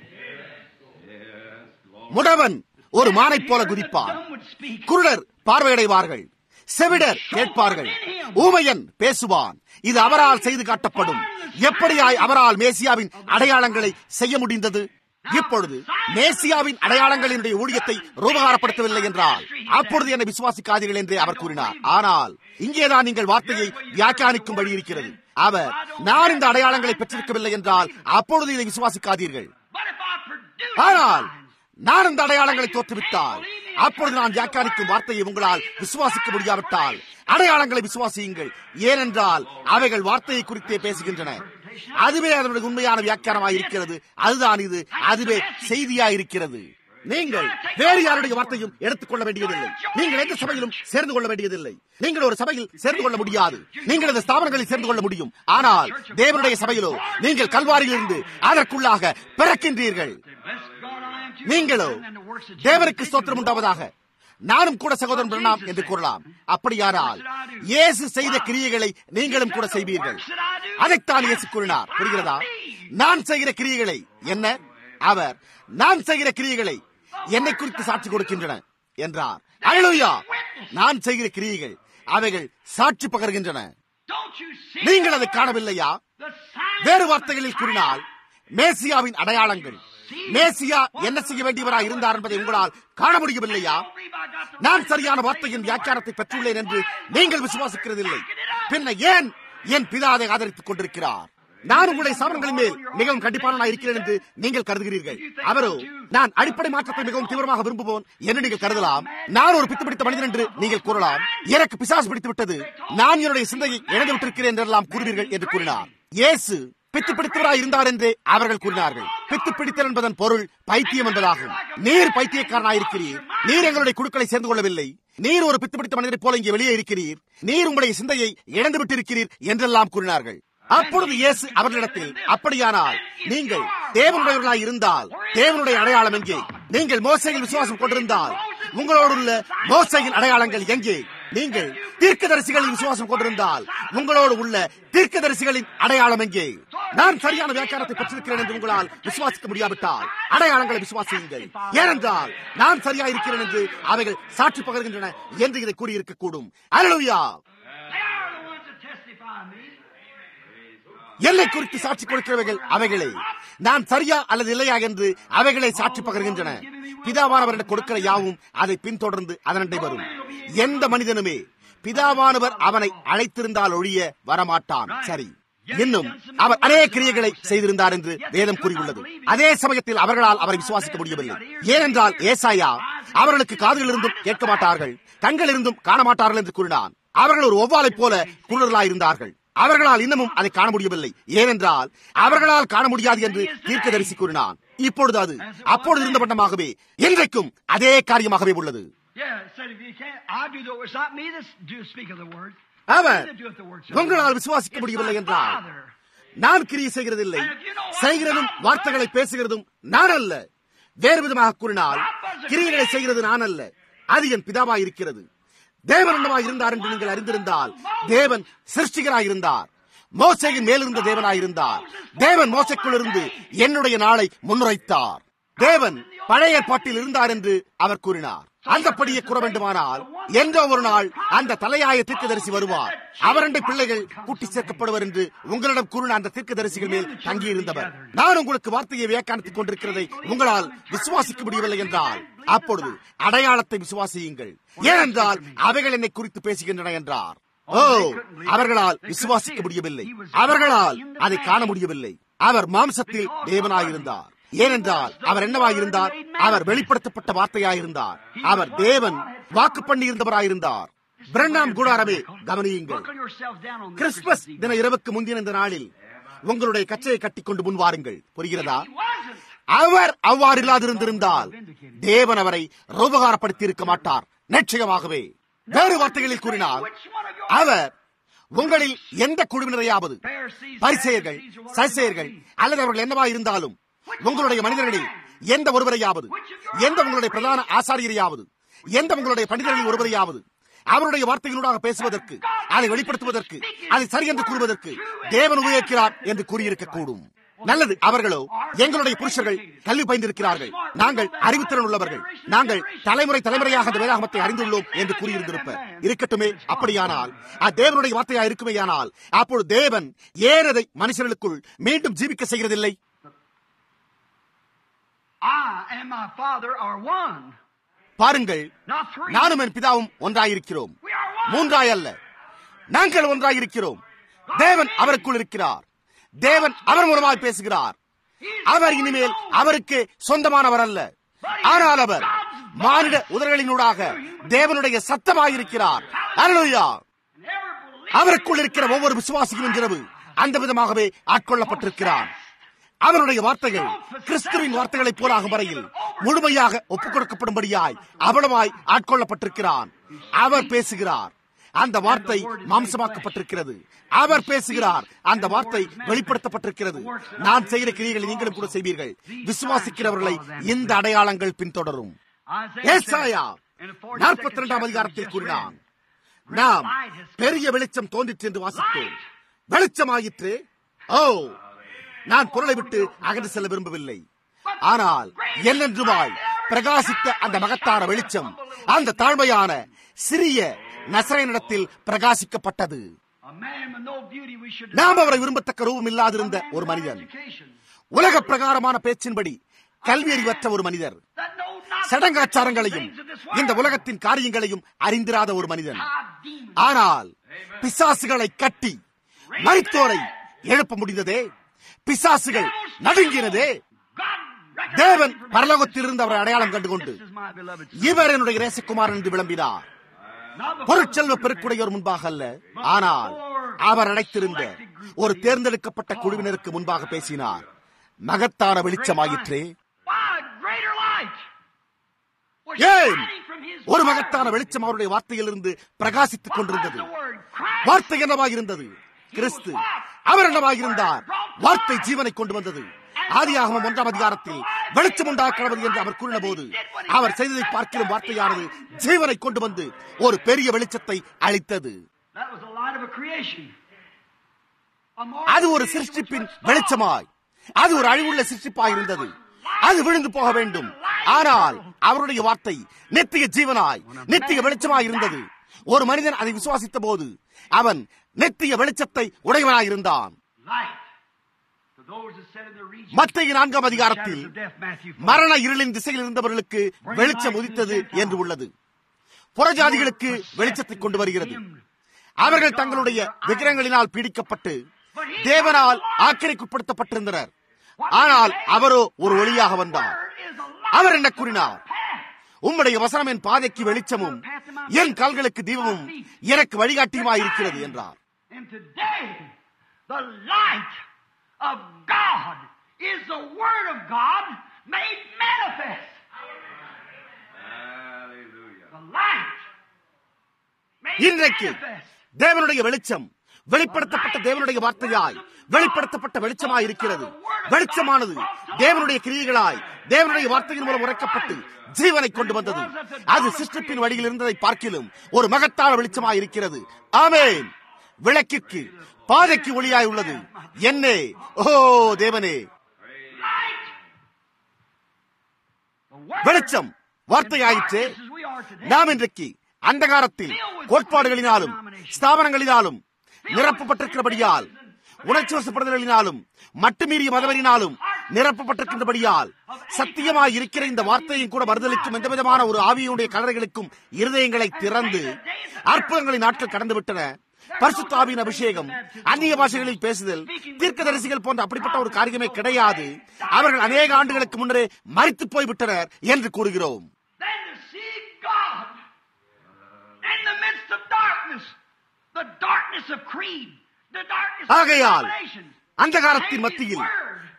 முடவன் ஒரு மானை போல குதிப்பார் Some would speak. குருடர் பார்வையடைவார்கள் செவிடர் கேட்பார்கள் ஊமையன் பேசுவான் இது அவரால் செய்து காட்டப்படும் எப்படியாய் அவரால் மேசியாவின் அடையாளங்களை செய்ய முடிந்தது இப்பொழுது மேசியாவின் அடையாளங்களினுடைய ஊழியத்தை ரூபகாரப்படுத்தவில்லை என்றால் அப்பொழுது என்னை விசுவாசிக்காதீர்கள் என்றே அவர் கூறினார் ஆனால் இங்கேதான் நீங்கள் வார்த்தையை வியாக்கியானிக்கும் வழி இருக்கிறது அவர் நான் இந்த அடையாளங்களை பெற்றிருக்கவில்லை என்றால் அப்பொழுது இதை விசுவாசிக்காதீர்கள் But if I produce ஆனால் signs, நான் இந்த அடையாளங்களை தோற்றுவித்தால் அப்பொழுது நான் வியாக்கியானிக்கும் வார்த்தையை உங்களால் விசுவாசிக்க முடியாவிட்டால் அடையாளங்களை விசுவாசியுங்கள் ஏனென்றால் அவைகள் வார்த்தையை குறித்தே பேசுகின்றன அதுவே அதனுடைய உண்மையான வியாக்கியானமாய் இருக்கிறது அதுதான் இது அதுவே செய்தியாய் இருக்கிறது நீங்கள் வேறு யாருடைய வார்த்தையும் எடுத்துக்கொள்ள வேண்டியதில்லை நீங்கள் எந்த சபையிலும் சேர்ந்து கொள்ள வேண்டியதில்லை நீங்கள் ஒரு சபையில் சேர்ந்து கொள்ள முடியாது நீங்கள் இந்த ஸ்தாபனங்களில் சேர்ந்து கொள்ள முடியும் ஆனால் தேவனுடைய சபையிலோ நீங்கள் கல்வாரியிலிருந்து அதற்குள்ளாக பிறக்கின்றீர்கள் bless God, I am too நீங்களோ and the works that தேவனுக்கு Jesus did ஸ்தோத்திரம் do. உண்டாவதாக நானும் கூட சகோதரன் பிரணாம் என்று கூறலாம் அப்படியானால் இயேசு செய்த கிரியைகளை நீங்களும் கூட செய்வீர்கள் அதைத்தான் இயேசு கூறினார் புரிகிறதா நான் செய்கிற கிரியைகளை என்ன அவர் நான் செய்கிற கிரியைகளை என்னை குறித்து சாட்சி கொடுக்கின்றன என்றார் அல்லேலூயா நான் செய்கிற கிரியைகள் அவைகள் சாட்சி பகர்கின்றன Don't you see நீங்கள் அதை காணவில்லையா the signs வேறு of the வார்த்தைகளில் கூறினால் மேசியாவின் அடையாளங்கள் மேசியா என்ன செய்ய வேண்டியவராய் இருந்தார் என்பதை உங்களால் காண முடியவில்லையா believe I got the நான் சரியான வார்த்தையின் வியாக்கியானத்தை பெற்றுள்ளேன் என்று நீங்கள் விசுவாசிக்கிறதில்லை பின்ன ஏன் என் பிதா அதை ஆதரித்துக் கொண்டிருக்கிறார் நான் உங்களுடைய சாமன்களின் மேல் மிகவும் கண்டிப்பான இருக்கிறேன் என்று நீங்கள் கருதுகிறீர்கள் அவரோ நான் அடிப்படை மாற்றத்தை மிகவும் தீவிரமாக விரும்புவோம் என்று நீங்கள் கருதலாம் நான் ஒரு பித்து பிடித்த மனிதன் என்று நீங்கள் கூறலாம் எனக்கு பிசாசு பிடித்து விட்டது நான் என்னுடைய சிந்தையை இழந்து விட்டிருக்கிறேன் என்றெல்லாம் கூறுவீர்கள் என்று கூறினார் இயேசு பித்து பிடித்தவராய் இருந்தார் என்றே அவர்கள் கூறினார்கள் பித்து பிடித்தல் என்பதன் பொருள் பைத்தியம் என்பதாகும் நீர் பைத்தியக்காரனாய் இருக்கிறீர் நீர் எங்களுடைய குழுக்களை சேர்ந்து கொள்ளவில்லை நீர் ஒரு பித்து பிடித்த மனிதரைப் போல இங்கே வெளியே இருக்கிறீர் நீர் உங்களுடைய சிந்தையை இழந்து விட்டிருக்கிறீர் என்றெல்லாம் கூறினார்கள் அப்பொழுது இயேசு அவர்களிடத்தில் அப்படியானால் நீங்கள் தேவனுடையவர்களாய் இருந்தால் தேவனுடைய அடையாளம் எங்கே நீங்கள் மோசையில் விசுவாசம் கொண்டிருந்தால் உங்களோடு உள்ள மோசையின் அடையாளங்கள் எங்கே நீங்கள் தீர்க்கதரிசிகளில் விசுவாசம் கொண்டிருந்தால் உங்களோடு உள்ள தீர்க்கதரிசிகளின் அடையாளம் எங்கே நான் சரியான வியாக்கியானத்தை பெற்றிருக்கிறேன் என்று உங்களால் விசுவாசிக்க முடியாவிட்டால் அடையாளங்களை விசுவாசியுங்கள் ஏனென்றால் நான் சரியா இருக்கிறேன் என்று அவைகள் சாட்சி பகர்கின்றன என்று இதை கூறியிருக்க கூடும் அல்லேலூயா They are the ones that testify of me. என்னை குறித்து சாட்சி கொடுக்கிறவைகள் அவைகளே நான் சரியா அல்லது இல்லையா என்று அவைகளை சாட்சி பகர்கின்றன பிதாவானவர் எனக்கு கொடுக்கிற யாவும் அதை பின்தொடர்ந்து அதனண்டை வரும் எந்த மனிதனுமே பிதாவானவர் அவனை அழைத்திருந்தால் ஒழிய வரமாட்டான் சரி இன்னும் அவர் அநேக கிரியைகளை செய்திருந்தார் என்று வேதம் கூறியுள்ளது அதே சமயத்தில் அவர்களால் அவரை விசுவாசிக்க முடியவில்லை ஏனென்றால் ஏசாயா அவர்களுக்கு காதுகள் இருந்தும் கேட்க மாட்டார்கள் கண்கள் இருந்தும் காண மாட்டார்கள் என்று கூறினான் அவர்கள் ஒரு ஒவ்வாளைப் போல குருடர்களாய் இருந்தார்கள் அவர்களால் இன்னமும் அதை காண முடியவில்லை ஏனென்றால் அவர்களால் காண முடியாது என்று தீர்க்கதரிசி கூறினான் இப்பொழுது அது அப்பொழுது இருந்த வண்ணமாகவே இன்றைக்கும் அதே காரியமாகவே உள்ளது Yeah, it said if you can't, I do the It's not me that do speak of the word. Our He that doeth the works of உங்களால் the word. விசுவாசிக்க It's முடியவில்லை my என்றால் Father. நான் கிரியை செய்கிறதில்லை செய்கிறதும் வார்த்தைகளை பேசுகிறதும் நான் அல்ல வேறு விதமாக கூறினால் கிரியைகளை செய்கிறது நான் அல்ல அது என் பிதாவாய் இருக்கிறது தேவன் என்னவாய் இருந்தார் என்று நீங்கள் அறிந்திருந்தால் தேவன் சிருஷ்டிகராய் இருந்தார் மோசையின் மேலிருந்த தேவனாய் இருந்தார் தேவன் மோசைக்குள் இருந்து என்னுடைய நாளை முன்னுரைத்தார் தேவன் பழைய ஏற்பாட்டில் இருந்தார் என்று அவர் கூறினார் அந்தப்படியே கூற வேண்டுமானால் என்றோ ஒரு நாள் அந்த தலையாய தீர்க்கதரிசி வருவார் அவரண்டை பிள்ளைகள் கூட்டி சேர்க்கப்படுவர் என்று உங்களிடம் கூறின அந்த தீர்க்கதரிசிகள் மேல் தங்கியிருந்தவர் நான் உங்களுக்கு வார்த்தையை வியாக்கியானித்துக் கொண்டிருக்கிறதை உங்களால் விசுவாசிக்க முடியவில்லை என்றால் அப்பொழுது அடையாளத்தை விசுவாசியுங்கள் ஏனென்றால் அவைகள் என்னை குறித்து பேசுகின்றன என்றார் ஓ அவர்களால் விசுவாசிக்க முடியவில்லை அவர்களால் அதை காண முடியவில்லை அவர் மாம்சத்தில் தேவனாயிருந்தார் ஏனென்றால் அவர் என்னவாயிருந்தார் அவர் வெளிப்படுத்தப்பட்ட வார்த்தையாயிருந்தார் அவர் தேவன் வாக்கு பண்ணி இருந்தவராயிருந்தார் பிரண்ணாம் கூடாரமே கவனியுங்கள் Buckle yourselves down on this Christmas Christmas தின இரவுக்கு முந்தின இந்த நாளில் உங்களுடைய கச்சையை கட்டிக்கொண்டு முன் வாருங்கள் புரிகிறதா He wasn't. அவர் அவ்வாறு இல்லாதிருந்திருந்தால் தேவன் அவரை ரூபகாரப்படுத்தி இருக்க மாட்டார் நிச்சயமாகவே வேறு வார்த்தைகளில் கூறினால் அவர் உங்களில் எந்த குழுவினரையாவது பரிசெயர்கள் சசேயர்கள் அல்லது அவர்கள் என்னவா இருந்தாலும் உங்களுடைய மனிதர்களில் எந்த ஒருவரையாவது எந்த உங்களுடைய பிரதான ஆசாரியரையாவது எந்த உங்களுடைய பண்டிதர்களில் ஒருவரையாவது அவருடைய வார்த்தைகளூடாக பேசுவதற்கு அதை வெளிப்படுத்துவதற்கு அதை சரி என்று கூறுவதற்கு தேவன் உபயோகிக்கிறார் என்று கூறியிருக்க கூடும் நல்லது அவர்களோ எங்களுடைய புருஷர்கள் கல்வி பயின்றிருக்கிறார்கள் நாங்கள் அறிவுத்திறன் உள்ளவர்கள் நாங்கள் தலைமுறை தலைமுறையாக அந்த வேதாகமத்தை அறிந்துள்ளோம் என்று கூறியிருந்திருப்ப இருக்கட்டுமே அப்படியானால் அது தேவனுடைய வார்த்தையா இருக்குமேயானால் அப்பொழுது தேவன் ஏன் அதை மனுஷர்களுக்குள் மீண்டும் ஜீவிக்க செய்கிறதில்லை I and my Father are one. பாருங்கள் Not three. நானும் என் பிதாவும் ஒன்றாயிருக்கிறோம் We are one. மூன்றாய் அல்ல நாங்கள் ஒன்றாயிருக்கிறோம் தேவன் அவருக்குள் இருக்கிறார் தேவன் அவர் மூலமாய் பேசுகிறார் அவர் இனிமேல் அவருக்கு சொந்தமானவர் அல்ல ஆனால் அவர் மானிட உதர்களினூடாக தேவனுடைய சத்தமாயிருக்கிறார் அல்லேலூயா And every believer அவருக்குள் இருக்கிற ஒவ்வொரு விசுவாசியும் என்றிரவு அந்த விதமாகவே ஆட்கொள்ளப்பட்டிருக்கிறார் அவருடைய வார்த்தைகள் கிறிஸ்துவின் வார்த்தைகளைப் போலாகும் வரையில் முழுமையாக ஒப்புக் கொடுக்கப்படும்படியாய் அவளமாய் ஆட்கொள்ளப்பட்டிருக்கிறான் அவர் பேசுகிறார் அந்த வார்த்தை மாம்சமாக்கப்பட்டிருக்கிறது அவர் பேசுகிறார் அந்த வார்த்தை வெளிப்படுத்தப்பட்டிருக்கிறது நான் செய்கிற கிரியைகளை நீங்களும் கூட செய்வீர்கள் விசுவாசிக்கிறவர்களை இந்த அடையாளங்கள் பின்தொடரும் Isaiah ஏசாயா said in the 42nd நாற்பத்தி இரண்டாம் chapter அதிகாரத்தில் just கூறினான் read, நாம் பெரிய வெளிச்சம் தோன்றிற்று என்று வாசித்தோம் வெளிச்சமாயிற்று ஓ நான் பொருளை விட்டு அகன்று செல்ல விரும்பவில்லை ஆனால் என்னென்றுமாய் பிரகாசித்த அந்த மகத்தான வெளிச்சம் அந்த தாழ்மையான சிறிய நசரேனிடத்தில் பிரகாசிக்கப்பட்டது A man with no beauty we should நாம் அவரை விரும்பத்தக்க ரூபம் இல்லாதிருந்த ஒரு மனிதன் education. உலக பிரகாரமான பேச்சின்படி கல்வியறிவற்ற ஒரு மனிதர் That know not சடங்காச்சாரங்களையும் the things of this world. இந்த உலகத்தின் காரியங்களையும் அறிந்திராத ஒரு மனிதன் Ah, demons. ஆனால் பிசாசுகளை கட்டி மரித்தோரை எழுப்ப முடிந்ததே பிசாசுகள் நடுங்கினதே God recognized தேவன் him from பரலோகத்திலிருந்து அவரை அடையாளம் கண்டுகொண்டு This is my beloved son. இவர் என்னுடைய நேசகுமாரன் என்று விளம்பினார் Not before பொருட்செல்வ the பெருக்குடையோர் முன்பாக அல்ல ஆனால் அவர் அழைத்திருந்த ஒரு தேர்ந்தெடுக்கப்பட்ட குழுவினருக்கு முன்பாக பேசினார் மகத்தான வெளிச்சமாயிற்றே Why, greater light was ஏன் shining from his ஒரு word. மகத்தான வெளிச்சம் அவருடைய வார்த்தையிலிருந்து பிரகாசித்துக் What was கொண்டிருந்தது the word? Christ. வார்த்தை என்னவாயிருந்தது கிறிஸ்து அவர் என்னவாயிருந்தார் வார்த்தை ஜீவனை கொண்டு வந்தது ஆதியாகமம் ஒன்றாம் அதிகாரத்தில் வெளிச்சம் உண்டாக்கிறது என்று அவர் கூறின போது அவர் செய்ததை பார்க்கிலும் வார்த்தையானது ஜீவனை கொண்டு வந்து ஒரு பெரிய வெளிச்சத்தை அளித்தது That was the light of a creation. A more அது ஒரு creation சிருஷ்டிப்பின் which was வெளிச்சமாய் அது ஒரு அழிவுள்ள சிருஷ்டிப்பாய் இருந்தது அது விழுந்து போக வேண்டும் ஆனால் அவருடைய வார்த்தை நித்திய ஜீவனாய் நித்திய வெளிச்சமாய் இருந்தது ஒரு மனிதன் அதை விசுவாசித்த போது அவன் நித்திய வெளிச்சத்தை உடையவனாய் இருந்தான் light. To those that said in the region மத்திய நான்காம் அதிகாரத்தில் shadows of death, Matthew 4. மரண இருளின் திசையில் இருந்தவர்களுக்கு வெளிச்சம் உதித்தது என்று உள்ளது புறஜாதிகளுக்கு வெளிச்சத்தை கொண்டு வருகிறது அவர்கள் தங்களுடைய விக்கிரங்களினால் பீடிக்கப்பட்டு தேவனால் ஆக்கிரைக்குட்படுத்தப்பட்டிருந்தனர் ஆனால் அவரோ ஒரு ஒளியாக வந்தார் Word is a light அவர் என்ன கூறினார் path. உம்முடைய வசனம் என் பாதைக்கு வெளிச்சமும் என் கால்களுக்கு தீபமும் எனக்கு வழிகாட்டியுமாய் இருக்கிறது என்றார் And today, the light of God is the Word of God made manifest. The light made இன்றைக்கு manifest. தேவனுடைய வெளிச்சம் வெளிப்படுத்தப்பட்ட தேவனுடைய வார்த்தையாய் வெளிப்படுத்தப்பட்ட வெளிச்சமாய் இருக்கிறது வெளிச்சமானது தேவனுடைய கிரியைகளாய் தேவனுடைய வார்த்தையின் மூலம் உரைக்கப்பட்டு ஜீவனை கொண்டு வந்தது அது சிருஷ்டிப்பின் வழியில் இருந்ததை பார்க்கிலும் ஒரு மகத்தான வெளிச்சமாய் இருக்கிறது ஆமென் விளக்கிற்கு பாதைக்கு ஒளியாய் உள்ளது என்னே ஓ தேவனே Light. The Word வெளிச்சம் வார்த்தையாயிற்றே darkness as we are today. நாம் இன்றைக்கு அந்தகாரத்தில் கோட்பாடுகளினாலும் ஸ்தாபனங்களினாலும் நிரப்பப்பட்டிருக்கிறபடியால் உணர்ச்சி வசப்படுதலினாலும் மட்டுமீறிய மதவரினாலும் நிரப்பப்பட்டிருக்கின்றபடியால் சத்தியமாய் இருக்கிற இந்த வார்த்தையும் கூட மறுதலிக்கும் எந்த விதமான ஒரு ஆவியுடைய கலரைகளுக்கும் இருதயங்களை திறந்து அற்புதங்களின் நாட்கள் கடந்து விட்டன பரிசுத்தாவின் அபிஷேகம் அந்நிய பாஷைகளில் பேசுதல் தீர்க்கதரிசிகள் போன்ற அப்படிப்பட்ட ஒரு காரியமே கிடையாது அவர்கள் அநேக ஆண்டுகளுக்கு முன்னரே மறித்து போய்விட்டனர் என்று கூறுகிறோம் Then to see God in the midst of darkness, the darkness of creed, the darkness of ஆகையால் denominations, அந்தகாரத்தின் and His மத்தியில் word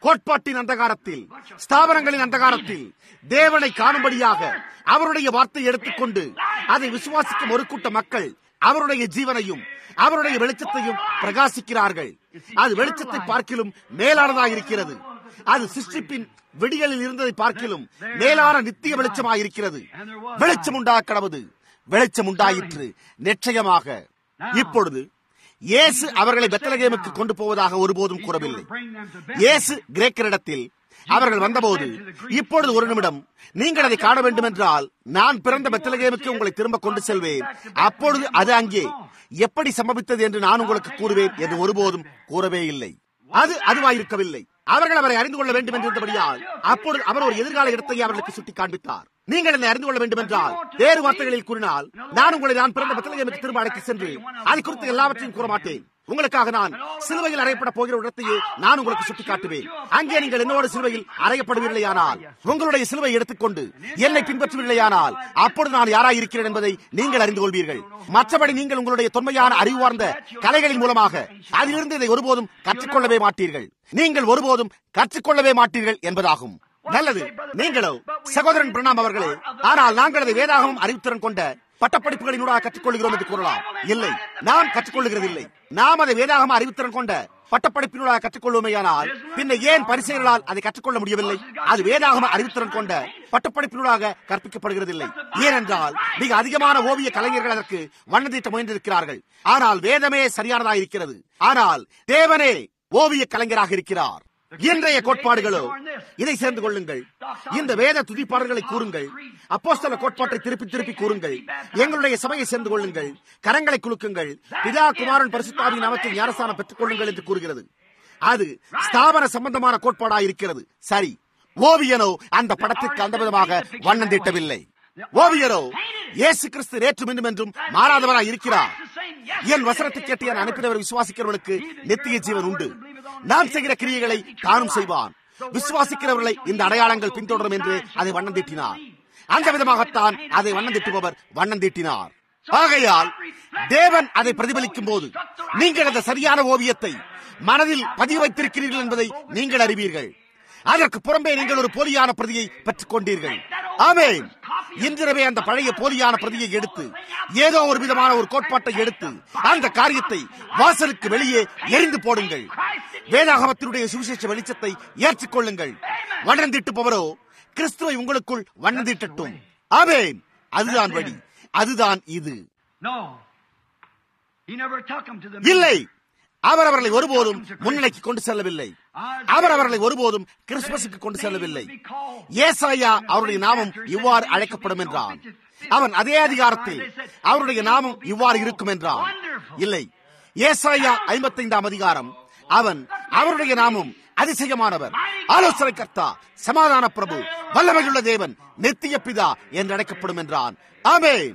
கோட்பாட்டின் அந்தகாரத்தில் ஸ்தாபனங்களின் அந்தகாரத்தில் தேவனை காணும்படியாக அவருடைய வார்த்தையை எடுத்துக்கொண்டு அதை விசுவாசிக்கும் ஒரு கூட்ட மக்கள் அவருடைய ஜீவனையும் அவருடைய வெளிச்சத்தையும் பிரகாசிக்கிறார்கள் அது வெளிச்சத்தை பார்க்கிலும் மேலானதாக இருக்கிறது அது சிருஷ்டிப்பின் விடிகளில் இருந்ததை பார்க்கிலும் மேலான நித்திய வெளிச்சமாயிருக்கிறது வெளிச்சம் உண்டா கடவுது வெளிச்சம் உண்டாயிற்று நிச்சயமாக இப்பொழுது இயேசு அவர்களை பெத்தலகேமுக்கு கொண்டு போவதாக ஒருபோதும் கூறவில்லை இயேசு கிரேக்கரிடத்தில் அவர்கள் வந்தபோது இப்பொழுது ஒரு நிமிடம் நீங்கள் அதை காண வேண்டும் என்றால் நான் பிறந்த பெத்தலகேமுக்கு உங்களை திரும்ப கொண்டு செல்வேன் அப்பொழுது அது அங்கே எப்படி சம்பவித்தது என்று நான் உங்களுக்கு கூறுவேன் என்று ஒருபோதும் கூறவே இல்லை அது அதுவாயிருக்கவில்லை அவர்கள் அவரை அறிந்து கொள்ள வேண்டும் என்றிருந்தபடியால் அப்பொழுது அவர் ஒரு எதிர்கால இடத்தை அவர்களுக்கு சுட்டி காண்பித்தார் நீங்கள் என்னை அறிந்து கொள்ள வேண்டும் என்றால் வேறு வார்த்தைகளில் கூறினால் நான் உங்களை நான் பிறந்த பத்திரிகைக்கு திரும்ப அழைத்து சென்று அது குறித்து எல்லாவற்றையும் கூற மாட்டேன் உங்களுக்காக நான் சிலுவையில் அறையப்பட போகிற இடத்தையே நான் உங்களுக்கு சுட்டி காட்டுவேன் அங்கே நீங்கள் என்னோட சிலுவையில் அறையப்படுவீர்களையானால் உங்களுடைய சிலுவை எடுத்துக்கொண்டு என்னை பின்பற்றுவீர்களையானால் அப்பொழுது நான் யாராய் இருக்கிறேன் என்பதை நீங்கள் அறிந்து கொள்வீர்கள் மற்றபடி நீங்கள் உங்களுடைய தொன்மையான அறிவார்ந்த கலைகளின் மூலமாக அதிலிருந்து இதை ஒருபோதும் கற்றுக்கொள்ளவே மாட்டீர்கள் நீங்கள் ஒருபோதும் கற்றுக்கொள்ளவே மாட்டீர்கள் என்பதாகும் நல்லது நீங்களோ சகோதரன் பிரணாம் அவர்களே ஆனால் நாங்கள் அதை வேதாகவும் அறிவுத்திறன் கொண்ட பட்டப்படிப்புகளினூடாக கற்றுக்கொள்கிறோம் என்று கூறலாம் இல்லை நாம் கற்றுக்கொள்ளுகிறதில்லை நாம் அதை வேதாகம அறிவுத்திறன் கொண்ட பட்டப்படிப்பினூடாக கற்றுக்கொள்வோமேயானால் பின்ன ஏன் பரிசெயலால் அதை கற்றுக்கொள்ள முடியவில்லை அது வேதாகம அறிவுத்திறன் கொண்ட பட்டப்படிப்பினூடாக கற்பிக்கப்படுகிறதில்லை ஏனென்றால் மிக அதிகமான ஓவிய கலைஞர்கள் அதற்கு வண்ணதீட்ட முயன்றிருக்கிறார்கள் ஆனால் வேதமே சரியானதாக இருக்கிறது ஆனால் தேவனே ஓவிய கலைஞராக இருக்கிறார் இன்றைய கோட்பாடுகளோ இதை சேர்ந்து கொள்ளுங்கள் இந்த வேத துதிப்பாடல்களை கூறுங்கள் அப்போஸ்தல கோட்பாட்டை திருப்பி திருப்பி கூறுங்கள் எங்களுடைய சபையை சேர்ந்து கொள்ளுங்கள் கரங்களை குலுக்குங்கள் பிதா குமாரன் பரிசுத்தாவின் நாமத்தில் ஞானஸ்தானம் பெற்றுக் கொள்ளுங்கள் என்று கூறுகிறது அது ஸ்தாபன சம்பந்தமான கோட்பாடாயிருக்கிறது சரி ஓவியனோ அந்த படத்திற்கு அந்த விதமாக வண்ணம் தீட்டவில்லை ஓவியரோ இயேசு கிறிஸ்து நேற்று மீண்டும் என்றும் மாறாதவராய் இருக்கிறார் என் வசனத்தை கேட்டு என் அனுப்பினவர் விசுவாசிக்கிறவர்களுக்கு நித்திய ஜீவன் உண்டு நான் செய்கிற கிரியைகளை தானும் செய்வான் விசுவாசிக்கிறவர்களை இந்த அடையாளங்கள் பின்தொடரும் என்று அதை வண்ணம் தீட்டினார் அந்த விதமாகத்தான் அதை வண்ணம் தீட்டுபவர் வண்ணம் தீட்டினார் ஆகையால் தேவன் அதை பிரதிபலிக்கும் போது நீங்கள் அந்த சரியான ஓவியத்தை மனதில் பதிவு வைத்திருக்கிறீர்கள் என்பதை நீங்கள் அறிவீர்கள் அதற்கு புறம்பே நீங்கள் ஒரு போலியான பிரதியை பெற்றுக் கொண்டீர்கள் ஆமேன் இன்றிரவே அந்த பழைய போலியான பிரதியை எடுத்து ஏதோ ஒரு விதமான ஒரு கோட்பாட்டை எடுத்து அந்த காரியத்தை வாசலுக்கு வெளியே எரிந்து போடுங்கள் வேதாகமத்தினுடைய சுவிசேஷ வெளிச்சத்தை ஏற்றுக்கொள்ளுங்கள் வண்ணம் தீட்டுப்பவரோ கிறிஸ்துவை உங்களுக்குள் வண்ணம் தீட்டட்டும் ஆமேன் அதுதான் வழி அதுதான் இது இல்லை அவர் அவர்களை ஒருபோதும் முன்னிலைக்கு கொண்டு செல்லவில்லை அவர் அவர்களை ஒருபோதும் கிறிஸ்துமஸுக்கு கொண்டு செல்லவில்லை ஏசாயா அவருடைய நாமம் இவ்வாறு அழைக்கப்படும் என்றான் அவன் அதே அதிகாரத்தில் அவருடைய நாமம் இவ்வாறு இருக்கும் என்றான் இல்லை ஏசாயா ஐம்பத்தைந்தாம் அதிகாரம் அவன் அவருடைய நாமம் அதிசயமானவர் ஆலோசனை கர்த்தா சமாதான பிரபு வல்லமையுள்ள தேவன் நித்திய பிதா என்று அழைக்கப்படும் என்றான் ஆமேன்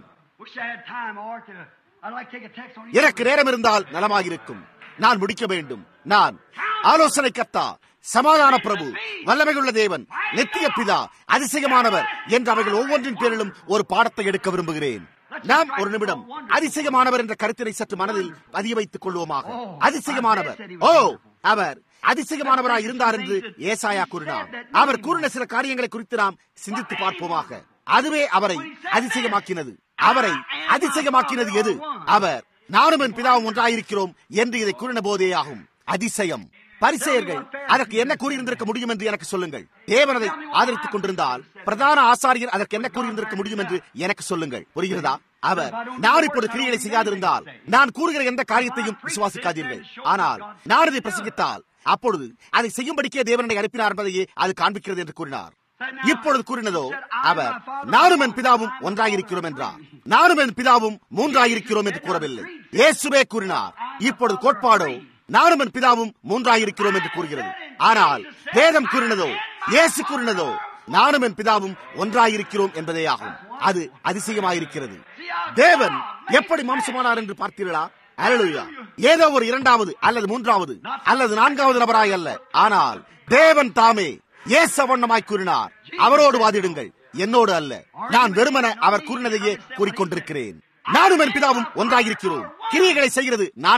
எனக்கு நேரம் இருந்தால் நலமாயிருக்கும் நான் முடிக்க வேண்டும் நான் ஆலோசனை கர்த்தா சமாதான பிரபு வல்லமையுள்ள தேவன் நித்திய பிதா அதிசயமானவர் என்று அவர்கள் ஒவ்வொன்றின் பேரிலும் ஒரு பாடத்தை எடுக்க விரும்புகிறேன் நாம் ஒரு நிமிடம் அதிசயமானவர் என்ற கருத்தினை சற்று மனதில் பதிய வைத்துக் கொள்வோமாக அதிசயமானவர் ஓ அவர் அதிசயமானவராய் இருந்தார் என்று ஏசாயா கூறினார் அவர் கூறின சில காரியங்களை குறித்து நாம் சிந்தித்து பார்ப்போமாக அதுவே அவரை அதிசயமாக்கினது அவரை அதிசயமாக்கினது எது அவர் நானும் என் பிதாவும் ஒன்றாயிருக்கிறோம் என்று இதை கூறின போதே ஆகும் அதிசயம் பரிசெயர்கள் அதற்கு என்ன கூறியிருந்திருக்க முடியும் என்று எனக்கு சொல்லுங்கள் தேவன் அதை ஆதரித்துக் கொண்டிருந்தால் பிரதான ஆசாரியர் அதற்கு என்ன கூறியிருந்திருக்க முடியும் என்று எனக்கு சொல்லுங்கள் புரிகிறதா அவர் நான் இப்பொழுது கிரியைகளை செய்யாதிருந்தால் நான் கூறுகிற எந்த காரியத்தையும் விசுவாசிக்காதீர்கள் ஆனால் நான் இதை பிரசங்கித்தால் அப்பொழுது அதை செய்யும்படிக்கே தேவனை அனுப்பினார் என்பதையே அது காண்பிக்கிறது என்று கூறினார் இப்பொழுது கூறினதோ அவர் நானும் என் பிதாவும் ஒன்றாயிருக்கிறோம் என்றார் நானும் என் பிதாவும் மூன்றாயிருக்கிறோம் என்று கூறவில்லை இயேசுவே கூறினார் இப்பொழுது கோட்பாடோ நானும் என் பிதாவும் மூன்றாயிருக்கிறோம் என்று கூறுகிறது ஆனால் வேதம் கூறினதோ இயேசு கூறினதோ நானும் என் பிதாவும் ஒன்றாயிருக்கிறோம் என்பதே ஆகும் அது அதிசயமாயிருக்கிறது தேவன் எப்படி மாம்சமானார் என்று பார்த்தீர்களா அலலுயா ஏதோ ஒரு இரண்டாவது அல்லது மூன்றாவது அல்லது நான்காவது நபராய் அல்ல ஆனால் தேவன் தாமே ஏசவண்ணமாய் கூறினார் அவரோடு வாதிடுங்கள் என்னோடு அல்ல நான் வெறுமன அவர் கூறினதையே கூறிக்கொண்டிருக்கிறேன் நானும் என் பிதாவும் ஒன்றாயிருக்கிறோம் கிரியைகளை செய்கிறது நான் அல்ல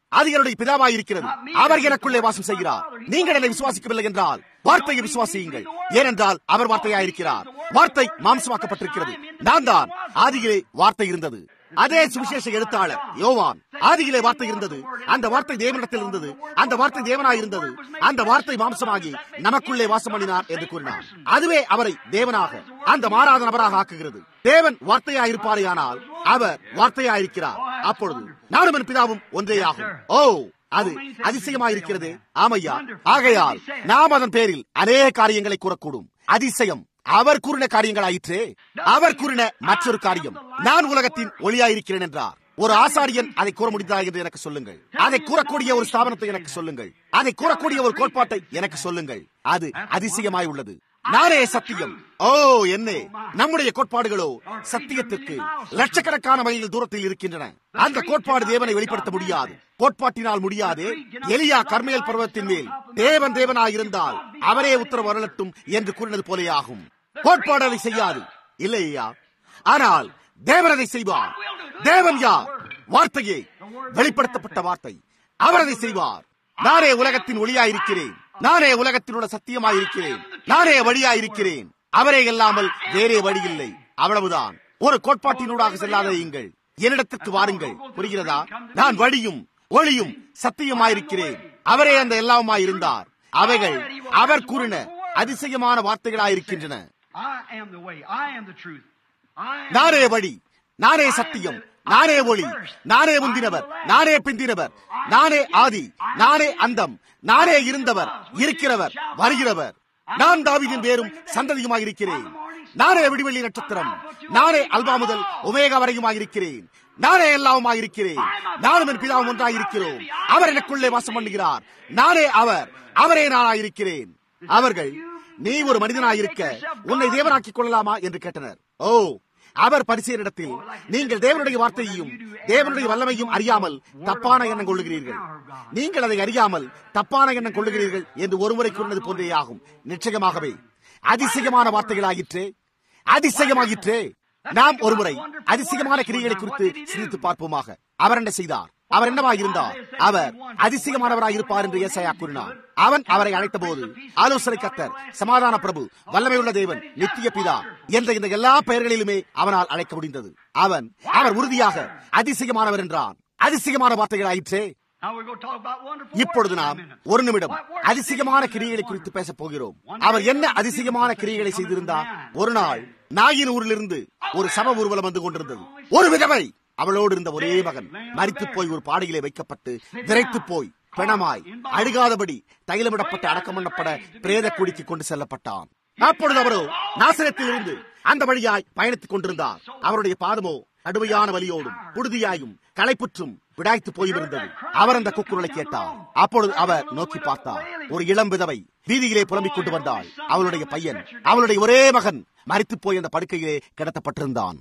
அது என்னுடைய பிதாவாய் இருக்கிறது அவர் எனக்குள்ளே வாசம் செய்கிறார் நீங்கள் என்னை விசுவாசிக்கவில்லை என்றால் வார்த்தையை விசுவாசியுங்கள் ஏனென்றால் அவர் வார்த்தையாய் இருக்கிறார் வார்த்தை மாம்சமாக்கப்பட்டிருக்கிறது நான் தான் ஆதியிலே வார்த்தை இருந்தது அதே சுவிசேஷ எழுத்தாளர் யோவான் ஆதியிலே வார்த்தை இருந்தது அந்த வார்த்தை தேவனிடத்தில் இருந்தது அந்த வார்த்தை தேவனாய் இருந்தது அந்த வார்த்தை மாம்சமாகி நமக்குள்ளே வாசம் பண்ணினார் என்று கூறினார் அதுவே அவரை தேவனாக அந்த மாறாத நபராக ஆக்குகிறது தேவன் வார்த்தையாயிருப்பாரே ஆனால் அவர் வார்த்தையாயிருக்கிறார் அப்பொழுது நானும் என் பிதாவும் ஒன்றே ஆகும் ஓ அது அதிசயமாயிருக்கிறது ஆமையா ஆகையால் நாம் அதன் பேரில் அநேக காரியங்களை கூறக்கூடும் அதிசயம் அவர் கூறின காரியங்களாயிற்றே அவர் கூறின மற்றொரு காரியம் நான் உலகத்தின் ஒளியாயிருக்கிறேன் என்றார் ஒரு ஆசாரியன் அதை கூற முடிந்ததா என்று எனக்கு சொல்லுங்கள் அதை கூறக்கூடிய ஒரு ஸ்தாபனத்தை எனக்கு சொல்லுங்கள் அதை கூறக்கூடிய ஒரு கோட்பாட்டை எனக்கு சொல்லுங்கள் அது அதிசயமாய் உள்ளது நானே சத்தியம் ஓ என்ன நம்முடைய கோட்பாடுகளோ சத்தியத்திற்கு லட்சக்கணக்கான மைல் தூரத்தில் இருக்கின்றன அந்த கோட்பாடு தேவனை வெளிப்படுத்த முடியாது கோட்பாட்டினால் முடியாது எலியா கர்மேல் பர்வத்தின் மேல் தேவன் தேவனாய் இருந்தால் அவரே உத்தரவு வரலட்டும் என்று கூறினது போலே ஆகும் கோட்பாடு அதை செய்யாது இல்லையா ஆனால் தேவன் அதை செய்வார் தேவன் யார் வார்த்தையே வெளிப்படுத்தப்பட்ட வார்த்தை அவர் அதை செய்வார் நானே உலகத்தின் ஒளியாயிருக்கிறேன் நானே உலகத்தில் உள்ள சத்தியமாயிருக்கிறேன் நானே வழியாயிருக்கிறேன் அவரே இல்லாமல் வேறே வழி இல்லை அவ்வளவுதான் ஒரு கோட்பாட்டினூடாக செல்லாதீங்கள் என்னிடத்திற்கு வாருங்கள் புரிகிறதா நான் வழியும் ஒளியும் சத்தியமாயிருக்கிறேன் அவரே அந்த எல்லாமாய் இருந்தார் அவைகள் அவர் கூறின அதிசயமான வார்த்தைகளாயிருக்கின்றன நானே வழி நானே சத்தியம் நானே ஒளி நானே முந்தினவர் நானே பிந்தினவர் நானே ஆதி நானே அந்தம் நானே இருந்தவர் இருக்கிறவர் வருகிறவர் நான் தாவிதின் வேறும் சந்ததியுமாக இருக்கிறேன் நானே விடிவெள்ளி நட்சத்திரம் நானே அல்பா முதல் உமேகா வரையுமாக இருக்கிறேன் நானே எல்லாவுமாக இருக்கிறேன் நானும் என் பிதாவும் ஒன்றாக இருக்கிறோம் அவர் எனக்குள்ளே வாசம் பண்ணுகிறார் நானே அவர் அவரே நானாயிருக்கிறேன் அவர்கள் நீ ஒரு மனிதனாயிருக்க உன்னை தேவனாக்கிக் கொள்ளலாமா என்று கேட்டனர் ஓ அவர் பரிசீலனிடத்தில் நீங்கள் தேவனுடைய வார்த்தையையும் தேவனுடைய வல்லமையும் அறியாமல் தப்பான எண்ணம் கொள்ளுகிறீர்கள் நீங்கள் அதை அறியாமல் தப்பான எண்ணம் கொள்ளுகிறீர்கள் என்று ஒருமுறை கூறினது போன்றே ஆகும் நிச்சயமாகவே அதிசயமான வார்த்தைகளாயிற்றே அதிசயமாயிற்றே நாம் ஒருமுறை அதிசயமான கிரிகளை குறித்து சிந்தித்து பார்ப்போமாக அவர் என்ன செய்தார் அவர் என்னவாக இருந்தார் அவர் அதிசயமானவராக இருப்பார் என்று ஏசாயா கூறினார் அவன் அவரை அழைத்த போது ஆலோசனை கத்தர் சமாதான பிரபு வல்லமையுள்ள தேவன் நித்திய பிதா என்ற இந்த எல்லா பெயர்களிலுமே அவனால் அழைக்க முடிந்தது அவன் அவர் உறுதியாக அதிசயமானவர் என்றான் அதிசயமான வார்த்தைகள் ஆயிற்றே இப்பொழுது நாம் ஒரு நிமிடம் அதிசயமான கிரியைகளை குறித்து பேசப் போகிறோம் அவர் என்ன அதிசயமான கிரியைகளை செய்திருந்தார் ஒரு நாள் நாயின் ஊரிலிருந்து ஒரு சம ஊர்வலம் வந்து கொண்டிருந்தது ஒரு விதவை அவளோடு இருந்த ஒரே மகன் மறித்து போய் ஒரு பாடையிலே வைக்கப்பட்டு விரைத்து போய் பிணமாய் அழுகாதபடி தைலமிடப்பட்டு அடக்கம் பண்ணப்பட பிரேத குடிக்கு கொண்டு செல்லப்பட்டான் அப்பொழுது அவரோ நாசனத்தில் இருந்து அந்த வழியாய் பயணித்துக் கொண்டிருந்தார் அவருடைய பாதமோ கடுமையான வலியோடும் புழுதியாயும் களைப்புற்றும் விடாய்த்து போயிருந்தது அவர் அந்த குக்குரலை கேட்டார் அப்பொழுது அவர் நோக்கி பார்த்தார் ஒரு இளம் விதவை வீதியிலே புலம்பிக் கொண்டு வந்தாள் அவளுடைய பையன் அவளுடைய ஒரே மகன் மறித்து போய் அந்த படுக்கையிலே கிடத்தப்பட்டிருந்தான்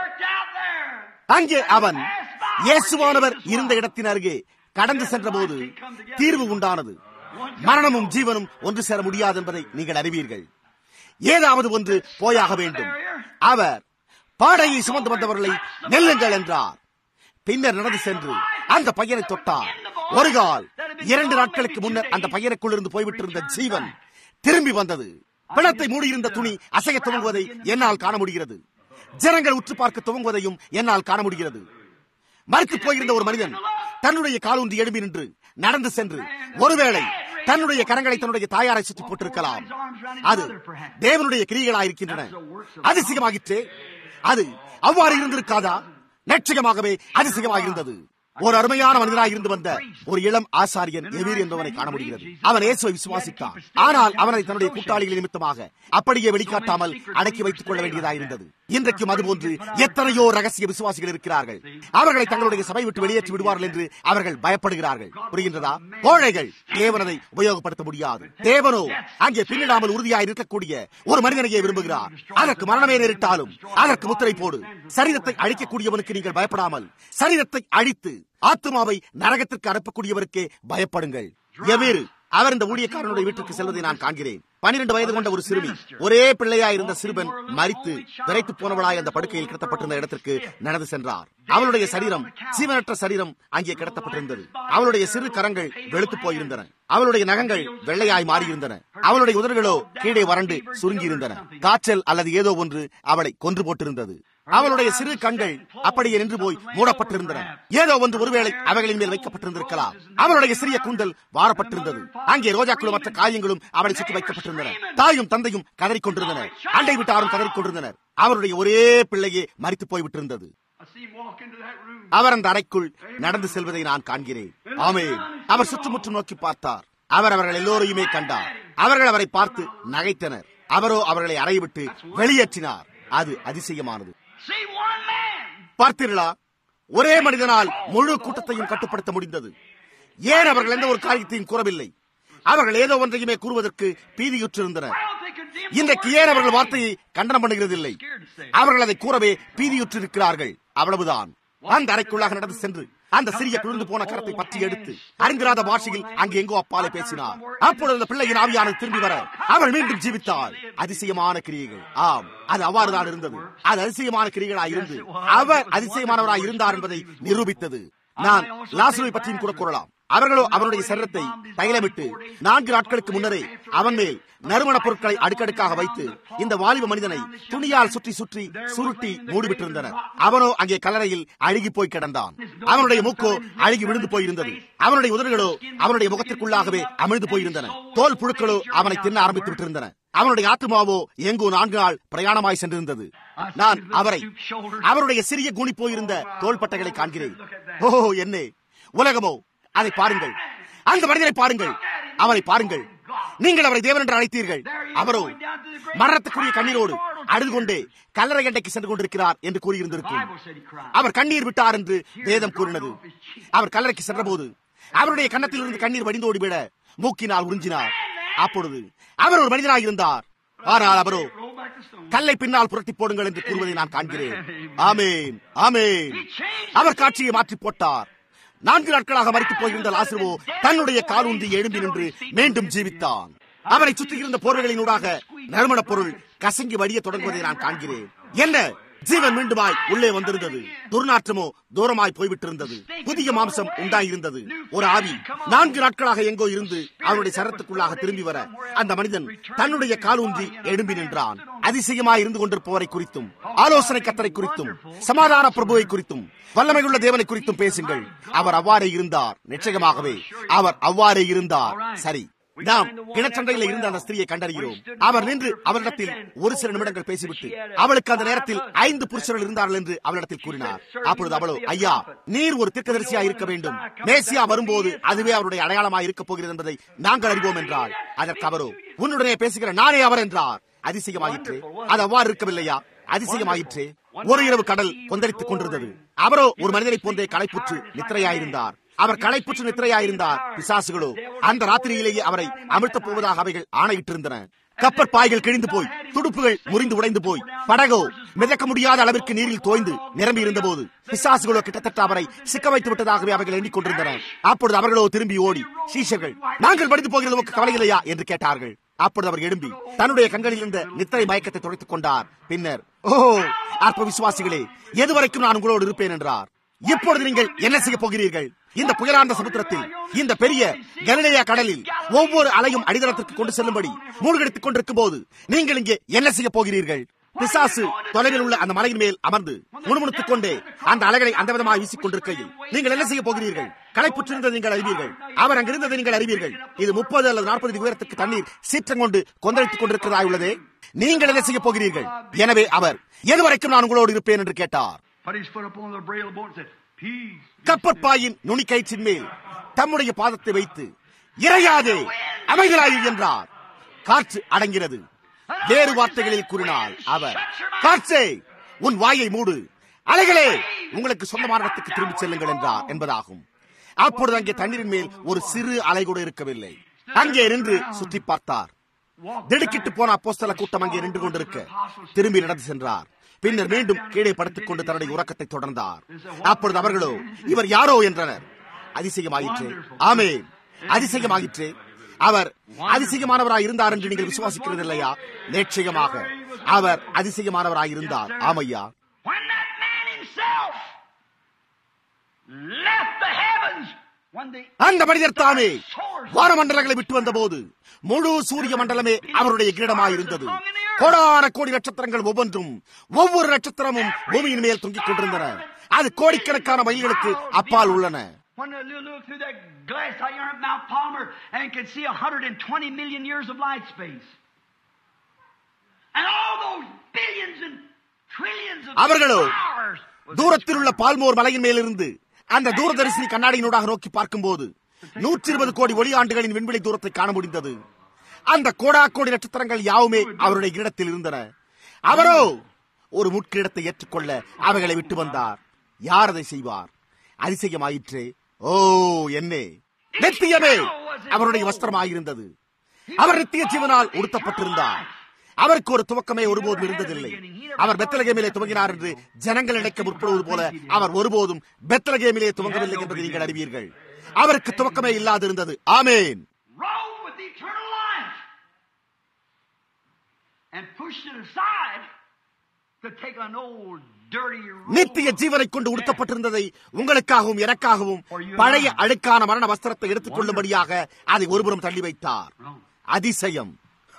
அங்கே அவன் இயேசுவானவர் இருந்த இடத்தின் அருகே கடந்து சென்ற போது தீர்வு உண்டானது மரணமும் ஜீவனும் ஒன்று சேர முடியாது என்பதை நீங்கள் அறிவீர்கள் ஏதாவது ஒன்று போயாக வேண்டும் அவர் பாடையை சுமந்து வந்தவர்களை நெல்லுங்கள் என்றார் பின்னர் நடந்து சென்று அந்த பையனை தொட்டார் ஒரு கால் இரண்டு நாட்களுக்கு முன்னர் அந்த பையனுக்குள் இருந்து போய்விட்டிருந்த ஜீவன் திரும்பி வந்தது பிணத்தை மூடியிருந்த துணி அசைய துவங்குவதை என்னால் காண முடிகிறது ஜனங்கள் உற்று பார்க்க துவங்குவதையும் என்னால் காண முடிகிறது மறுத்து போயிருந்த ஒரு மனிதன் தன்னுடைய காலூன்றி எழுப்பி நின்று நடந்து சென்று ஒருவேளை தன்னுடைய கரங்களை தன்னுடைய தாயாரை சுற்றி போட்டிருக்கலாம் அது தேவனுடைய கிரிகளாயிருக்கின்றன அதிசயமாகிற்று அது அவ்வாறு இருந்திருக்காதா நிச்சயமாகவே அதிசயமாக இருந்தது ஒரு அருமையான மனிதனாக இருந்து வந்த ஒரு இளம் ஆசாரியன் எவீர் என்பவனை காண முடிகிறது அவன் இயேசுவை விசுவாசித்தான் ஆனால் அவனை தன்னுடைய கூட்டாளிகள் நிமித்தமாக அப்படியே வெளிக்காட்டாமல் அடக்கி வைத்துக் கொள்ள வேண்டியதாக இருந்தது இன்றைக்கும் அதுபோன்று எத்தனையோ ரகசிய விசுவாசிகள் இருக்கிறார்கள் அவர்களை தங்களுடைய சபை விட்டு வெளியேற்றி விடுவார்கள் என்று அவர்கள் பயப்படுகிறார்கள் புரிகின்றதா கோழைகள் தேவனதை உபயோகப்படுத்த முடியாது தேவனோ அங்கே பின்னிடாமல் உறுதியாக இருக்கக்கூடிய ஒரு மனிதனையே விரும்புகிறார் அதற்கு மரணமே நேரிட்டாலும் அதற்கு முத்திரை போடு சரீரத்தை அழிக்கக்கூடியவனுக்கு நீங்கள் பயப்படாமல் சரீரத்தை அழித்து ஆத்மாவை நரகத்திற்கு அனுப்பக்கூடியவருக்கே பயப்படுங்கள் எவீரு அவர் இந்த ஊழியக்காரனுடைய வீட்டிற்கு செல்வதை நான் காண்கிறேன் பனிரெண்டு வயது கொண்ட ஒரு சிறுமி ஒரே பிள்ளையாய் இருந்த சிறுவன் மறித்து விரைத்து போனவளாய் அந்த படுக்கையில் கிடத்தப்பட்டிருந்த இடத்திற்கு நடந்து சென்றார் அவளுடைய சரீரம் சீவனற்ற சரீரம் அங்கே கிடத்தப்பட்டிருந்தது அவளுடைய சிறு கரங்கள் வெளுத்து போயிருந்தன அவளுடைய நகங்கள் வெள்ளையாய் மாறியிருந்தன அவளுடைய உதடுகளோ கீழே வறண்டு சுருங்கியிருந்தன காய்ச்சல் அல்லது ஏதோ ஒன்று அவளை கொன்று போட்டிருந்தது அவளுடைய சிறு கண்கள் அப்படியே நின்று போய் மூடப்பட்டிருந்தன ஏதோ ஒன்று ஒருவேளை அவைகளின் மேல் வைக்கப்பட்டிருந்திருக்கலாம் அவளுடைய சிறிய கூந்தல் வாரப்பட்டிருந்தது அங்கே ரோஜாக்களும் மற்ற காயங்களும் அவளை சுற்றி வைக்கப்பட்டிருந்தன தாயும் தந்தையும் கதறிக் கொண்டிருந்தனர் அண்டை விட்டாரும் கதறிக் கொண்டிருந்தனர் அவருடைய ஒரே பிள்ளையே மறித்து போய்விட்டிருந்தது அவர் அந்த அறைக்குள் நடந்து செல்வதை நான் காண்கிறேன் ஆமே அவர் சுற்றுமுற்றும் நோக்கி பார்த்தார் அவர் அவர்கள் எல்லோரையுமே கண்டார் அவர்கள் அவரை பார்த்து நகைத்தனர் அவரோ அவர்களை அறைய விட்டு வெளியேற்றினார் அது அதிசயமானது பார்த்தீர்களா ஒரே மனிதனால் முழு கூட்டத்தையும் கட்டுப்படுத்த முடிந்தது ஏன் அவர்கள் எந்த ஒரு காரியத்தையும் கூறவில்லை அவர்கள் ஏதோ ஒன்றையுமே கூறுவதற்கு பீதியுற்றிருந்தனர் இன்றைக்கு ஏன் அவர்கள் வார்த்தையை கண்டனம் பண்ணுகிறதில்லை அவர்கள் அதை கூறவே பீதியுற்றிருக்கிறார்கள் அவ்வளவுதான் அந்த அறைக்குள்ளாக நடந்து சென்று அந்த சிறிய குளிர்ந்து போன கரத்தை பற்றி எடுத்து அறிந்திராத பாஷையில் அங்கு எங்கோ அப்பாலே பேசினார் அப்பொழுது அந்த பிள்ளையின் ஆவியானது திரும்பி வர அவள் மீண்டும் ஜீவித்தாள் அதிசயமான கிரியைகள் ஆம் அது அவ்வாறுதான் இருந்தது அது அதிசயமான கிரிகளாய் இருந்து அவர் அதிசயமானவராய் இருந்தார் என்பதை நிரூபித்தது நான் லாசுவை பற்றியும் கூட கூறலாம் அவர்களோ அவருடைய சரீரத்தை தைலமிட்டு நான்கு நாட்களுக்கு முன்னரே அவன் மேல் நறுமணப் பொருட்களை அடுக்கடுக்காக வைத்து இந்த வாலிப மனிதனை துணியால் சுற்றி சுற்றி சுருட்டி மூடிவிட்டிருந்தனர் அவனோ அங்கே கல்லறையில் அழுகி போய் கிடந்தான் அவனுடைய மூக்கோ அழுகி விழுந்து போயிருந்தது அவனுடைய உதடுகளோ அவனுடைய முகத்திற்குள்ளாகவே அமிழ்ந்து போயிருந்தன தோல் புழுக்களோ அவனை தின்ன ஆரம்பித்து விட்டிருந்தன அவனுடைய ஆத்மாவோ எங்கோ நான்கு நாள் பிரயாணமாய் சென்றிருந்தது நான் அவரை அவருடைய சிறிய கூணி போயிருந்த தோள்பட்டைகளை காண்கிறேன் ஓ என்னே உலகமோ அதை பாருங்கள் அந்த மனிதனை பாருங்கள் அவரை பாருங்கள் நீங்கள் அவரை தேவன் என்று அழைத்தீர்கள் அவரோ மரணத்துக்குரிய கண்ணீரோடு அழுது கொண்டே கல்லறை அண்டைக்கு சென்று கொண்டிருக்கிறார் என்று கூறியிருந்திருக்கும் அவர் கண்ணீர் விட்டார் என்று வேதம் கூறினது அவர் கல்லறைக்கு சென்றபோது அவருடைய கன்னத்தில் இருந்து கண்ணீர் வடிந்தோடி விட மூக்கினால் உறிஞ்சினார் அப்பொழுது அவர் ஒரு மனிதனாக இருந்தார் ஆனால் அவரோ கல்லை பின்னால் புரட்டி போடுங்கள் என்று கூறுவதை நான் காண்கிறேன் ஆமேன் ஆமேன் அவர் காட்சியை மாற்றி போட்டார் நான்கு நாட்களாக மறித்து போயிருந்த லாசுவோ தன்னுடைய காலூன்றி எழும்பி நின்று மீண்டும் ஜீவித்தான் அவரை சுற்றியிருந்த போர்வைகளினூடாக நறுமணப் பொருள் கசங்கி வடிய தொடங்குவதை நான் காண்கிறேன் என்ன ஜீவன் மீண்டுமாய் உள்ளே வந்திருந்தது துர்நாற்றமோ தூரமாய் போய்விட்டிருந்தது புதிய மாம்சம் உண்டாயிருந்தது ஒரு ஆவி நான்கு நாட்களாக எங்கோ இருந்து அவருடைய சரத்துக்குள்ளாக திரும்பி வர அந்த மனிதன் தன்னுடைய காலூன்றி எழும்பி நின்றான் அதிசயமாய் இருந்து கொண்டிருப்பவரை குறித்தும் ஆலோசனை கத்தரை குறித்தும் சமாதான பிரபுவை குறித்தும் வல்லமையுள்ள தேவனை குறித்தும் பேசுங்கள் அவர் அவ்வாறே இருந்தார் நிச்சயமாகவே அவர் அவ்வாறே இருந்தார் சரி நாம் கிணச்சண்டையில் இருந்த அந்த ஸ்திரியை கண்டறிகிறோம் அவர் நின்று அவரிடத்தில் ஒரு சில நிமிடங்கள் பேசிவிட்டு அவளுக்கு அந்த நேரத்தில் ஐந்து புருஷர்கள் இருந்தார்கள் என்று அவளிடத்தில் கூறினார் அப்பொழுது அவளோ ஐயா நீர் ஒரு திக்கதரிசியா இருக்க வேண்டும் மேசியா வரும்போது அதுவே அவருடைய அடையாளமாக இருக்க போகிறது என்பதை நாங்கள் அறிவோம் என்றால் அதற்கு அவரோ உன்னுடனே பேசுகிற நானே அவர் என்றார் அதிசயமாயிற்று அது அவ்வாறு இருக்கவில்லையா அதிசயமாயிற்று ஒரு இரவு கடல் கொந்தளித்துக் கொண்டிருந்தது அவரோ ஒரு மனிதனை போன்றே களைப்புற்று நித்திரையாயிருந்தார் அவர் களைப்புற்று நித்திரையாயிருந்தார் பிசாசுகளோ அந்த ராத்திரியிலேயே அவரை அமிழ்த்தப் போவதாக அவைகள் ஆணையிட்டிருந்தன கப்பற் பாய்கள் கிழிந்து போய் துடுப்புகள் முறிந்து உடைந்து போய் படகோ மிதக்க முடியாத அளவிற்கு நீரில் தோய்ந்து நிரம்பி இருந்த போது பிசாசுகளோ கிட்டத்தட்ட அவரை சிக்க வைத்து விட்டதாகவே அவர்கள் எண்ணிக்கொண்டிருந்தன அப்பொழுது அவர்களோ திரும்பி ஓடி சீஷர்கள் நாங்கள் படித்து போகிறது உமக்கு கவலை இல்லையா என்று கேட்டார்கள் அப்பொழுது அவர் எழும்பி தன்னுடைய கண்களில் இருந்த நித்திரை மயக்கத்தை துடைத்துக் கொண்டார் பின்னர் ஓ அற்ப விசுவாசிகளே எதுவரைக்கும் நான் உங்களோடு இருப்பேன் என்றார் இப்பொழுது நீங்கள் என்ன செய்ய போகிறீர்கள் இந்த புயலார்ந்த சமுத்திரத்தில் இந்த பெரிய கலிலேயா கடலில் ஒவ்வொரு அலையும் அடித்தளத்திற்கு கொண்டு செல்லும்படி மூழ்கடித்துக் கொண்டிருக்கும் போது நீங்கள் இங்கே என்ன செய்ய போகிறீர்கள் பிசாசு தொலைவில் உள்ள அந்த மலையின் மேல் அமர்ந்து முணுமுணுத்துக் கொண்டே அந்த அலைகளை அந்த விதமாக வீசிக் கொண்டிருக்கையில் நீங்கள் என்ன செய்ய போகிறீர்கள் களைப்புற்றிருந்ததை நீங்கள் அறிவீர்கள் அவர் அங்கிருந்ததை நீங்கள் அறிவீர்கள் இது முப்பது அல்லது நாற்பது உயரத்துக்கு தண்ணீர் சீற்றம் கொண்டு கொந்தளித்துக் கொண்டிருக்கிறதா உள்ளதே நீங்கள் என்ன செய்ய போகிறீர்கள் எனவே அவர் எதுவரைக்கும் நான் உங்களோடு இருப்பேன் என்று கேட்டார் கப்பற்பாயின் நுனிக்கயிற்றின் மேல் தம்முடைய பாதத்தை வைத்து இறையாதே அமைதலாயு என்றார் காற்று அடங்கிறது வேறு வார்த்தைகளில் கூறினால் அவர் காற்றே உன் வாயை மூடு அலைகளே உங்களுக்கு சொந்தமான இடத்துக்கு திரும்பிச் செல்லுங்கள் என்றார் என்பதாகும் அப்பொழுது அங்கே தண்ணீரின் மேல் ஒரு சிறு அலை கூட இருக்கவில்லை அங்கே நின்று சுற்றி பார்த்தார் திடுக்கிட்டு போன அப்போஸ்தல கூட்டம் அங்கே நின்று கொண்டிருக்க திரும்பி நடந்து சென்றார் பின்னர் மீண்டும் கீழே படுத்துக் கொண்டு தன்னுடைய உறக்கத்தை தொடர்ந்தார் அப்பொழுது அவர்களோ இவர் யாரோ என்றனர் அதிசயமாயிற்று ஆமே அதிசயமாயிற்று அவர் அதிசயமானவராய் இருந்தார் என்று நீங்கள் விசுவாசிக்கிறது இல்லையா நிச்சயமாக அவர் அதிசயமானவராய் இருந்தார் ஆமையா When that man himself left the heavens, when the அந்த மனிதர் தாமே வானமண்டலங்களை விட்டு வந்த போது முழு சூரிய மண்டலமே அவருடைய கிரீடமாயிருந்தது கோடான கோடி நட்சத்திரங்கள் ஒவ்வொன்றும் ஒவ்வொரு நட்சத்திரமும் பூமியின் மேல் தொங்கிக் கொண்டிருந்தன அது கோடிக்கணக்கான மைல்களுக்கு அப்பால் உள்ளன When you look through that glass out here at Mount Palmer and can see 120 million years of light space. And all those billions and trillions of அவர்களோ stars. தூரத்தில் உள்ள பால்மோர் மலையின் மேலிருந்து அந்த தூரதரிசி கண்ணாடியினூடாக நோக்கி பார்க்கும்போது நூற்றி இருபது கோடி ஒளியாண்டுகளின் விண்வெளி தூரத்தை காண முடிந்தது அந்த கோடா கோடி நட்சத்திரங்கள் யாவுமே அவருடைய கிரீடத்தில் இருந்தன அவரோ ஒரு முட்கிரீடத்தை ஏற்றுக்கொள்ள அவைகளை விட்டு வந்தார் யார் அதை செய்வார் அதிசயமாயிற்றே ஓ என்னே நித்தியமே அவருடைய வஸ்திரமாயிருந்தது அவர் நித்திய ஜீவனால் உடுத்தப்பட்டிருந்தார் அவருக்கு ஒரு துவக்கமே ஒருபோதும் இருந்ததில்லை அவர் பெத்தலகேமிலே துவங்கினார் என்று ஜனங்கள் நினைக்க முற்படுவது போல அவர் ஒருபோதும் பெத்தலகேமிலே துவங்கவில்லை என்பதை நீங்கள் அறிவீர்கள் அவருக்கு துவக்கமே இல்லாதிருந்தது ஆமேன் Rode with eternal life. And pushed it aside to take an old dirty robe. நித்திய ஜீவனை கொண்டு உடுத்தப்பட்டிருந்ததை உங்களுக்காகவும் எனக்காகவும் பழைய அழுக்கான மரண வஸ்திரத்தை எடுத்துக் கொள்ளும்படியாக அதை ஒருபுறம் தள்ளி வைத்தார் அதிசயம்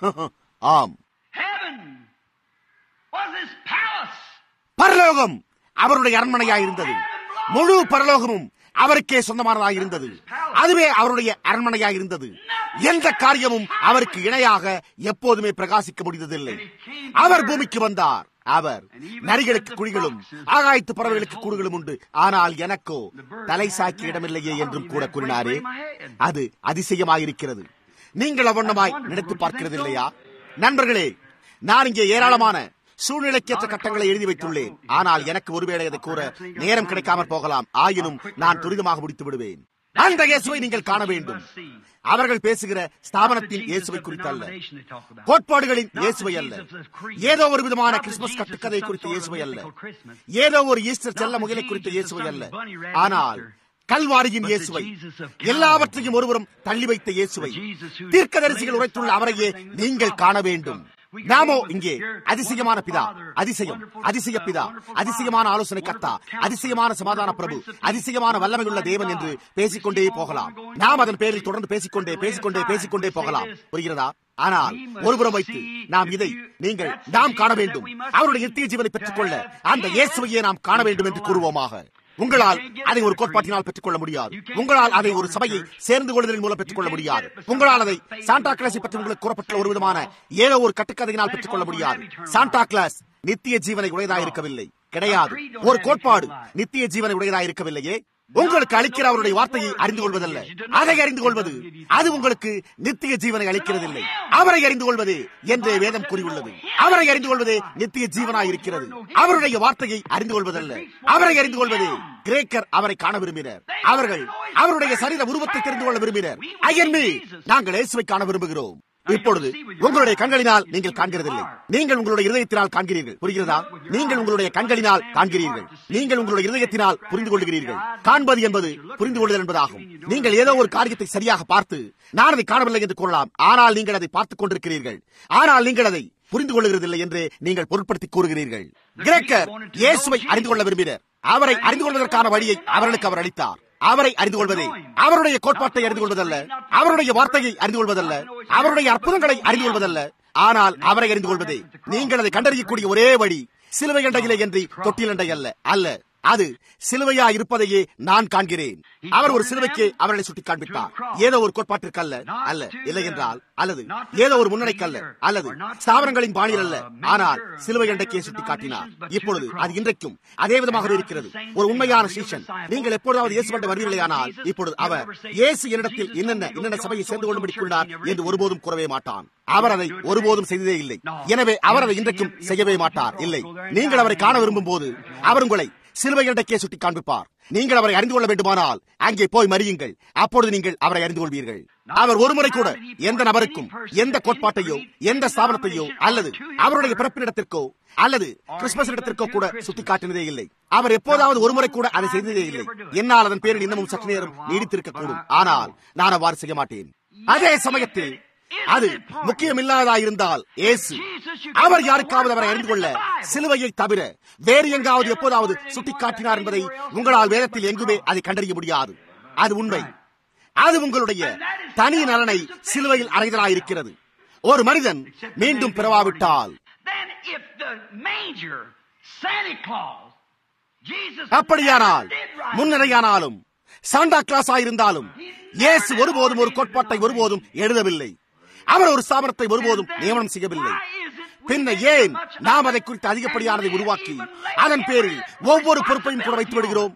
ஆம் Heaven was his palace. பரலோகம் அவருடைய அரண்மனையாயிருந்தது முழு பரலோகமும் அவருக்கே சொந்தமானதாயிருந்தது அதுவே அவருடைய அரண்மனையாயிருந்தது எந்த காரியமும் அவருக்கு இணையாக எப்போதுமே பிரகாசிக்க முடிந்ததில்லை அவர் பூமிக்கு வந்தார் அவர் நரிகளுக்கு குழிகளும் ஆகாயத்து பறவைகளுக்கு கூடுகளும் உண்டு ஆனால் எனக்கோ தலை சாய்க்க இடமில்லையே என்றும் கூட கூறினாரே அது அதிசயமாயிருக்கிறது நீங்கள் அவ்வண்ணமாய் நினைத்து பார்க்கிறது இல்லையா நண்பர்களே நான் இங்கே ஏராளமான சூழ்நிலைக்கேற்ற கட்டங்களை எழுதி வைத்துள்ளேன் ஆனால் எனக்கு ஒருவேளை அதை கூற நேரம் கிடைக்காமற் போகலாம் ஆயினும் நான் துரிதமாக முடித்து விடுவேன் அந்த இயேசுவை நீங்கள் காண வேண்டும் அவர்கள் பேசுகிற ஸ்தாபனத்தின் இயேசுவை குறித்து அல்ல கோட்பாடுகளின் இயேசுவை அல்ல ஏதோ ஒரு விதமான கிறிஸ்துமஸ் கட்டுக்கதை குறித்த இயேசுவை அல்ல ஏதோ ஒரு ஈஸ்டர் செல்ல முயலை குறித்த இயேசுவை அல்ல ஆனால் கல்வாரியின் இயேசுவை எல்லாவற்றையும் ஒருவரும் தள்ளி வைத்த இயேசுவை தீர்க்கதரிசிகள் உரைத்துள்ள அவரையே நீங்கள் காண வேண்டும் நாமோ இங்கே அதிசயமான பிதா அதிசயம் அதிசய பிதா அதிசயமான ஆலோசனை கர்த்தா அதிசயமான சமாதான பிரபு அதிசயமான வல்லமையுள்ள தேவன் என்று பேசிக்கொண்டே போகலாம் நாம் அதன் பேரில் தொடர்ந்து பேசிக்கொண்டே பேசிக்கொண்டே பேசிக்கொண்டே போகலாம் புரிகிறதா ஆனால் ஒருபுறம் வைத்து நாம் இதை நீங்கள் நாம் காண வேண்டும் அவருடைய நித்திய ஜீவனை பெற்றுக்கொள்ள அந்த இயேசுவையே நாம் காண வேண்டும் என்று கூறுவோமாக உங்களால் அதை ஒரு கோட்பாட்டினால் பெற்றுக்கொள்ள முடியாது உங்களால் அதை ஒரு சபையை சேர்ந்து கொள்வதன் மூலம் பெற்றுக்கொள்ள முடியாது உங்களால் அதை சாண்டா கிளாஸை பற்றி உங்களுக்கு கூறப்பட்ட ஒரு விதமான ஏதோ ஒரு கட்டுக்கதையினால் பெற்றுக்கொள்ள முடியாது சாண்டா கிளாஸ் நித்திய ஜீவனை உடையதாக இருக்கவில்லை கிடையாது ஒரு கோட்பாடு நித்திய ஜீவனை உடையதாக இருக்கவில்லையே உங்களுக்கு அளிக்கிற அவருடைய வார்த்தையை அறிந்து கொள்வதல்ல அதை அறிந்து கொள்வது அது உங்களுக்கு நித்திய ஜீவனை அளிக்கிறதில்லை அவரை அறிந்து கொள்வது என்றே வேதம் கூறியுள்ளது அவரை அறிந்து கொள்வதே நித்திய ஜீவனாய் இருக்கிறது அவருடைய வார்த்தையை அறிந்து கொள்வதல்ல அவரை அறிந்து கொள்வது கிரேக்கர் அவரை காண விரும்பினர் அவர்கள் அவருடைய சரீர உருவத்தை தெரிந்து கொள்ள விரும்பினர் ஐயன்மி நாங்கள் இயேசுவை காண விரும்புகிறோம் இப்பொழுது உங்களுடைய கண்களினால் நீங்கள் காண்கிறதில்லை நீங்கள் உங்களுடைய இருதயத்தினால் காண்கிறீர்கள் புரிகிறதா நீங்கள் உங்களுடைய கண்களினால் காண்கிறீர்கள் நீங்கள் உங்களுடைய இருதயத்தினால் புரிந்து கொள்கிறீர்கள் காண்பது என்பது புரிந்து கொள்ளுதல் என்பதாகும் நீங்கள் ஏதோ ஒரு காரியத்தை சரியாக பார்த்து நான் அதை காணவில்லை என்று கூறலாம் ஆனால் நீங்கள் அதை பார்த்துக் கொண்டிருக்கிறீர்கள் ஆனால் நீங்கள் அதை புரிந்து கொள்கிறதில்லை என்று நீங்கள் பொருட்படுத்தி கூறுகிறீர்கள் கிரேக்கர் இயேசுவை அறிந்து கொள்ள விரும்பினர் அவரை அறிந்து கொள்வதற்கான வழியை அவர்களுக்கு அவர் அளித்தார் அவரை அறிந்து கொள்வதே அவருடைய கோட்பாட்டை அறிந்து கொள்வதல்ல அவருடைய வார்த்தையை அறிந்து கொள்வதல்ல அவருடைய அற்புதங்களை அறிந்து கொள்வதல்ல ஆனால் அவரை அறிந்து கொள்வதே நீங்கள் அதை கண்டறியக்கூடிய ஒரே வழி சிலுவை அண்டையிலே என்று தொட்டிலண்டை அல்ல அல்ல அது சிலுவையா இருப்பதையே நான் காண்கிறேன் அவர் ஒரு சிலுவைக்கு அவர்களை சுட்டி காண்பித்தார் ஏதோ ஒரு கோட்பாட்டிற்கு அல்ல அல்ல இல்லை என்றால் அல்லது ஏதோ ஒரு முன்னணிக்கு அல்ல அல்லது ஸ்தாபனங்களின் பாணியில் அல்ல ஆனால் சிலுவை அண்டைக்கே சுட்டி காட்டினார் இப்பொழுது அது இன்றைக்கும் அதே விதமாக இருக்கிறது ஒரு உண்மையான சீஷன் நீங்கள் எப்பொழுதாவது இயேசு கண்டு வருவீர்களேயானால் இப்பொழுது அவர் இயேசு என்னிடத்தில் என்னென்ன என்னென்ன சபையை சேர்ந்து கொள்ளும்படி கொண்டார் என்று ஒருபோதும் கூறவே மாட்டான் அவர் அதை ஒருபோதும் செய்ததே இல்லை எனவே அவர் அதை இன்றைக்கும் செய்யவே மாட்டார் இல்லை நீங்கள் அவரை காண விரும்பும் போது அவர் உங்களை சிலுவை அண்டைக்கே சுட்டி காண்பிப்பார் நீங்கள் அவரை அறிந்து கொள்ள வேண்டுமானால் அங்கே போய் மறியுங்கள் அப்பொழுது நீங்கள் அவரை அறிந்து கொள்வீர்கள் அவர் ஒருமுறை கூட எந்த நபருக்கும் எந்த கோட்பாட்டையோ எந்த ஸ்தாபனத்தையோ அல்லது அவருடைய பிறப்பினிடத்திற்கோ அல்லது கிறிஸ்துமஸ் இடத்திற்கோ கூட சுட்டி காட்டினதே இல்லை அவர் எப்போதாவது ஒருமுறை கூட அதை செய்ததே இல்லை என்னால் அதன் பேரில் இன்னமும் சற்று நேரம் நீடித்திருக்க கூடும் ஆனால் நான் அவ்வாறு செய்ய மாட்டேன் அதே சமயத்தில் அது முக்கியமில்லாததாயிருந்தால் இயேசு அவர் யாருக்காவது அவரை அறிந்து கொள்ள சிலுவையை தவிர வேறு எங்காவது எப்போதாவது சுட்டிக்காட்டினார் என்பதை உங்களால் வேதத்தில் எங்குமே அதை கண்டறிய முடியாது அது உண்மை அது உங்களுடைய தனி நலனை சிலுவையில் அறைதலாயிருக்கிறது ஒரு மனிதன் மீண்டும் பிறவாவிட்டால் Then if the manger, Santa Claus, Jesus அப்படியானால் did right. முன்னரையானாலும் சாண்டா கிளாஸ் ஆயிருந்தாலும் இயேசு ஒருபோதும் ஒரு கோட்பாட்டை ஒருபோதும் எழுதவில்லை அவர் ஒரு ஸ்தாபனத்தை ஒருபோதும் நியமனம் செய்யவில்லை பின்ன ஏன் நாம் அதை குறித்து அதிகப்படியானதை உருவாக்கி அதன் பேரில் ஒவ்வொரு பொறுப்பையும் கூட வைத்து விடுகிறோம்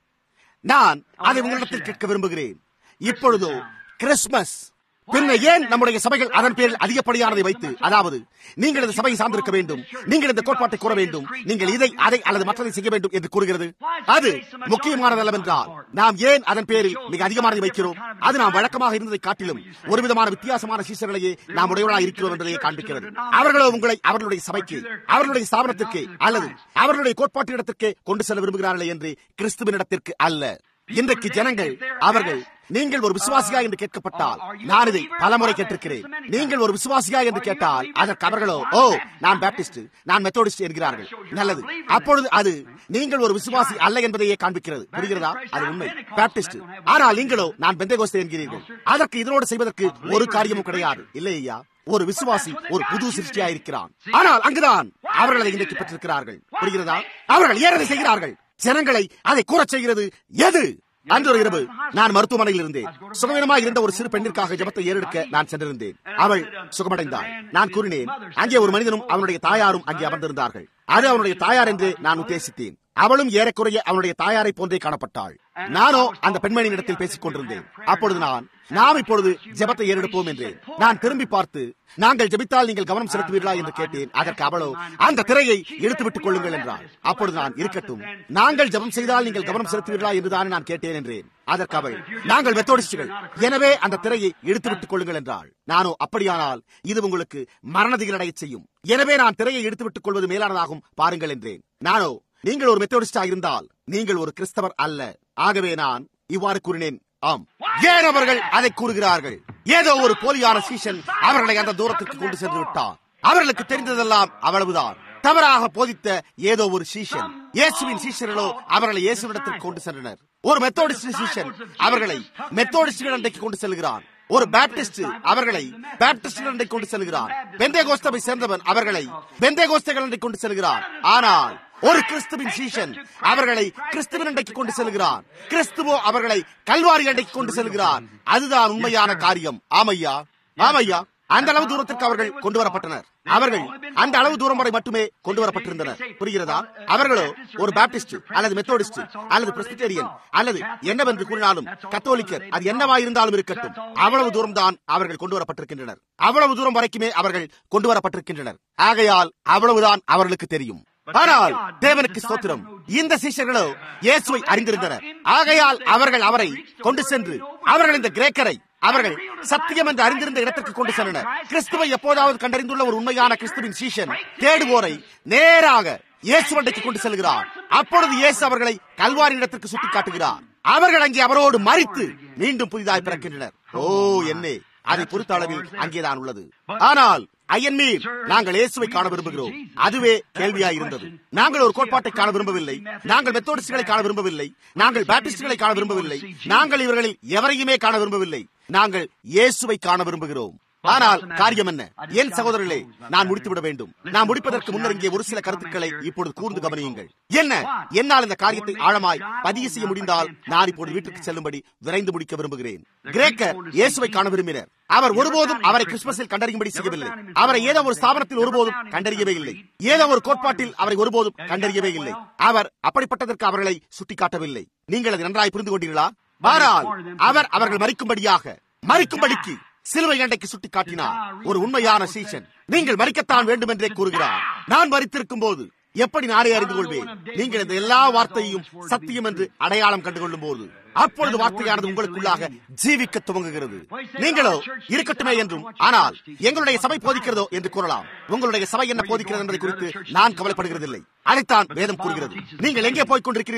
நான் அதை உங்களிடத்தில் கேட்க விரும்புகிறேன் இப்பொழுதோ கிறிஸ்துமஸ் பின்ன ஏன் நம்முடைய சபைகள் அதன் பேரில் அதிகப்படியானதை வைத்து அதாவது நீங்கள் இந்த சபையை சார்ந்திருக்க வேண்டும் நீங்கள் இந்த கோட்பாட்டை கூற வேண்டும் நீங்கள் இதை அதை அல்லது மற்றதை செய்ய வேண்டும் என்று கூறுகிறது அது முக்கியமானதல்லவென்றால் நாம் ஏன் அதன் பேரில் மிக அதிகமானதை வைக்கிறோம் அது நாம் வழக்கமாக இருந்ததை காட்டிலும் ஒரு விதமான வித்தியாசமான சீசர்களையே நாம் உடையவர்களாக இருக்கிறோம் என்பதையே காண்பிக்கிறது அவர்களோ உங்களை அவர்களுடைய சபைக்கு அவர்களுடைய ஸ்தாபனத்திற்கு அல்லது அவர்களுடைய கோட்பாட்டு இடத்திற்கு கொண்டு செல்ல விரும்புகிறார்களே என்று கிறிஸ்துவனிடத்திற்கு அல்ல இன்றைக்கு ஜனங்கள் அவர்கள் நீங்கள் ஒரு விசுவாசியா என்று கேட்கப்பட்டால் நான் இதை பலமுறை கேட்டிருக்கிறேன் நீங்கள் ஒரு விசுவாசியா என்று கேட்டால் அதற்கு அவர்களோ ஓ நான் பேப்டிஸ்ட் நான் மெத்தோடிஸ்ட் என்கிறார்கள் நல்லது அப்பொழுது அது நீங்கள் ஒரு விசுவாசி அல்ல என்பதையே காண்பிக்கிறது புரிகிறதா அது உண்மை பேப்டிஸ்ட் ஆனால் நீங்களோ நான் பெந்தகோஸ்தே என்கிறீர்கள் அதற்கு இதனோடு செய்வதற்கு ஒரு காரியமும் கிடையாது இல்லை ஐயா ஒரு விசுவாசி ஒரு புது சிருஷ்டியா இருக்கிறான் ஆனால் அங்குதான் அவர்கள் அதை இன்றைக்கு பெற்றிருக்கிறார்கள் புரிகிறதா அவர்கள் ஏன் அதை செய்கிறார்கள் ஜனங்களை அதை கூறச் செய்கிறது எது அன்று ஒரு இரவு நான் மருத்துவமனையில் இருந்தேன் சுகவீனமாக இருந்த ஒரு சிறு பெண்ணிற்காக ஜபத்தை ஏறெடுக்க நான் சென்றிருந்தேன் அவள் சுகமடைந்தாள் நான் கூறினேன் அங்கே ஒரு மனிதனும் அவனுடைய தாயாரும் அங்கே அமர்ந்திருந்தார்கள் அது அவனுடைய தாயார் என்று நான் உத்தேசித்தேன் அவளும் ஏறக்குறைய அவனுடைய தாயாரை போன்றே காணப்பட்டாள் நானோ அந்த பெண்மணியின் இடத்தில் பேசிக் கொண்டிருந்தேன் அப்பொழுது நான் நாம் இப்பொழுது ஜெபத்தை ஏறெடுப்போம் என்றேன் நான் திரும்பி பார்த்து நாங்கள் ஜெபித்தால் நீங்கள் கவனம் செலுத்துவீர்களா என்று கேட்டேன் அதற்கு அவளோ அந்த திரையை இழுத்து விட்டுக் கொள்ளுங்கள் என்றாள் அப்பொழுது நான் இருக்கட்டும் நாங்கள் ஜெபம் செய்தால் நீங்கள் கவனம் செலுத்துவீர்களா என்றுதான் நான் கேட்டேன் என்றேன் அதற்கு அவள் நாங்கள் மெத்தோடிஸ்டுகள் எனவே அந்த திரையை இழுத்து விட்டுக் கொள்ளுங்கள் என்றாள் நானோ அப்படியானால் இது உங்களுக்கு மரணதிகளடைய செய்யும் எனவே நான் திரையை இழுத்து விட்டுக் கொள்வது மேலானதாகும் பாருங்கள் என்றேன் நானோ நீங்கள் ஒரு மெத்தோடிஸ்டா இருந்தால் நீங்கள் ஒரு கிறிஸ்தவர் அல்ல ஆகவே நான் இவ்வாறு கூறினேன் ஆம் ஏன் அவர்கள் அதை கூறுகிறார்கள் ஏதோ ஒரு போலியான சீசன் அவர்களை அந்த தூரத்திற்கு கொண்டு சென்று விட்டார் அவர்களுக்கு தெரிந்ததெல்லாம் அவ்வளவுதான் தவறாக போதித்த ஏதோ ஒரு சீஷன் இயேசுவின் சீஷர்களோ அவர்களை இயேசுவிடத்திற்கு கொண்டு சென்றனர் ஒரு மெத்தோடிஸ்ட் சீஷன் அவர்களை மெத்தோடிஸ்டுகள் அன்றைக்கு கொண்டு செல்கிறான் ஒரு பேப்டிஸ்ட் அவர்களை பேப்டிஸ்ட் அன்றை கொண்டு செல்கிறான் பெந்தே கோஸ்தவை சேர்ந்தவன் அவர்களை பெந்தே கோஸ்தகள் அன்றை கொண்டு செல்கிறான் ஆனால் ஒரு கிறிஸ்துவின் சீஷன் அவர்களை கிறிஸ்துவின் அண்டைக்கு கொண்டு செல்கிறான் கிறிஸ்துவோ அவர்களை கல்வாரி அண்டைக்கு கொண்டு செல்கிறான் அதுதான் உண்மையான காரியம் ஆமையா ஆமையா அந்த அளவு தூரத்திற்கு அவர்கள் கொண்டு வரப்பட்டனர் அவர்கள் அந்த அளவு தூரம் வரை மட்டுமே கொண்டு வரப்பட்டிருந்தனர் புரிகிறதா அவர்களோ ஒரு பாப்டிஸ்ட் அல்லது மெத்தோடிஸ்ட் அல்லது பிரஸ்பிட்டேரியன் அல்லது என்னவென்று கூறினாலும் கத்தோலிக்கர் அது என்னவா இருந்தாலும் இருக்கட்டும் அவ்வளவு தூரம் தான் அவர்கள் கொண்டு வரப்பட்டிருக்கின்றனர் அவ்வளவு தூரம் வரைக்குமே அவர்கள் கொண்டு வரப்பட்டிருக்கின்றனர் ஆகையால் அவ்வளவுதான் அவர்களுக்கு தெரியும் ஆனால் தேவனுக்கு ஸ்தோத்திரம் இந்த சீஷர்களோ இயேசுவை அறிந்திருந்தனர் ஆகையால் அவர்கள் அவரை கொண்டு சென்று அவர்கள் இந்த கிரேக்கரை அவர்கள் சத்தியம் என்று அறிந்திருந்த இடத்திற்கு கொண்டு சென்றனர் கிறிஸ்துவை எப்போதாவது கண்டறிந்துள்ள ஒரு உண்மையான கிறிஸ்துவின் சீஷன் தேடுவோரை நேராக இயேசுவண்டைக்கு கொண்டு செல்கிறார் அப்பொழுது இயேசு அவர்களை கல்வாரி இடத்திற்கு சுட்டி காட்டுகிறார் அவர்கள் அங்கே அவரோடு மறித்து மீண்டும் புதிதாய் பிறக்கின்றனர் ஓ என்னே அதை பொறுத்த அளவில் அங்கேதான் உள்ளது ஆனால் ஐயன் மீர் நாங்கள் இயேசுவை காண விரும்புகிறோம் அதுவே கேள்வியாய் இருந்தது நாங்கள் ஒரு கோட்பாட்டை காண விரும்பவில்லை நாங்கள் மெத்தோடிஸ்டுகளை காண விரும்பவில்லை நாங்கள் பேப்டிஸ்டுகளை காண விரும்பவில்லை நாங்கள் இவர்களில் எவரையுமே காண விரும்பவில்லை நாங்கள் இயேசுவை காண விரும்புகிறோம் ஆனால் காரியம் என்ன என் சகோதரர்களே நான் முடித்துவிட வேண்டும் நான் முடிப்பதற்கு முன்னர் இங்கே ஒரு சில கருத்துக்களை இப்பொழுது கூர்ந்து கவனியுங்கள் என்ன என்னால் இந்த காரியத்தை ஆழமாய் பதிவு செய்ய முடிந்தால் நான் இப்பொழுது வீட்டுக்கு செல்லும்படி விரைந்து முடிக்க விரும்புகிறேன் கிரேக்கர் இயேசுவை காண விரும்பினர் அவர் ஒருபோதும் அவரை கிறிஸ்துமஸில் கண்டறியும்படி செய்யவில்லை அவரை ஏதோ ஒரு ஸ்தாபனத்தில் ஒருபோதும் கண்டறியவே இல்லை ஏதோ ஒரு கோட்பாட்டில் அவரை ஒருபோதும் கண்டறியவே இல்லை அவர் அப்படிப்பட்டதற்கு அவர்களை சுட்டிக்காட்டவில்லை நீங்கள் அதை நன்றாய் புரிந்து கொண்டீர்களா ஆனால் அவர் அவர்கள் மறிக்கும்படியாக மறிக்கும்படிக்கு சிலுவை அண்டைக்கு சுட்டி காட்டினார் ஒரு உண்மையான சீசன் நீங்கள் மறிக்கத்தான் வேண்டும் என்றே கூறுகிறார் நான் மறித்திருக்கும் போது எப்படி நானே அறிந்து கொள்வேன் நீங்கள் இந்த எல்லா வார்த்தையும் சத்தியம் என்று அடையாளம் கண்டுகொள்ளும் போது அப்பொழுது வார்த்தையானது உங்களுக்குள்ளாக ஜீவிக்க துவங்குகிறது நீங்களோ இருக்கட்டுமே என்றும் ஆனால் எங்களுடைய சபை போதிக்கிறதோ என்று கூறலாம் உங்களுடைய சபை என்ன போதிக்கிறது என்பதை குறித்து நான் கவலைப்படுகிறதில்லை அதைத்தான் வேதம் கூறுகிறது நீங்கள் எங்கே போய்க் கொண்டிருக்கிறீர்களோ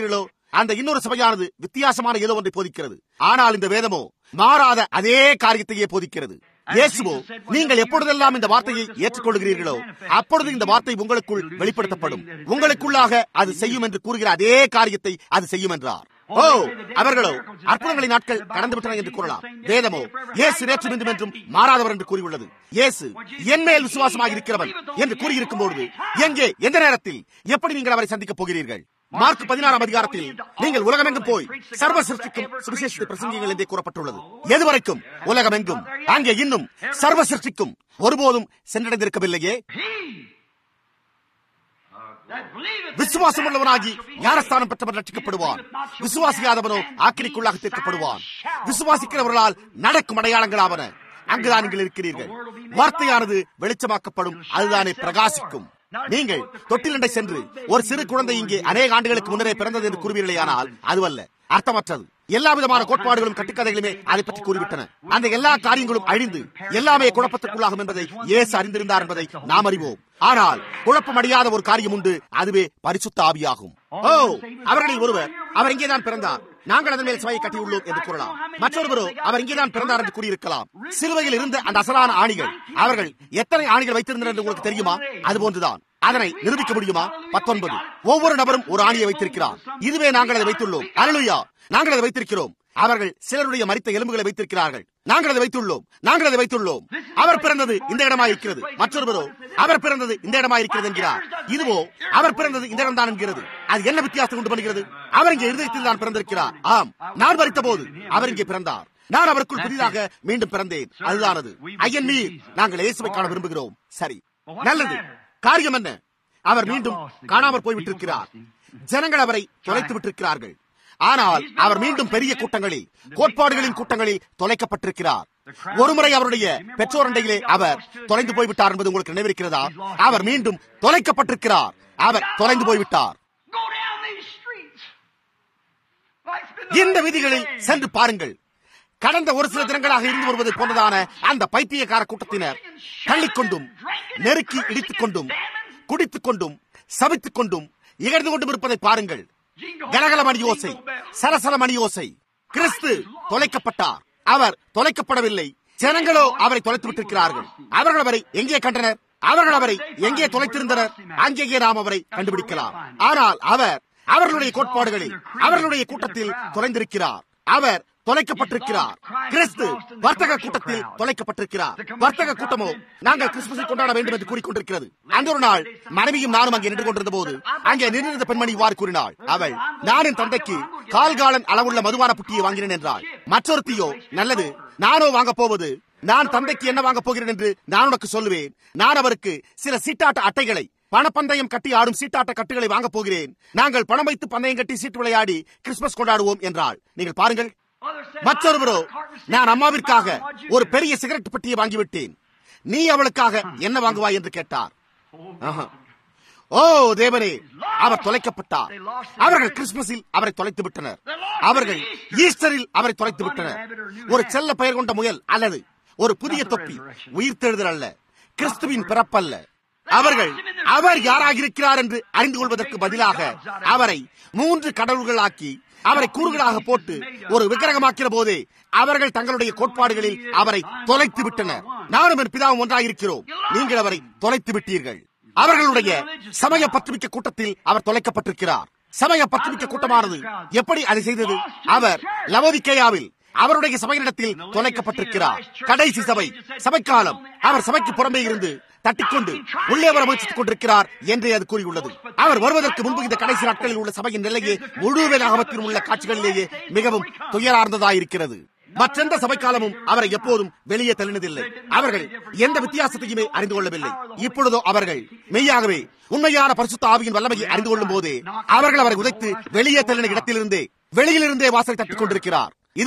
அந்த இன்னொரு சபையானது வித்தியாசமான ஏதோ ஒன்றை போதிக்கிறது ஆனால் இந்த வேதமோ மாறாத அதே காரியத்தையே போதிக்கிறது இயேசுவோ நீங்கள் எப்பொழுதெல்லாம் இந்த வார்த்தையை ஏற்றுக்கொள்கிறீர்களோ அப்பொழுது இந்த வார்த்தை உங்களுக்குள் வெளிப்படுத்தப்படும் உங்களுக்குள்ளாக அது செய்யும் என்று கூறுகிற அதே காரியத்தை அது செய்யும் என்றார் ஓ அவர்களோ அற்புதங்களின் நாட்கள் கடந்து விட்டன என்று கூறலாம் வேதமோ இயேசு நேற்று மீண்டும் என்றும் மாறாதவர் என்று கூறியுள்ளது இயேசு என் மேல் விசுவாசமாக இருக்கிறவன் என்று கூறியிருக்கும் பொழுது எங்கே எந்த நேரத்தில் எப்படி நீங்கள் அவரை சந்திக்கப் போகிறீர்கள் மார்க் பதினாறாம் அதிகாரத்தில் நீங்கள் உலகமெங்கும் போய் சர்வ சிருஷ்டிக்கும் சுவிசேஷத்தை பிரசங்கிகள் என்றே கூறப்பட்டுள்ளது எதுவரைக்கும் உலகமெங்கும் அங்கே இன்னும் சர்வ சிருஷ்டிக்கும் ஒருபோதும் சென்றடைந்திருக்கவில்லையே விசுவாசம் உள்ளவனாகி ஞானஸ்தானம் பெற்றவன் ரட்சிக்கப்படுவான் விசுவாசியாதவனோ ஆக்கிரிக்குள்ளாக தீர்க்கப்படுவான் விசுவாசிக்கிறவர்களால் நடக்கும் அடையாளங்களாவன அங்குதான் நீங்கள் இருக்கிறீர்கள் வார்த்தையானது வெளிச்சமாக்கப்படும் அதுதானே பிரகாசிக்கும் நீங்கள் தொட்டிலண்டை சென்று ஒரு சிறு குழந்தை இங்கே அநேக ஆண்டுகளுக்கு முன்னரே பிறந்தது என்று கூறுவீர்களே ஆனால் அதுவல்ல அர்த்தமற்றது எல்லா விதமான கோட்பாடுகளும் கட்டுக்கதைகளுமே அதை பற்றி கூறிவிட்டன அந்த எல்லா காரியங்களும் அழிந்து எல்லாமே குழப்பத்திற்குள்ளாகும் என்பதை இயேசு அறிந்திருந்தார் என்பதை நாம் அறிவோம் ஆனால் குழப்பமடையாத ஒரு காரியம் உண்டு அதுவே பரிசுத்த ஆவியாகும் ஓ அவர்களில் ஒருவர் அவர் இங்கேதான் பிறந்தார் நாங்கள் அதன் மேல் சபையை கட்டியுள்ளோம் என்று கூறலாம் மற்றொருவரோ அவர் இங்கேதான் பிறந்தார் என்று கூறியிருக்கலாம் சிலுவையில் இருந்த அந்த அசலான ஆணிகள் அவர்கள் எத்தனை ஆணிகள் வைத்திருந்தனர் என்று உங்களுக்கு தெரியுமா அதுபோன்றுதான் அதனை நிரூபிக்க முடியுமா பத்தொன்பது ஒவ்வொரு நபரும் ஒரு ஆணியை வைத்திருக்கிறார் இதுவே நாங்கள் அதை வைத்துள்ளோம் அருளுயா நாங்கள் அதை வைத்திருக்கிறோம் அவர்கள் சிலருடைய மறித்த எலும்புகளை வைத்திருக்கிறார்கள் நாங்கள் அதை வைத்துள்ளோம் நாங்கள் அதை வைத்துள்ளோம் அவர் பிறந்தது இந்த இடமா இருக்கிறது மற்றொருவரோ அவர் பிறந்தது இந்த இடமா இருக்கிறது என்கிறார் இதுவோ அவர் பிறந்தது இந்த இடம் தான் என்கிறது அது என்ன வித்தியாசம் உண்டு பண்ணுகிறது அவர் இங்கே இருதயத்தில் தான் பிறந்திருக்கிறார் ஆம் நான் மறித்த போது அவர் இங்கே பிறந்தார் நான் அவருக்குள் புதிதாக மீண்டும் பிறந்தேன் அதுதானது ஐயன் நீர் நாங்கள் இயேசுவை காண விரும்புகிறோம் சரி நல்லது காரியம் என்ன அவர் மீண்டும் காணாமற் போய்விட்டிருக்கிறார் ஜனங்கள் அவரை தொலைத்து விட்டிருக்கிறார்கள் ஆனால் அவர் மீண்டும் பெரிய கூட்டங்களில் கோட்பாடுகளின் கூட்டங்களில் தொலைக்கப்பட்டிருக்கிறார் ஒருமுறை அவருடைய பெற்றோர் அண்டையிலே அவர் தொலைந்து போய்விட்டார் என்பது உங்களுக்கு நினைவிருக்கிறதா அவர் மீண்டும் தொலைக்கப்பட்டிருக்கிறார் அவர் தொலைந்து போய்விட்டார் இந்த விதிகளில் சென்று பாருங்கள் கடந்த ஒரு சில தினங்களாக இருந்து வருவது போன்றதான அந்த பைத்தியக்கார கூட்டத்தினர் தள்ளிக்கொண்டும் நெருக்கி இடித்துக் கொண்டும் குடித்துக் கொண்டும் சபித்துக் கொண்டும் இகழ்ந்து கொண்டும் இருப்பதை பாருங்கள் கலகல மணி யோசை சலசல மணி யோசை கிறிஸ்து தொலைக்கப்பட்டார் அவர் தொலைக்கப்படவில்லை ஜனங்களோ அவரை தொலைத்து விட்டிருக்கிறார்கள் அவர்கள் அவரை எங்கே கண்டனர் அவர்கள் அவரை எங்கே தொலைத்திருந்தனர் அங்கேயே நாம் அவரை கண்டுபிடிக்கலாம் ஆனால் அவர் அவர்களுடைய கோட்பாடுகளில் அவர்களுடைய கூட்டத்தில் தொலைந்திருக்கிறார் அவர் தொலைக்கப்பட்டிருக்கிறார் கிறிஸ்து வர்த்தக கூட்டத்தில் தொலைக்கப்பட்டிருக்கிறார் வர்த்தக கூட்டமோ நாங்கள் கிறிஸ்துமஸை கொண்டாட வேண்டும் என்று கூறிக்கொண்டிருக்கிறது அந்த ஒரு நாள் மனைவியும் நானும் அங்கே நின்று கொண்டிருந்த போது அங்கே நின்றிருந்த பெண்மணி இவ்வாறு கூறினாள் அவள் நான் என் தந்தைக்கு கால்காலன் அளவுள்ள மதுவான புட்டியை வாங்கினேன் என்றாள் மற்றொருத்தியோ நல்லது நானோ வாங்க போவது நான் தந்தைக்கு என்ன வாங்க போகிறேன் என்று நான் உனக்கு சொல்லுவேன் நான் அவருக்கு சில சீட்டாட்ட அட்டைகளை பணப்பந்தயம் கட்டி ஆடும் சீட்டாட்ட கட்டுகளை வாங்க போகிறேன் நாங்கள் பணம் வைத்து பந்தயம் கட்டி சீட்டு விளையாடி கிறிஸ்துமஸ் கொண்டாடுவோம் என்றாள் நீங்கள் பாருங்கள் மற்றொருவரோ நான் அம்மாவிற்காக ஒரு பெரிய சிகரெட் பெட்டியை வாங்கிவிட்டேன் நீ அவளுக்காக என்ன வாங்குவாய் என்று கேட்டார் ஓ தேவனே அவர் தொலைக்கப்பட்டார் அவர்கள் கிறிஸ்துமஸில் அவரை தொலைத்து விட்டனர் அவர்கள் ஈஸ்டரில் அவரை தொலைத்து விட்டனர் ஒரு செல்ல பெயர் கொண்ட முயல் அல்லது ஒரு புதிய தொப்பி உயிர்த்தெழுதல் அல்ல கிறிஸ்துவின் பிறப்பல்ல அவர்கள் அவர் யாராக இருக்கிறார் என்று அறிந்து கொள்வதற்கு பதிலாக அவரை மூன்று கடவுள்களாக்கி அவரை கூறுகளாக போட்டு ஒரு விக்கிரகமாக்கிற போதே அவர்கள் தங்களுடைய கோட்பாடுகளில் அவரை தொலைத்து விட்டனர் நானும் என் பிதாவும் ஒன்றாக இருக்கிறோம் நீங்கள் அவரை தொலைத்து விட்டீர்கள் அவர்களுடைய சமய பத்துமிக்க கூட்டத்தில் அவர் தொலைக்கப்பட்டிருக்கிறார் சமய பத்துமிக்க கூட்டமானது எப்படி அதை செய்தது அவர் லவோதிக்கேயாவில் அவருடைய சபையினிடத்தில் தொலைக்கப்பட்டிருக்கிறார் கடைசி சபை சபைக்காலம் அவர் சபைக்கு புறம்பே இருந்து தட்டிக்கொண்டு உள்ளே வர முயற்சித்துக் கொண்டிருக்கிறார் என்றே அது கூறியுள்ளது அவர் வருவதற்கு முன்பு இந்த கடைசி நாட்களில் உள்ள சபையின் நிலையே முழு வேதாகமத்தில் உள்ள காட்சிகளிலேயே மிகவும் துயரார்ந்ததாயிருக்கிறது மற்றெந்த சபைக்காலமும் அவரை எப்போதும் வெளியே தள்ளினதில்லை அவர்கள் எந்த வித்தியாசத்தையுமே அறிந்து கொள்ளவில்லை இப்பொழுதோ அவர்கள் மெய்யாகவே உண்மையான பரிசுத்த ஆவியின் வல்லமையை அறிந்து கொள்ளும் போதே அவர்கள் அவரை உதைத்து வெளியே தள்ளின இடத்திலிருந்தே வெளியிலிருந்தே வாசலை தட்டிக் கொண்டிருக்கிறார் இதோ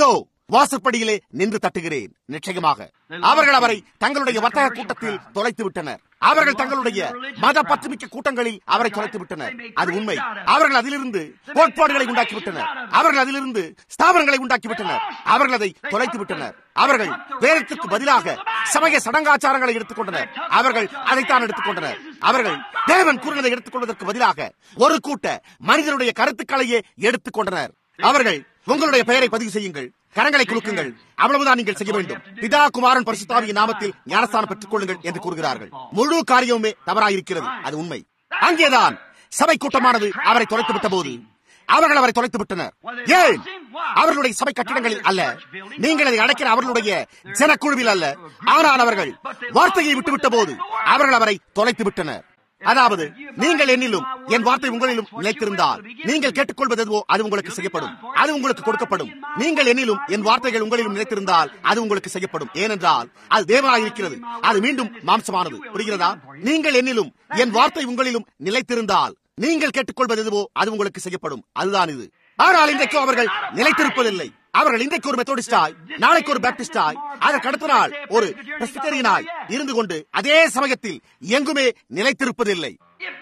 வாசற்படியிலே நின்று தட்டுகிறேன் நிச்சயமாக அவர்கள் அவரை தங்களுடைய வர்த்தக கூட்டத்தில் தொலைத்து விட்டனர் அவர்கள் தங்களுடைய மத பற்றுமிக்க கூட்டங்களில் அவரை தொலைத்து விட்டனர் அது உண்மை அவர்கள் அதிலிருந்து கோட்பாடுகளை உண்டாக்கி விட்டனர் அவர்கள் அதிலிருந்து ஸ்தாபனங்களை உண்டாக்கி விட்டனர் அவர்கள் அதை தொலைத்து விட்டனர் அவர்கள் வேதத்துக்கு பதிலாக சமய சடங்காச்சாரங்களை எடுத்துக்கொண்டனர் அவர்கள் அதைத்தான் எடுத்துக்கொண்டனர் அவர்கள் தேவன் கூறினதை எடுத்துக்கொள்வதற்கு பதிலாக ஒரு கூட்ட மனிதனுடைய கருத்துக்களையே எடுத்துக்கொண்டனர் அவர்கள் உங்களுடைய பெயரை பதிவு செய்யுங்கள் கரங்களை குலுக்குங்கள் அவ்வளவுதான் நீங்கள் செய்ய வேண்டும் பிதா குமாரன் பரிசுத்தாவியின் நாமத்தில் ஞானஸ்தானம் பெற்றுக் கொள்ளுங்கள் என்று கூறுகிறார்கள் முழு காரியமுமே தவறாயிருக்கிறது அது உண்மை அங்கேதான் சபை கூட்டமானது அவரை தொலைத்து விட்ட போது அவர்கள் அவரை தொலைத்து விட்டனர் ஏன் அவர்களுடைய சபை கட்டிடங்களில் அல்ல நீங்கள் அதை அடைக்கிற அவர்களுடைய ஜனக்குழுவில் அல்ல ஆனால் அவர்கள் வார்த்தையை விட்டுவிட்ட போது அவர்கள் அவரை தொலைத்து விட்டனர் அதாவது நீங்கள் என்னிலும் என் வார்த்தை உங்களிலும் நிலைத்திருந்தால் நீங்கள் கேட்டுக்கொள்வது எதுவோ அது உங்களுக்கு செய்யப்படும் அது உங்களுக்கு கொடுக்கப்படும் நீங்கள் என்னிலும் என் வார்த்தைகள் உங்களிலும் நிலைத்திருந்தால் அது உங்களுக்கு செய்யப்படும் ஏனென்றால் அது தேவனாக இருக்கிறது அது மீண்டும் மாம்சமானது புரிகிறதா நீங்கள் என்னிலும் என் வார்த்தை உங்களிலும் நிலைத்திருந்தால் நீங்கள் கேட்டுக்கொள்வது எதுவோ அது உங்களுக்கு செய்யப்படும் அதுதான் இது ஆனால் இன்றைக்கு அவர்கள் நிலைத்திருப்பதில்லை அவர்கள் இன்றைக்கு ஒரு மெத்தோடிஸ்டாய் நாளைக்கு ஒரு பேப்டிஸ்டாய் அதற்கு அடுத்த நாள் ஒரு பிரஸ்பிட்டரியனாய் இருந்து கொண்டு அதே சமயத்தில் எங்குமே நிலைத்திருப்பதில்லை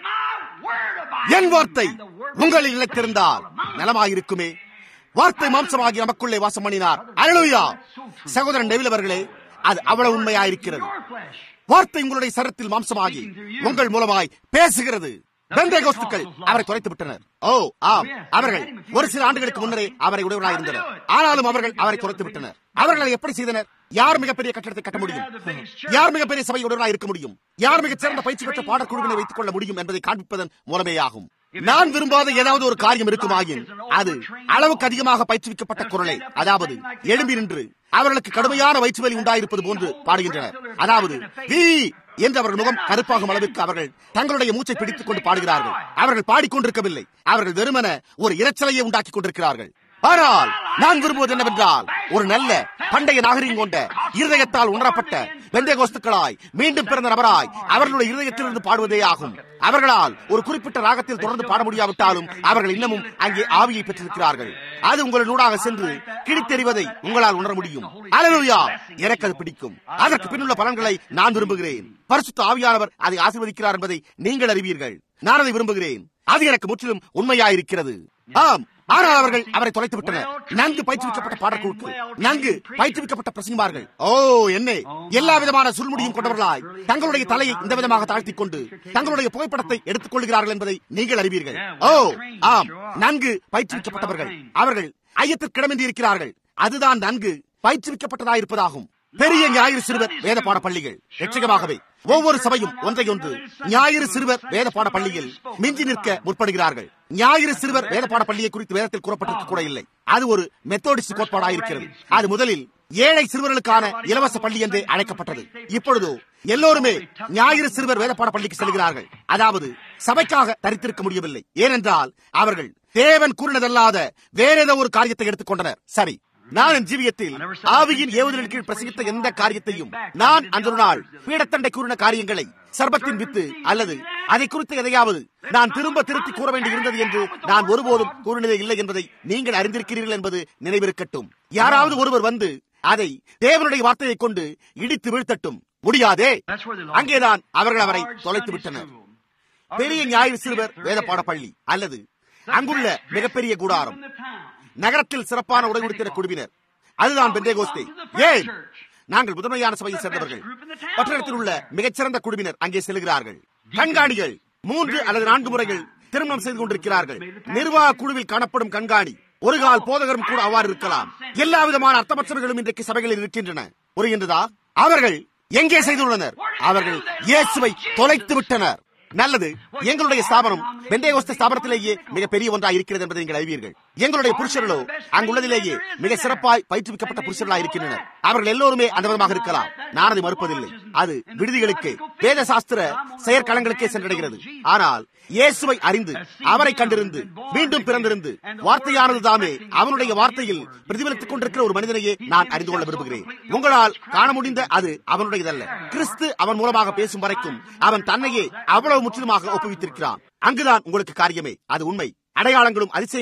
என் வார்த்தை உங்களில் நிலைத்திருந்தால் நலமாயிருக்குமே வார்த்தை மாம்சமாகி நமக்குள்ளே வாசம் பண்ணினார் அருளுயா சகோதரன் டெவில் அவர்களே அது அவ்வளவு உண்மையாயிருக்கிறது வார்த்தை உங்களுடைய சரத்தில் மாம்சமாகி உங்கள் மூலமாய் பேசுகிறது பெந்தேகோஸ்துக்கள் அவரை தொலைத்து விட்டனர் ஓ ஆம் அவர்கள் ஒரு சில ஆண்டுகளுக்கு முன்னரே அவரை உடையவராக இருந்தனர் ஆனாலும் அவர்கள் அவரை தொலைத்து விட்டனர் அவர்கள் அதை எப்படி செய்தனர் யார் மிகப்பெரிய கட்டடத்தை கட்ட முடியும் யார் மிகப்பெரிய சபை உடையவராக இருக்க முடியும் யார் மிகச் சிறந்த பயிற்சி பெற்ற பாடக்குழுவினை வைத்துக் கொள்ள முடியும் என்பதை காண்பிப்பதன் மூலமேயாகும் நான் விரும்பாத ஏதாவது ஒரு காரியம் இருக்குமாயின் அது அளவுக்கு அதிகமாக பயிற்றுவிக்கப்பட்ட குரலை அதாவது எழும்பி நின்று அவர்களுக்கு கடுமையான வயிற்று வலி உண்டாயிருப்பது போன்று பாடுகின்றனர் அதாவது "வீ" என்று அவர்கள் முகம் கருப்பாகும் அளவிற்கு அவர்கள் தங்களுடைய மூச்சை பிடித்துக் கொண்டு பாடுகிறார்கள் அவர்கள் பாடிக்கொண்டிருக்கவில்லை அவர்கள் வெறுமன ஒரு இரைச்சலையே உண்டாக்கி கொண்டிருக்கிறார்கள் ஆனால் நான் விரும்புவது என்னவென்றால் ஒரு நல்ல பண்டைய நாகரிகம் கொண்ட இருதயத்தால் உணரப்பட்ட வெந்தயகோஸ்துக்களாய் மீண்டும் பிறந்த நபராய் அவர்களுடைய இருதயத்திலிருந்து பாடுவதே ஆகும் அவர்களால் ஒரு குறிப்பிட்ட ராகத்தில் தொடர்ந்து பாட முடியாவிட்டாலும் அவர்கள் இன்னமும் அங்கே ஆவியை பெற்றிருக்கிறார்கள் அது உங்கள் நூடாக சென்று கிழித்தெறிவதை உங்களால் உணர முடியும் அலலுயா எனக்கு அது பிடிக்கும் அதற்கு பின்னுள்ள பலன்களை நான் விரும்புகிறேன் பரிசுத்த ஆவியானவர் அதை ஆசீர்வதிக்கிறார் என்பதை நீங்கள் அறிவீர்கள் நான் அதை விரும்புகிறேன் அது எனக்கு முற்றிலும் உண்மையாயிருக்கிறது ஆம் ஆனால் அவர்கள் அவரை தொலைத்து விட்டனர் நன்கு பயிற்றுவிக்கப்பட்ட பாடக்குழுக்கு நன்கு பயிற்றுவிக்கப்பட்ட பிரசங்கமார்கள் ஓ என்ன எல்லா விதமான சுல்முடியும் கொண்டவர்களாய் தங்களுடைய தலையை இந்த விதமாக தாழ்த்திக் கொண்டு தங்களுடைய புகைப்படத்தை எடுத்துக் கொள்கிறார்கள் என்பதை நீங்கள் அறிவீர்கள் ஓ ஆம் நன்கு பயிற்றுவிக்கப்பட்டவர்கள் அவர்கள் ஐயத்திற்கிடமின்றி இருக்கிறார்கள் அதுதான் நன்கு பயிற்றுவிக்கப்பட்டதாயிருப்பதாகும் பெரிய ஞாயிறு சிறுவர் வேத பாட பள்ளிகள் நிச்சயமாகவே ஒவ்வொரு சபையும் ஒன்றையொன்று ஞாயிறு சிறுவர் வேத பாட பள்ளியில் மிஞ்சி நிற்க முற்படுகிறார்கள் ஞாயிறு சிறுவர் வேத பாட பள்ளியை குறித்து வேதத்தில் கூறப்பட்டிருக்க கூட இல்லை அது ஒரு மெத்தோடிஸ்ட் கோட்பாடாயிருக்கிறது அது முதலில் ஏழை சிறுவர்களுக்கான இலவச பள்ளி என்றே அழைக்கப்பட்டது இப்பொழுதோ எல்லோருமே ஞாயிறு சிறுவர் வேதப்பாட பள்ளிக்கு செல்கிறார்கள் அதாவது சபைக்காக தரித்திருக்க முடியவில்லை ஏனென்றால் அவர்கள் தேவன் கூறினதல்லாத வேற ஏதோ ஒரு காரியத்தை எடுத்துக்கொண்டனர் சரி நான் என் ஜீவியத்தில் ஆவியின் ஏவுதலின் கீழ் பிரசங்கித்த எந்த காரியத்தையும் நான் அன்று நாள் பீடத்தண்டை கூறின காரியங்களை சர்பத்தின் வித்து அல்லது அதை குறித்த எதையாவது நான் திரும்ப திருத்தி கூற வேண்டி இருந்தது என்று நான் ஒருபோதும் கூறினதே இல்லை என்பதை நீங்கள் அறிந்திருக்கிறீர்கள் என்பது நினைவிருக்கட்டும் யாராவது ஒருவர் வந்து அதை தேவனுடைய வார்த்தையை கொண்டு இடித்து வீழ்த்தட்டும் முடியாதே அங்கேதான் அவர்கள் அவரை தொலைத்து விட்டனர் பெரிய ஞாயிறு சிறுவர் வேத பாடப்பள்ளி அல்லது அங்குள்ள மிகப்பெரிய கூடாரம் நகரத்தில் சிறப்பான உடை உடுத்தின குழுவினர் அதுதான் பெந்தேகோஸ்தே ஏன் நாங்கள் முதன்மையான சபையை சேர்ந்தவர்கள் பட்டணத்தில் உள்ள மிகச்சிறந்த குழுவினர் அங்கே செல்கிறார்கள் கண்காணிகள் மூன்று அல்லது நான்கு முறைகள் திருமணம் செய்து கொண்டிருக்கிறார்கள் நிர்வாக குழுவில் காணப்படும் கண்காணி ஒரு கால் போதகரும் கூட அவ்வாறு இருக்கலாம் எல்லா விதமான அர்த்தமற்றவர்களும் இன்றைக்கு சபைகளில் இருக்கின்றன புரிகின்றதா அவர்கள் எங்கே செய்துள்ளனர் அவர்கள் இயேசுவை தொலைத்து விட்டனர் நல்லது எங்களுடைய ஸ்தாபனம் பெந்தேகோஸ்த ஸ்தாபனத்திலேயே மிக பெரிய ஒன்றாக இருக்கிறது என்பதை நீங்கள் அறிவீர்கள் எங்களுடைய புருஷர்களோ அங்குள்ளதிலேயே மிக சிறப்பாய் பயிற்றுவிக்கப்பட்ட புருஷர்களாக இருக்கின்றனர் அவர்கள் எல்லோருமே அந்த விதமாக இருக்கலாம் நான் அதை மறுப்பதில்லை அது விடுதிகளுக்கு வேத சாஸ்திர செயற்களங்களுக்கே சென்றடைகிறது ஆனால் இயேசுவை அறிந்து அவரை கண்டிருந்து மீண்டும் பிறந்திருந்து வார்த்தையானது தாமே அவனுடைய வார்த்தையில் பிரதிபலித்துக் கொண்டிருக்கிற ஒரு மனிதனையே நான் அறிந்து கொள்ள விரும்புகிறேன் உங்களால் காண முடிந்த அது அவனுடையதல்ல கிறிஸ்து அவன் மூலமாக பேசும் வரைக்கும் அவன் தன்னையே அவ்வளவு முற்றிலுமாக ஒப்புவித்திருக்கிறான் அங்குதான் உங்களுக்கு காரியமே அது உண்மை அடையாளங்களும் அதிசயங்களும்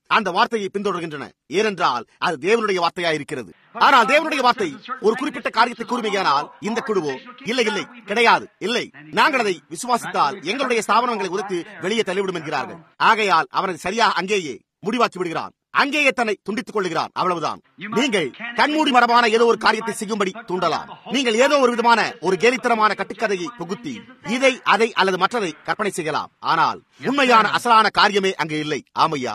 அந்த வார்த்தையை பின்தொடர்கின்றன ஏனென்றால் அது தேவனுடைய வார்த்தையா இருக்கிறது ஆனால் தேவனுடைய வார்த்தை ஒரு குறிப்பிட்ட காரியத்தை கூறுமையானால் இந்த குழுவோ இல்லை இல்லை கிடையாது இல்லை நாங்கள் அதை விசுவாசித்தால் எங்களுடைய ஸ்தாபனங்களை உதத்து வெளியே தள்ளிவிடும் என்கிறார்கள் ஆகையால் அவனை சரியாக அங்கேயே முடிவாக்கி விடுகிறான் அங்கேயே தன்னை துண்டித்துக் கொள்கிறான் அவ்வளவுதான் நீங்கள் கண்மூடி மரமான ஏதோ ஒரு காரியத்தை செய்யும்படி தூண்டலாம் நீங்கள் ஏதோ ஒரு விதமான ஒரு கேலித்தனமான கட்டுக்கதையை புகுத்தி இதை அதை அல்லது மற்றதை கற்பனை செய்யலாம் ஆனால் உண்மையான அசலான காரியமே அங்கே இல்லை ஆமையா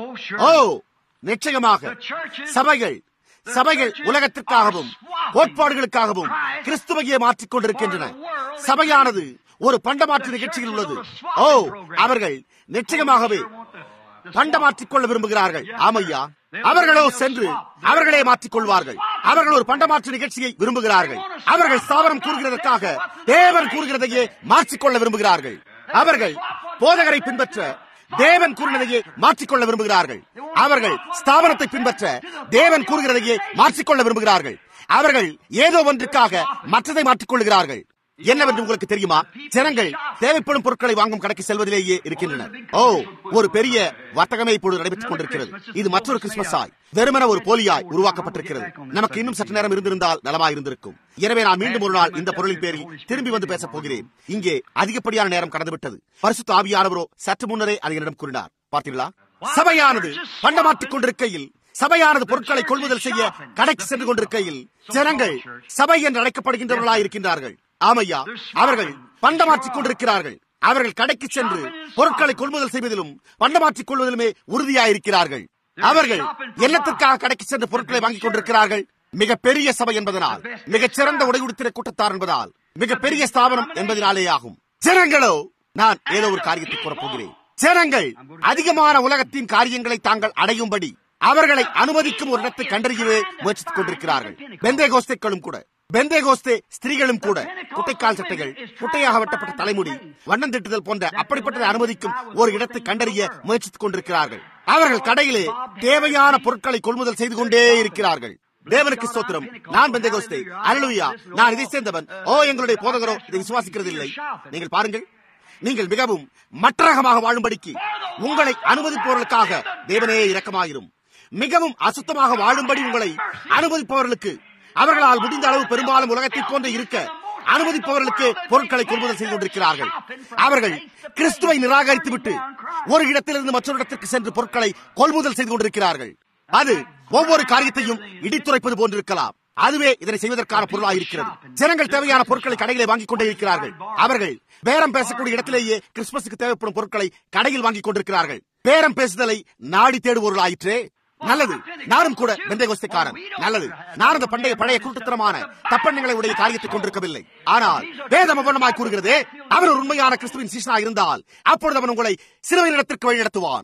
ஓ நிச்சயமாக சபைகள் சபைகள் உலகத்திற்காகவும் கோட்பாடுகளுக்காகவும் கிறிஸ்துவையே மாற்றிக் கொண்டிருக்கின்றன சபையானது ஒரு பண்டமாற்று நிகழ்ச்சியில் உள்ளது ஓ அவர்கள் நிச்சயமாகவே பண்ட மாற்றிக் கொள்ள விரும்புகிறார்கள் ஆமையா அவர்களோ சென்று அவர்களே மாற்றிக் கொள்வார்கள் அவர்கள் ஒரு பண்டமாற்று நிகழ்ச்சியை விரும்புகிறார்கள் அவர்கள் ஸ்தாபனம் கூறுகிறதற்காக தேவன் கூறுகிறதையே மாற்றிக்கொள்ள விரும்புகிறார்கள் அவர்கள் போதகரை பின்பற்ற தேவன் கூறினதையே மாற்றிக்கொள்ள விரும்புகிறார்கள் அவர்கள் ஸ்தாபனத்தை பின்பற்ற தேவன் கூறுகிறதையே மாற்றிக்கொள்ள விரும்புகிறார்கள் அவர்கள் ஏதோ ஒன்றுக்காக மற்றதை மாற்றிக்கொள்கிறார்கள் என்னவென்று உங்களுக்கு தெரியுமா ஜனங்கள் தேவைப்படும் பொருட்களை வாங்கும் கடைக்கு செல்வதிலேயே இருக்கின்றனர் ஓ ஒரு பெரிய வர்த்தகமே இப்பொழுது நடைபெற்றுக் கொண்டிருக்கிறது இது மற்றொரு கிறிஸ்துமஸ் ஆய் வெறுமன ஒரு போலியாய் உருவாக்கப்பட்டிருக்கிறது நமக்கு இன்னும் சற்று நேரம் இருந்திருந்தால் நலமாய் இருந்திருக்கும் எனவே நான் மீண்டும் ஒரு நாள் இந்த பொருளின் பேரில் திரும்பி வந்து பேசப் போகிறேன் இங்கே அதிகப்படியான நேரம் கடந்துவிட்டது பரிசுத்த ஆவியானவரோ சற்று முன்னரே அதை என்னிடம் கூறினார் பார்த்தீர்களா சபையானது பண்டமாற்றிக் கொண்டிருக்கையில் சபையானது பொருட்களை கொள்முதல் செய்ய கடைக்கு சென்று கொண்டிருக்கையில் ஜனங்கள் சபை என்று அழைக்கப்படுகின்றவர்களாய் இருக்கின்றார்கள் ஆமையா அவர்கள் பண்டமாற்றிக் கொண்டிருக்கிறார்கள் அவர்கள் கடைக்கு சென்று பொருட்களை கொள்முதல் செய்வதிலும் பண்டமாற்றிக் கொள்வதிலுமே உறுதியாயிருக்கிறார்கள் அவர்கள் எண்ணத்திற்காக கடைக்கு சென்று பொருட்களை வாங்கிக் கொண்டிருக்கிறார்கள் மிக பெரிய சபை என்பதனால் மிகச் சிறந்த உடை உடுத்தின கூட்டத்தார் என்பதால் மிக பெரிய ஸ்தாபனம் என்பதனாலே ஆகும் ஜனங்களோ நான் ஏதோ ஒரு காரியத்தை கூறப்போகிறேன் ஜனங்கள் அதிகமான உலகத்தின் காரியங்களை தாங்கள் அடையும்படி அவர்களை அனுமதிக்கும் ஒரு இடத்தை கண்டறியவே முயற்சித்துக் கொண்டிருக்கிறார்கள் பெந்தே கோஸ்தைக்களும் கூட பெந்தே கோஸ்தே ஸ்திரீகளும் கூட குட்டைக்கால் சட்டைகள் குட்டையாக வெட்டப்பட்ட தலைமுடி வண்ணம் திட்டுதல் போன்ற அப்படிப்பட்டதை அனுமதிக்கும் ஒரு இடத்தை கண்டறிய முயற்சித்துக் கொண்டிருக்கிறார்கள் அவர்கள் கடையிலே தேவையான பொருட்களை கொள்முதல் செய்து கொண்டே இருக்கிறார்கள் தேவனுக்கு ஸ்தோத்திரம் நான் பெந்தே கோஸ்தே அலுவயா நான் இதை சேர்ந்தவன் ஓ எங்களுடைய போதகரோ இதை விசுவாசிக்கிறது இல்லை நீங்கள் பாருங்கள் நீங்கள் மிகவும் மற்றகமாக வாழும்படிக்கு உங்களை அனுமதிப்பவர்களுக்காக தேவனே இரக்கமாயிரும் மிகவும் அசுத்தமாக வாழும்படி உங்களை அனுமதிப்பவர்களுக்கு அவர்களால் முடிந்த அளவு பெரும்பாலும் உலகத்தை போன்று இருக்க அனுமதிப்பவர்களுக்கு பொருட்களை கொள்முதல் செய்து கொண்டிருக்கிறார்கள் அவர்கள் கிறிஸ்துவை நிராகரித்துவிட்டு ஒரு இடத்திலிருந்து மற்றொரு இடத்திற்கு சென்று பொருட்களை கொள்முதல் செய்து கொண்டிருக்கிறார்கள் அது ஒவ்வொரு காரியத்தையும் இடித்துரைப்பது போன்றிருக்கலாம் அதுவே இதனை செய்வதற்கான பொருளாக இருக்கிறது ஜனங்கள் தேவையான பொருட்களை கடைகளை வாங்கிக் கொண்டே இருக்கிறார்கள் அவர்கள் பேரம் பேசக்கூடிய இடத்திலேயே கிறிஸ்துமஸுக்கு தேவைப்படும் பொருட்களை கடையில் வாங்கிக் கொண்டிருக்கிறார்கள் பேரம் பேசுதலை நாடி தேடுபவர்களாயிற்றே நல்லது நானும் கூட வெந்தயகோஸ்தைக்காரன் நல்லது நான் அந்த பண்டைய பழைய கூட்டத்தனமான தப்பெண்ணங்களை உடைய காரியத்தை கொண்டிருக்கவில்லை ஆனால் வேதம் அவனமாய் கூறுகிறது அவர் ஒரு உண்மையான கிறிஸ்துவின் சீசனா இருந்தால் அப்பொழுது அவன் உங்களை சிறுவையிடத்திற்கு வழி நடத்துவான்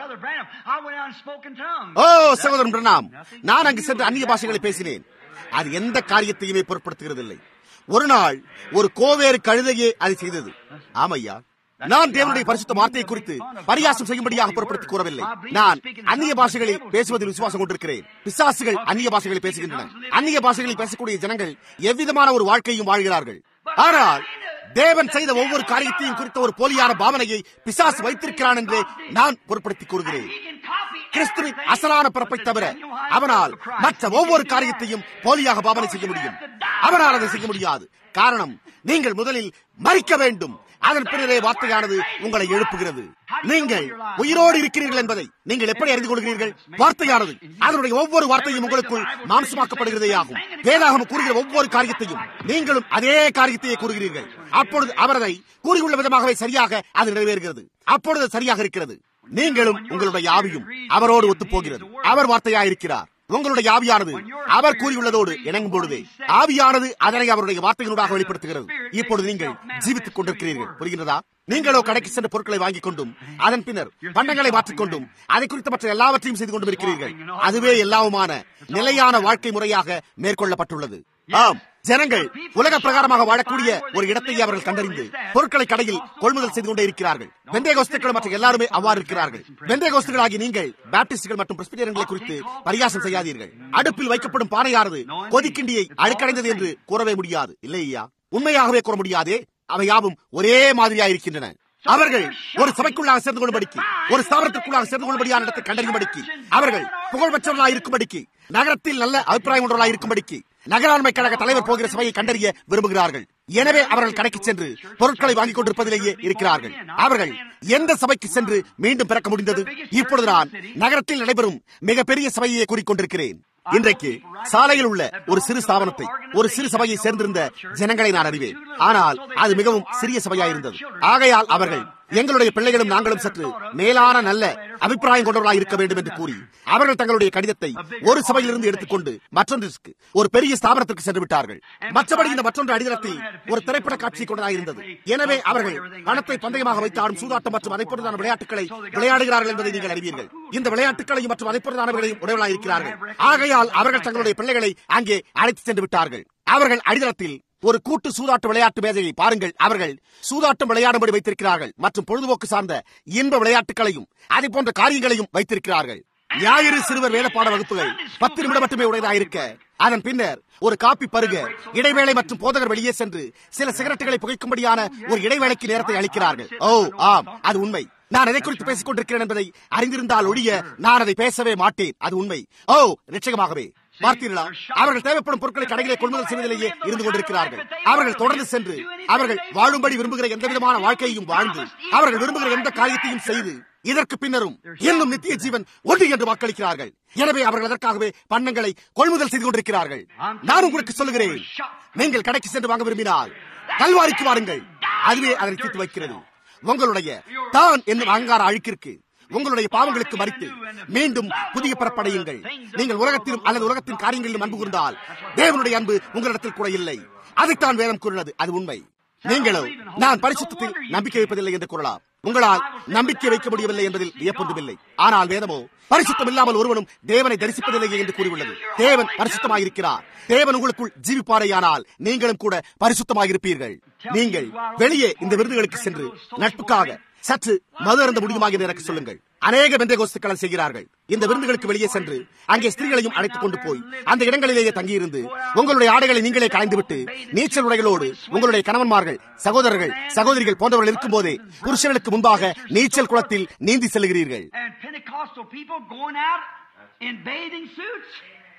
ஓ சகோதரன் பிரணாம் நான் அங்கு சென்று அந்நிய பாஷைகளை பேசினேன் அது எந்த காரியத்தையுமே பொருட்படுத்துகிறதில்லை ஒரு நாள் ஒரு கோவேறு கழுதையே அதை செய்தது ஆமையா நான் தேவனுடைய பரிசுத்த வார்த்தையை குறித்து பரியாசம் செய்யும்படியாக பொருட்படுத்தி கூறவில்லை நான் அந்நிய பாஷைகளில் பேசுவதில் விசுவாசம் கொண்டிருக்கிறேன் பிசாசுகள் அந்நிய பாஷைகளை பேசுகின்றன அந்நிய பாஷைகளில் பேசக்கூடிய ஜனங்கள் எவ்விதமான ஒரு வாழ்க்கையும் வாழ்கிறார்கள் ஆனால் தேவன் செய்த ஒவ்வொரு காரியத்தையும் குறித்த ஒரு போலியான பாவனையை பிசாசு வைத்திருக்கிறான் என்று நான் பொருட்படுத்தி கூறுகிறேன் கிறிஸ்துவின் அசலான பிறப்பை தவிர அவனால் மற்ற ஒவ்வொரு காரியத்தையும் போலியாக பாவனை செய்ய முடியும் அவனால் அதை செய்ய முடியாது காரணம் நீங்கள் முதலில் மறிக்க வேண்டும் அதன் பின்னரே வார்த்தையானது உங்களை எழுப்புகிறது நீங்கள் உயிரோடு இருக்கிறீர்கள் என்பதை நீங்கள் எப்படி அறிந்து கொள்கிறீர்கள் வார்த்தையானது அதனுடைய ஒவ்வொரு வார்த்தையும் உங்களுக்குள் மாம்சமாக்கப்படுகிறதே ஆகும் வேதாகம் கூறுகிற ஒவ்வொரு காரியத்தையும் நீங்களும் அதே காரியத்தையே கூறுகிறீர்கள் அப்பொழுது அவரதை கூறியுள்ள விதமாகவே சரியாக அது நிறைவேறுகிறது அப்பொழுது சரியாக இருக்கிறது நீங்களும் உங்களுடைய ஆவியும் அவரோடு ஒத்துப் போகிறது அவர் வார்த்தையா இருக்கிறார் உங்களுடைய ஆவியானது அவர் கூறியுள்ளதோடு இணங்கும் பொழுதே ஆவியானது அதனை அவருடைய வார்த்தைகளூடாக வெளிப்படுத்துகிறது இப்பொழுது நீங்கள் ஜீவித்துக் கொண்டிருக்கிறீர்கள் புரிகிறதா நீங்களோ கடைக்கு சென்ற பொருட்களை வாங்கிக் கொண்டும் அதன் பின்னர் பண்டங்களை மாற்றிக்கொண்டும் அதை குறித்த மற்ற எல்லாவற்றையும் செய்து கொண்டும் இருக்கிறீர்கள் அதுவே எல்லாவுமான நிலையான வாழ்க்கை முறையாக மேற்கொள்ளப்பட்டுள்ளது ஆம் ஜனங்கள் உலக பிரகாரமாக வாழக்கூடிய ஒரு இடத்தை அவர்கள் கண்டறிந்து பொருட்களை கடையில் கொள்முதல் செய்து கொண்டே இருக்கிறார்கள் வெந்தய கோஸ்துக்கள் மற்ற எல்லாருமே அவ்வாறு இருக்கிறார்கள் வெந்தய கோஸ்துகளாகி நீங்கள் பேப்டிஸ்டுகள் மற்றும் பிரஸ்பிரியர்களை குறித்து பரியாசம் செய்யாதீர்கள் அடுப்பில் வைக்கப்படும் பானையானது கொதிக்கிண்டியை அழுக்கடைந்தது என்று கூறவே முடியாது இல்லையா உண்மையாகவே கூற முடியாதே அவை யாவும் ஒரே மாதிரியா இருக்கின்றன அவர்கள் ஒரு சபைக்குள்ளாக சேர்ந்து கொள்ளும்படிக்கு ஒரு ஸ்தாபனத்திற்குள்ளாக சேர்ந்து கொள்ளும்படியான இடத்தை கண்டறியும்படிக்கு அவர்கள் புகழ்பெற்றவர்களாக இருக்கும்படிக்கு நகரத்தில் நல்ல அபிப்பிராயம் கொண்டவர்களாக இருக்கும்படிக்கு நகராண்மை கழக தலைவர் போகிற சபையை கண்டறிய விரும்புகிறார்கள் எனவே அவர்கள் கடைக்கு சென்று பொருட்களை வாங்கிக் கொண்டிருப்பதிலேயே இருக்கிறார்கள் அவர்கள் எந்த சபைக்கு சென்று மீண்டும் பிறக்க முடிந்தது இப்பொழுது நான் நகரத்தில் நடைபெறும் மிகப்பெரிய சபையை கூறிக்கொண்டிருக்கிறேன் இன்றைக்கு சாலையில் உள்ள ஒரு சிறு ஸ்தாபனத்தை ஒரு சிறு சபையை சேர்ந்திருந்த ஜனங்களை நான் அறிவேன் ஆனால் அது மிகவும் சிறிய சபையாயிருந்தது ஆகையால் அவர்கள் எங்களுடைய பிள்ளைகளும் நாங்களும் சற்று மேலான நல்ல அபிப்பிராயம் கொண்டவர்களாக இருக்க வேண்டும் என்று கூறி அவர்கள் தங்களுடைய கடிதத்தை ஒரு சபையிலிருந்து எடுத்துக்கொண்டு மற்றொன்றிற்கு ஒரு பெரிய ஸ்தாபனத்திற்கு சென்று விட்டார்கள் மற்றபடி இந்த மற்றொன்று அடித்தளத்தில் ஒரு திரைப்பட காட்சி கொண்டதாக இருந்தது எனவே அவர்கள் பணத்தை பந்தயமாக வைத்து ஆடும் சூதாட்டம் மற்றும் அதை போன்றதான விளையாட்டுகளை விளையாடுகிறார்கள் என்பதை நீங்கள் அறிவீர்கள் இந்த விளையாட்டுகளையும் மற்றும் அதை போன்றதானவர்களையும் உடையவர்களாக இருக்கிறார்கள் ஆகையால் அவர்கள் தங்களுடைய பிள்ளைகளை அங்கே அழைத்து சென்று விட்டார்கள் அவர்கள் அடித்தளத்தில் ஒரு கூட்டு சூதாட்ட விளையாட்டு மேதையை பாருங்கள் அவர்கள் சூதாட்டம் விளையாடும்படி வைத்திருக்கிறார்கள் மற்றும் பொழுதுபோக்கு சார்ந்த இன்ப விளையாட்டுகளையும் அதை போன்ற காரியங்களையும் வைத்திருக்கிறார்கள் ஞாயிறு சிறுவர் வேலைப்பாட வகுப்புகள் பத்து நிமிடம் மட்டுமே உடையதாக இருக்க அதன் பின்னர் ஒரு காப்பி பருக இடைவேளை மற்றும் போதகர் வெளியே சென்று சில சிகரெட்டுகளை புகைக்கும்படியான ஒரு இடைவேளைக்கு நேரத்தை அளிக்கிறார்கள் ஓ ஆம் அது உண்மை நான் எதை குறித்து பேசிக் கொண்டிருக்கிறேன் என்பதை அறிந்திருந்தால் ஒழிய நான் அதை பேசவே மாட்டேன் அது உண்மை ஓ நிச்சயமாகவே பார்த்தீர்களா அவர்கள் தேவைப்படும் பொருட்களை கடைகளை கொள்முதல் செய்வதிலேயே இருந்து கொண்டிருக்கிறார்கள் அவர்கள் தொடர்ந்து சென்று அவர்கள் வாழும்படி விரும்புகிற எந்த விதமான வாழ்க்கையையும் வாழ்ந்து அவர்கள் விரும்புகிற எந்த காரியத்தையும் செய்து இதற்கு பின்னரும் இன்னும் நித்திய ஜீவன் ஒன்று என்று வாக்களிக்கிறார்கள் எனவே அவர்கள் அதற்காகவே பண்டங்களை கொள்முதல் செய்து கொண்டிருக்கிறார்கள் நான் உங்களுக்கு சொல்லுகிறேன் நீங்கள் கடைக்கு சென்று வாங்க விரும்பினால் கல்வாரிக்கு வாருங்கள் அதுவே அதனை தீர்த்து வைக்கிறது உங்களுடைய தான் என்னும் அகங்கார அழுக்கிற்கு உங்களுடைய பாவங்களுக்கு மறித்து மீண்டும் புதிய பிறப்படையுங்கள் நீங்கள் உலகத்திலும் அல்லது உலகத்தின் காரியங்களிலும் அன்பு கூர்ந்தால் தேவனுடைய அன்பு உங்களிடத்தில் கூட இல்லை அதைத்தான் வேதம் கூறினது அது உண்மை நீங்களோ நான் பரிசுத்தத்தில் நம்பிக்கை வைப்பதில்லை என்று கூறலாம் உங்களால் நம்பிக்கை வைக்க முடியவில்லை என்பதில் வியப்பொன்றுமில்லை ஆனால் வேதமோ பரிசுத்தம் இல்லாமல் ஒருவனும் தேவனை தரிசிப்பதில்லையே என்று கூறியுள்ளது தேவன் பரிசுத்தமாயிருக்கிறார் தேவன் உங்களுக்குள் ஜீவிப்பாரையானால் நீங்களும் கூட பரிசுத்தமாயிருப்பீர்கள் நீங்கள் வெளியே இந்த விருதுகளுக்கு சென்று நட்புக்காக சற்று மது அருந்த முடியுமா என்று எனக்கு சொல்லுங்கள் அநேக பெந்தைகோஸ்துக்களை செய்கிறார்கள் இந்த விருந்துகளுக்கு வெளியே சென்று அங்கே ஸ்திரீகளையும் அழைத்துக் கொண்டு போய் அந்த இடங்களிலேயே தங்கியிருந்து உங்களுடைய ஆடைகளை நீங்களே கலைந்துவிட்டு நீச்சல் உடைகளோடு உங்களுடைய கணவன்மார்கள் சகோதரர்கள் சகோதரிகள் போன்றவர்கள் இருக்கும் போதே புருஷர்களுக்கு முன்பாக நீச்சல் குளத்தில் நீந்தி செல்கிறீர்கள் And Pentecostal people going out in bathing suits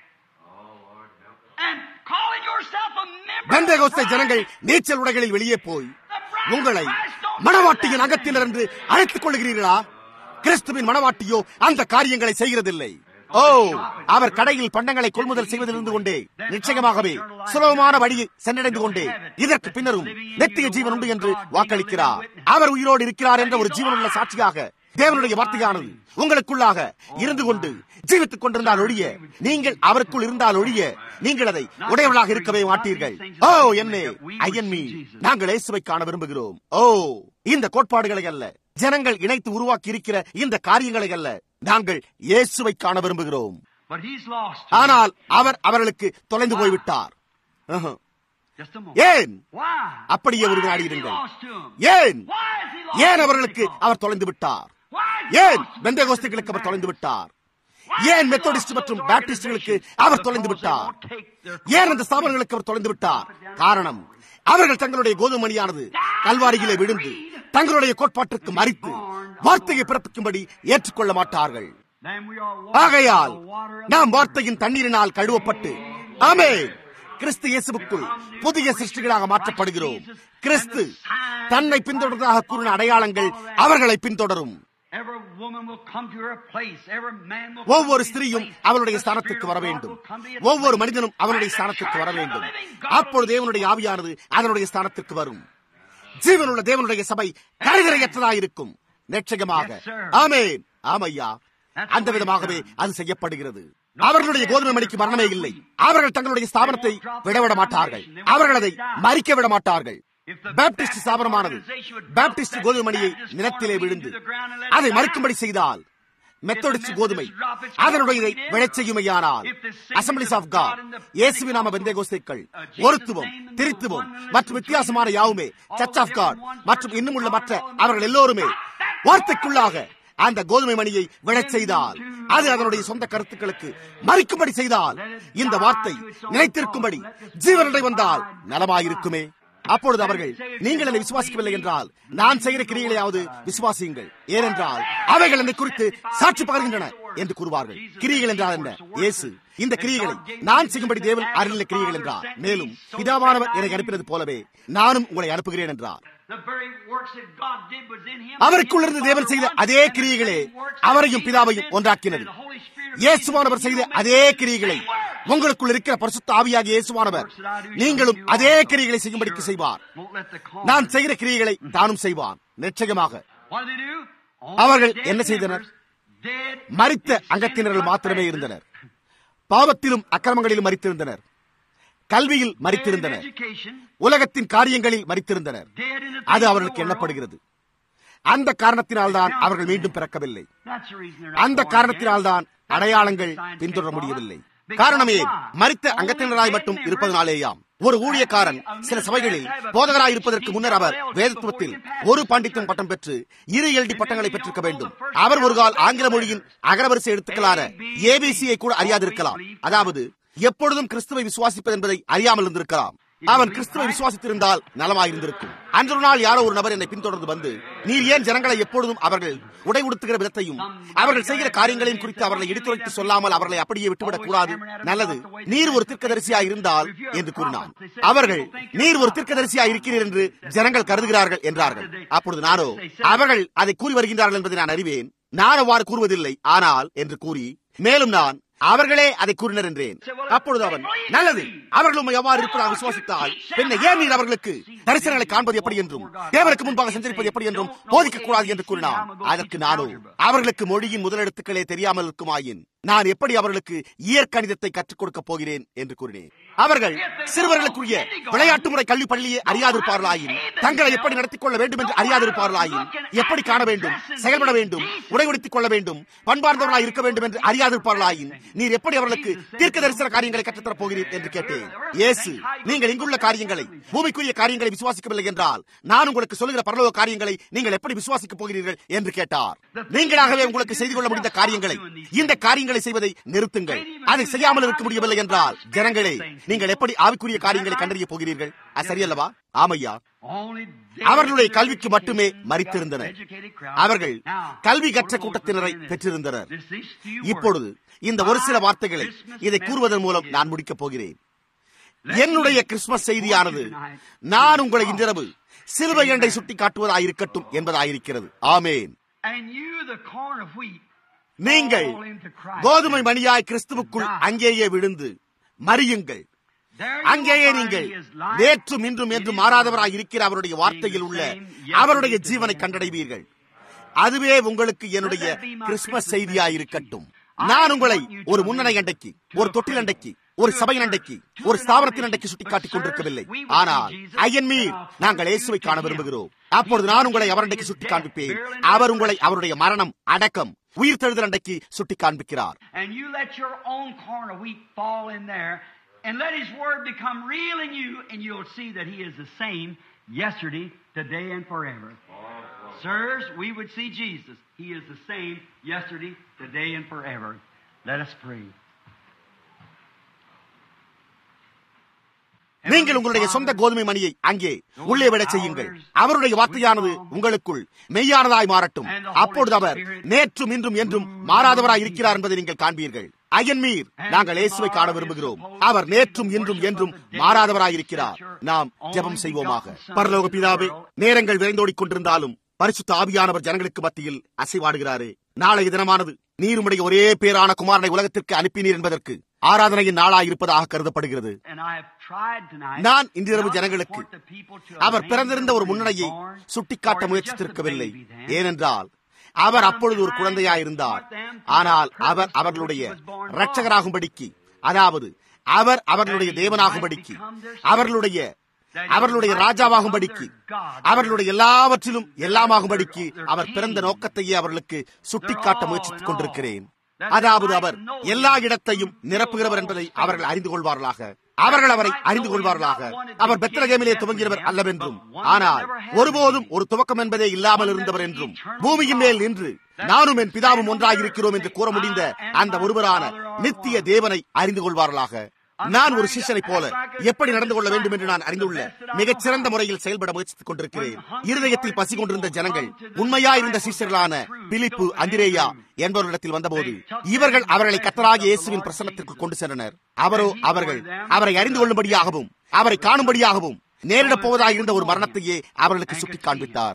and calling yourself a member. பெந்தேகோஸ்தை of Christ. ஜனங்கள் நீச்சல் உடைகளில் வெளியே போய் உங்களை மணவாட்டியின் அங்கத்தினர் என்று அழைத்துக் கொள்கிறீர்களா கிறிஸ்துவின் மணவாட்டியோ அந்த காரியங்களை செய்கிறதில்லை ஓ அவர் கடையில் பண்டங்களை கொள்முதல் செய்வதிலிருந்து கொண்டே நிச்சயமாகவே சுலபமான வழியை சென்றடைந்து கொண்டே இதற்கு பின்னரும் நெத்திய ஜீவன் உண்டு என்று வாக்களிக்கிறார் அவர் உயிரோடு இருக்கிறார் என்ற ஒரு ஜீவனுள்ள சாட்சியாக தேவனுடைய வார்த்தையானது உங்களுக்குள்ளாக இருந்து கொண்டு ஜீவித்துக் கொண்டிருந்தால் ஒழிய நீங்கள் அவருக்குள் இருந்தால் ஒழிய நீங்கள் அதை உடையவர்களாக இருக்கவே மாட்டீர்கள் ஓ என்னே ஐயன் மீ நாங்கள் இயேசுவை காண விரும்புகிறோம் ஓ இந்த கோட்பாடுகளை அல்ல ஜனங்கள் இணைத்து உருவாக்கி இருக்கிற இந்த காரியங்களை அல்ல நாங்கள் இயேசுவை காண விரும்புகிறோம் But he's lost. ஆனால் அவர் அவர்களுக்கு தொலைந்து போய்விட்டார் ஆஹா. Just a moment. ஏன் Why? அப்படியே ஒரு Why வினாடி is he இருங்கள் lost to him? ஏன் Why is he lost ஏன் to அவர்களுக்கு Pentecost? அவர் தொலைந்து விட்டார் Why is he ஏன் lost to பெந்த the கோஸ்துகளுக்கு அவர் தொலைந்து விட்டார் Why ஏன் is he மெத்தோடிஸ்ட் lost மற்றும் those பாப்டிஸ்டுகளுக்கு organizations? அவர் தொலைந்து Because they விட்டார் won't take their ஏன் அந்த ஸ்தாபனங்களுக்கு அவர் தொலைந்து விட்டார் காரணம் அவர்கள் தங்களுடைய கோதுமணியானது கல்வாரியிலே விழுந்து தங்களுடைய கோட்பாட்டிற்கு மறித்து வார்த்தையை பிறப்பிக்கும்படி ஏற்றுக்கொள்ள மாட்டார்கள் Then we are ஆகையால் washed by the water of நாம் the வார்த்தையின் தண்ணீரினால் கழுவப்பட்டு ஆமே கிறிஸ்து இயேசுவுக்குள் புதிய சிருஷ்டிகளாக மாற்றப்படுகிறோம் கிறிஸ்து தன்னை பின்தொடர்வதாக கூறின அடையாளங்கள் அவர்களை பின்தொடரும் Every woman will come to her place. Every man will ஒவ்வொரு come to his ஸ்திரீயும் place. அவளுடைய The ஸ்தானத்திற்கு Spirit வர of God வேண்டும் will come to his ஒவ்வொரு place. மனிதனும் அவனுடைய And the ஸ்தானத்திற்கு வர church of the வேண்டும் living God அப்பொழுது will தேவனுடைய ஆவியானது அதனுடைய ஸ்தானத்திற்கு வரும் ஜீவனுள்ள தேவனுடைய சபை கரைதிரையற்றதாயிருக்கும் நிச்சயமாக Yes, sir. ஆமென் ஆமையா அந்த விதமாகவே அது செய்யப்படுகிறது அவர்களுடைய கோதுமை மணிக்கு மரணமே இல்லை அவர்கள் தங்களுடைய ஸ்தாபனத்தை விடவிட மாட்டார்கள் அவர்கள் அதை மறிக்க விட மாட்டார்கள் பாப்டிஸ்ட் ஸ்தாபனமானது பாப்டிஸ்ட் கோதுமை மணியை நிலத்திலே விழுந்து அதை மறுக்கும்படி செய்தால் மெத்தோடிஸ்ட் கோதுமை அதனுடைய விழச் செய்யுமையானால் அசம்பிளிஸ் ஆஃப் காட் இயேசுவின் நாம பெந்தேகோஸ்தைக்கள் ஒருத்துவம் திருத்துவம் மற்றும் வித்தியாசமான யாவுமே சர்ச் ஆஃப் காட் மற்றும் இன்னும் உள்ள மற்ற அவர்கள் எல்லோருமே வார்த்தைக்குள்ளாக அந்த கோதுமை மணியை விழச் செய்தால் அது அதனுடைய சொந்த கருத்துக்களுக்கு மறிக்கும்படி செய்தால் இந்த வார்த்தை நிலைத்திருக்கும்படி ஜீவனடை வந்தால் நலமாயிருக்குமே அப்பொழுது அவர்கள் நீங்கள் என்னை விசுவாசிக்கவில்லை என்றால் நான் செய்கிற கிரியைகளையாவது விசுவாசியுங்கள் ஏனென்றால் அவைகள் என்னை குறித்து சாட்சி பகர்கின்றன என்று கூறுவார்கள் கிரியைகள் என்றால் என்ன இயேசு இந்த கிரியைகளை நான் செய்யும்படி தேவன் அருளின கிரியைகள் என்றார் மேலும் பிதாவானவர் எனக்கு அனுப்பினது போலவே நானும் உங்களை அனுப்புகிறேன் என்றார் அவருக்குள்ளிருந்து தேவன் செய்த அதே கிரியைகளே அவரையும் பிதாவையும் ஒன்றாக்கினது இயேசுவானவர் செய்த அதே கிரியைகளை உங்களுக்குள் இருக்கிற பரிசுத்த ஆவியாக இயேசுவானவர் நீங்களும் அதே கிரியைகளை செய்யும்படிக்கு செய்வார் நான் செய்கிற கிரியைகளை தானும் செய்வான் நிச்சயமாக அவர்கள் என்ன செய்தனர் மறித்த அங்கத்தினர்கள் மாத்திரமே இருந்தனர் பாவத்திலும் அக்கிரமங்களிலும் மறித்திருந்தனர் கல்வியில் மறித்திருந்தனர் உலகத்தின் காரியங்களில் மறித்திருந்தனர் அது அவர்களுக்கு எண்ணப்படுகிறது அந்த காரணத்தினால்தான் அவர்கள் மீண்டும் பிறக்கவில்லை அந்த காரணத்தினால்தான் அடையாளங்கள் பின்தொடர முடியவில்லை காரணமே மறித்த அங்கத்தினராய் மட்டும் இருப்பதனாலேயாம் ஒரு ஊழியக்காரன் சில சபைகளில் போதகராய் இருப்பதற்கு முன்னர் அவர் வேதத்துவத்தில் ஒரு பாண்டித்தன் பட்டம் பெற்று இரு எல்டி பட்டங்களை பெற்றிருக்க வேண்டும் அவர் ஒரு கால் ஆங்கில மொழியின் அகரவரிசை எழுத்துக்களான ஏபிசியை கூட அறியாதிருக்கலாம் அதாவது எப்பொழுதும் கிறிஸ்துவை விசுவாசிப்பது என்பதை அறியாமல் இருந்திருக்கலாம் அவன் கிறிஸ்துவை விசுவாசித்திருந்தால் நலமாயிருந்திருக்கும் அன்று நாள் யாரோ ஒரு நபர் என்னை பின்தொடர்ந்து வந்து நீர் ஏன் ஜனங்களை எப்பொழுதும் அவர்கள் உடை உடுத்துகிற விதத்தையும் அவர்கள் செய்கிற காரியங்களையும் குறித்து அவர்களை எடுத்துரைத்து சொல்லாமல் அவர்களை அப்படியே விட்டுவிடக் கூடாது நல்லது நீர் ஒரு தீர்க்கதரிசியா இருந்தால் என்று கூறினான் அவர்கள் நீர் ஒரு தீர்க்கதரிசியா இருக்கிறீர் என்று ஜனங்கள் கருதுகிறார்கள் என்றார்கள் அப்பொழுது நானோ அவர்கள் அதை கூறி வருகின்றார்கள் என்பதை நான் அறிவேன் நான் அவ்வாறு கூறுவதில்லை ஆனால் என்று கூறி மேலும் நான் அவர்களே அதை கூறினர் என்றேன் அப்பொழுது அவன் நல்லது அவர்கள் உண்மை எவ்வாறு இருப்பதாக விசுவாசித்தால் பின்ன ஏன் நீர் அவர்களுக்கு தரிசனங்களை காண்பது எப்படி என்றும் தேவனுக்கு முன்பாக சஞ்சரிப்பது எப்படி என்றும் போதிக்க கூடாது என்று கூறினான் அதற்கு நானோ அவர்களுக்கு மொழியின் முதலெழுத்துக்களே தெரியாமல் இருக்குமாயின் நான் எப்படி அவர்களுக்கு இயற்கணிதத்தை கற்றுக் கொடுக்க போகிறேன் என்று கூறினேன் அவர்கள் சிறுவர்களுக்குரிய விளையாட்டு முறை கல்வி பள்ளியை அறியாதிருப்பார்களாயின் தங்களை எப்படி நடத்திக் கொள்ள வேண்டும் என்று அறியாதிருப்பார்களாயின் எப்படி காண வேண்டும் செயல்பட வேண்டும் உடைவெடுத்துக் கொள்ள வேண்டும் பண்பார்ந்தவர்களாக இருக்க வேண்டும் என்று அறியாதிருப்பார்களாயின் நீர் எப்படி அவர்களுக்கு தீர்க்க தரிசன காரியங்களை கற்றுத்தரப் போகிறீர் என்று கேட்டேன் இயேசு நீங்கள் இங்குள்ள காரியங்களை பூமிக்குரிய காரியங்களை விசுவாசிக்கவில்லை என்றால் நான் உங்களுக்கு சொல்லுகிற பரலோக காரியங்களை நீங்கள் எப்படி விசுவாசிக்கப் போகிறீர்கள் என்று கேட்டார் நீங்களாகவே உங்களுக்கு செய்து கொள்ள முடிந்த காரியங்களை இந்த காரியங்களை செய்வதை நிறுத்துங்கள் அதை செய்யாமல் இருக்க முடியவில்லை என்றால் ஜனங்களே நீங்கள் எப்படி ஆவிக்குரிய காரியங்களை கண்டறிய போகிறீர்கள் அது சரியல்லவா ஆமையா அவர்களுடைய கல்விக்கு மட்டுமே மறித்திருந்தனர் அவர்கள் கல்வி கற்ற கூட்டத்தினரை பெற்றிருந்தனர் இப்பொழுது இந்த ஒரு சில வார்த்தைகளை இதை கூறுவதன் மூலம் நான் முடிக்கப் போகிறேன் என்னுடைய கிறிஸ்துமஸ் செய்தியானது நான் உங்களை இன்றிரவு சிலுவை எண்டை சுட்டி காட்டுவதாயிருக்கட்டும் என்பதாயிருக்கிறது ஆமேன் நீங்கள் கோதுமை மணியாய் கிறிஸ்துவுக்குள் அங்கேயே விழுந்து மறியுங்கள் அங்கேயே நீங்கள் நேற்றும் இன்றும் என்று மாறாதவராய் இருக்கிற அவருடைய வார்த்தையில் உள்ள அவருடைய ஜீவனை கண்டடைவீர்கள் அதுவே உங்களுக்கு என்னுடைய கிறிஸ்துமஸ் செய்தியாயிருக்கட்டும் நான் உங்களை ஒரு முன்னணி அண்டைக்கு ஒரு தொட்டில் அண்டைக்கு ஒரு சபையின் அண்டைக்கு ஒரு ஸ்தாபனத்தின் அண்டைக்கு சுட்டிக்காட்டிக் கொண்டிருக்கவில்லை ஆனால் ஐயன் மீர் நாங்கள் இயேசுவை காண விரும்புகிறோம் அப்பொழுது நான் உங்களை அவரண்டைக்கு சுட்டி காண்பிப்பேன் அவர் உங்களை அவருடைய மரணம் அடக்கம் உயிர் தெழுதல் அண்டைக்கு சுட்டி காண்பிக்கிறார் and let his word become real in you, and you'll see that he is the same yesterday, today, and forever. Sirs, we would see Jesus. He is the same yesterday, today, and forever. Let us pray. நீங்கள் உங்களுடைய சொந்த கோதுமை மணியை அங்கே உள்ளே விட செய்யுங்கள் அவருடைய வார்த்தையானது உங்களுக்குள் மெய்யானதாய் மாறட்டும் அப்பொழுது அவர் நேற்றும் இன்றும் என்றும் மாறாதவராய் இருக்கிறார் என்பதை நீங்கள் காண்பீர்கள் அயன்மீர் நாங்கள் இயேசுவை காண விரும்புகிறோம் அவர் நேற்றும் இன்றும் என்றும் மாறாதவராய் இருக்கிறார் நாம் ஜெபம் செய்வோமாக பரலோக பிதாவே நேரங்கள் விரைந்தோடிக் கொண்டிருந்தாலும் பரிசுத்த ஆவியானவர் ஜனங்களுக்கு மத்தியில் அசைவாடுகிறாரே நாளைய தினமானது நீருமுடைய ஒரே பேரான குமாரனை உலகத்திற்கு அனுப்பினீர் என்பதற்கு ஆராதனையின் நாளாய் இருப்பதாக கருதப்படுகிறது நான் இன்றிரவு ஜனங்களுக்கு அவர் பிறந்திருந்த ஒரு முன்னணியை சுட்டிக்காட்ட முயற்சித்திருக்கவில்லை ஏனென்றால் அவர் அப்பொழுது ஒரு குழந்தையாயிருந்தார் ஆனால் அவர் அவர்களுடைய இரட்சகராகும்படிக்கு அதாவது அவர் அவர்களுடைய தேவனாகும்படிக்கு அவர்களுடைய அவர்களுடைய ராஜாவாகும்படிக்கு அவர்களுடைய எல்லாவற்றிலும் எல்லாமாகும்படிக்கு அவர் பிறந்த நோக்கத்தையே அவர்களுக்கு சுட்டிக்காட்ட முயற்சித்துக் கொண்டிருக்கிறேன் அதாவது அவர் எல்லா இடத்தையும் நிரப்புகிறவர் என்பதை அவர்கள் அறிந்து கொள்வார்களாக அவர்கள் அவரை அறிந்து கொள்வார்களாக அவர் பெத்தலகேமிலே துவங்கியவர் அல்லவென்றும் ஆனால் ஒருபோதும் ஒரு துவக்கம் என்பதே இல்லாமல் இருந்தவர் என்றும் பூமியின் மேல் நின்று நானும் என் பிதாவும் ஒன்றாக இருக்கிறோம் என்று கூற முடிந்த அந்த ஒருவரான நித்திய தேவனை அறிந்து கொள்வார்களாக நான் ஒரு சிஷனை போல எப்படி நடந்து கொள்ள வேண்டும் என்று நான் அறிந்துள்ள மிகச்சிறந்த முறையில் செயல்பட முயற்சித்துக் கொண்டிருக்கிறேன் இருதயத்தில் பசி கொண்டிருந்த ஜனங்கள் உண்மையாயிருந்த சீசர்களான பிலிப்பு அந்திரேயா என்பவரிடத்தில் வந்தபோது இவர்கள் அவர்களை கத்தராகிய இயேசுவின் பிரசன்னத்திற்கு கொண்டு சென்றனர் அவரோ அவர்கள் அவரை அறிந்து கொள்ளும்படியாகவும் அவரை காணும்படியாகவும் நேரிடப் போவதாக இருந்த ஒரு மரணத்தையே அவர்களுக்கு சுட்டிக் காண்பித்தார்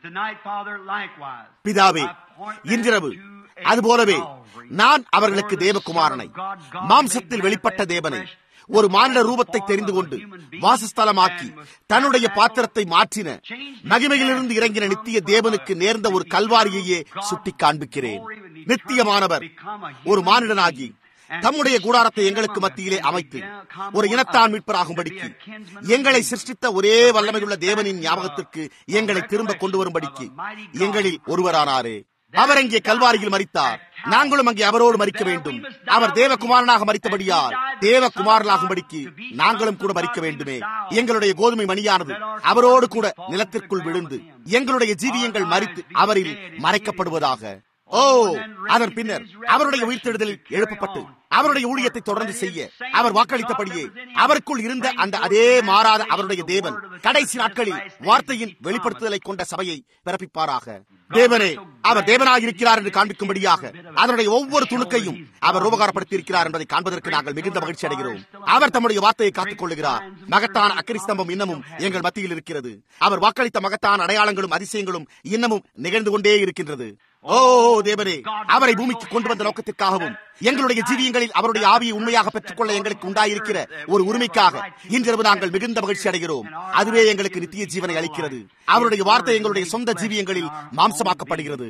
பிதாவே இன்றிரவு அதுபோலவே நான் அவர்களுக்கு தேவகுமாரனை மாம்சத்தில் வெளிப்பட்ட தேவனை ஒரு மானிட ரூபத்தை தெரிந்து கொண்டு வாசஸ்தலமாக்கி தன்னுடைய பாத்திரத்தை மாற்றின மகிமையிலிருந்து இறங்கின நித்திய தேவனுக்கு நேர்ந்த ஒரு கல்வாரியையே சுட்டி காண்பிக்கிறேன் நித்தியமானவர் ஒரு மானிடனாகி தம்முடைய கூடாரத்தை எங்களுக்கு மத்தியிலே அமைத்து ஒரு இனத்தான் மீட்பராகும்படிக்கு எங்களை சிருஷ்டித்த ஒரே வல்லமையுள்ள தேவனின் ஞாபகத்திற்கு எங்களை திரும்ப கொண்டு வரும்படிக்கு எங்களில் ஒருவரானாரே அவர் அங்கே கல்வாரியில் மறித்தார் நாங்களும் அங்கே அவரோடு மறிக்க வேண்டும் அவர் தேவகுமாரனாக மறித்தபடியால் தேவகுமாரனாகும்படிக்கு நாங்களும் கூட மறிக்க வேண்டுமே எங்களுடைய கோதுமை மணியானது அவரோடு கூட நிலத்திற்குள் விழுந்து எங்களுடைய ஜீவியங்கள் மறித்து அவரில் மறைக்கப்படுவதாக ஓ அதன் பின்னர் அவருடைய உயிர்த்தெழுதலில் எழுப்பப்பட்டு அவருடைய ஊழியத்தை தொடர்ந்து செய்ய அவர் வாக்களித்தபடியே அவருக்குள் இருந்த அந்த அதே மாறாத அவருடைய தேவன் கடைசி நாட்களில் வார்த்தையின் வெளிப்படுத்துதலை கொண்ட சபையை பிறப்பிப்பாராக தேவனே அவர் தேவனாக இருக்கிறார் என்று காண்பிக்கும்படியாக அதனுடைய ஒவ்வொரு துணுக்கையும் அவர் உபகாரப்படுத்தி இருக்கிறார் என்பதை காண்பதற்கு நாங்கள் மிகுந்த மகிழ்ச்சி அடைகிறோம் அவர் தம்முடைய வார்த்தையை காத்துக் கொள்ளுகிறார் மகத்தான அக்கரி ஸ்தம்பம் இன்னமும் எங்கள் மத்தியில் இருக்கிறது அவர் வாக்களித்த மகத்தான அடையாளங்களும் அதிசயங்களும் இன்னமும் நிகழ்ந்து கொண்டே இருக்கின்றது ஓ தேவனே அவரை பூமிக்கு கொண்டு வந்த நோக்கத்திற்காகவும் எங்களுடைய ஜீவியங்களில் அவருடைய ஆவியை உண்மையாக பெற்றுக்கொள்ள எங்களுக்கு உண்டாயிருக்கிற ஒரு உரிமைக்காக இன்றிரவு நாங்கள் மிகுந்த மகிழ்ச்சி அடைகிறோம் அதுவே எங்களுக்கு நித்திய ஜீவனை அளிக்கிறது அவருடைய வார்த்தை எங்களுடைய சொந்த ஜீவியங்களில் மாம்சமாக்கப்படுகிறது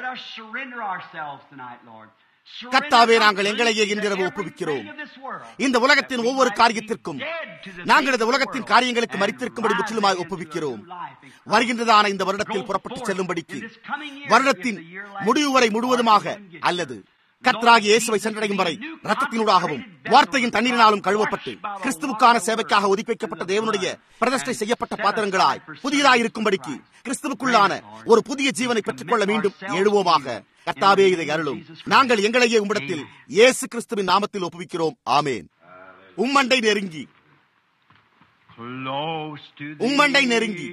கத்தாவே நாங்கள் எங்களையே இன்றிரவு ஒப்புவிக்கிறோம் இந்த உலகத்தின் ஒவ்வொரு காரியத்திற்கும் நாங்கள் இந்த உலகத்தின் காரியங்களுக்கு மறித்திருக்கும்படி முற்றிலுமாக ஒப்புவிக்கிறோம் வருகின்றதான இந்த வருடத்தில் புறப்பட்டு செல்லும்படிக்கு வருடத்தின் முடிவு வரை முழுவதுமாக அல்லது கத்ராகி இயேசுவை சென்றடையும் வரை ரத்தத்தினூடாகவும் வார்த்தையின் தண்ணீரினாலும் கழுவப்பட்டு கிறிஸ்துவுக்கான சேவைக்காக ஒதுக்கி வைக்கப்பட்ட தேவனுடைய பிரதிஷ்டை செய்யப்பட்ட பாத்திரங்களாய் புதியதாய் இருக்கும்படிக்கு கிறிஸ்துவுக்குள்ளான ஒரு புதிய ஜீவனை பெற்றுக்கொள்ள மீண்டும் எழுவோமாக கர்த்தாவே இதை அருளும் நாங்கள் எங்களையே உம்மிடத்தில் இயேசு கிறிஸ்துவின் நாமத்தில் ஒப்புவிக்கிறோம் ஆமேன் உம்மண்டை நெருங்கி உம்மண்டை நெருங்கி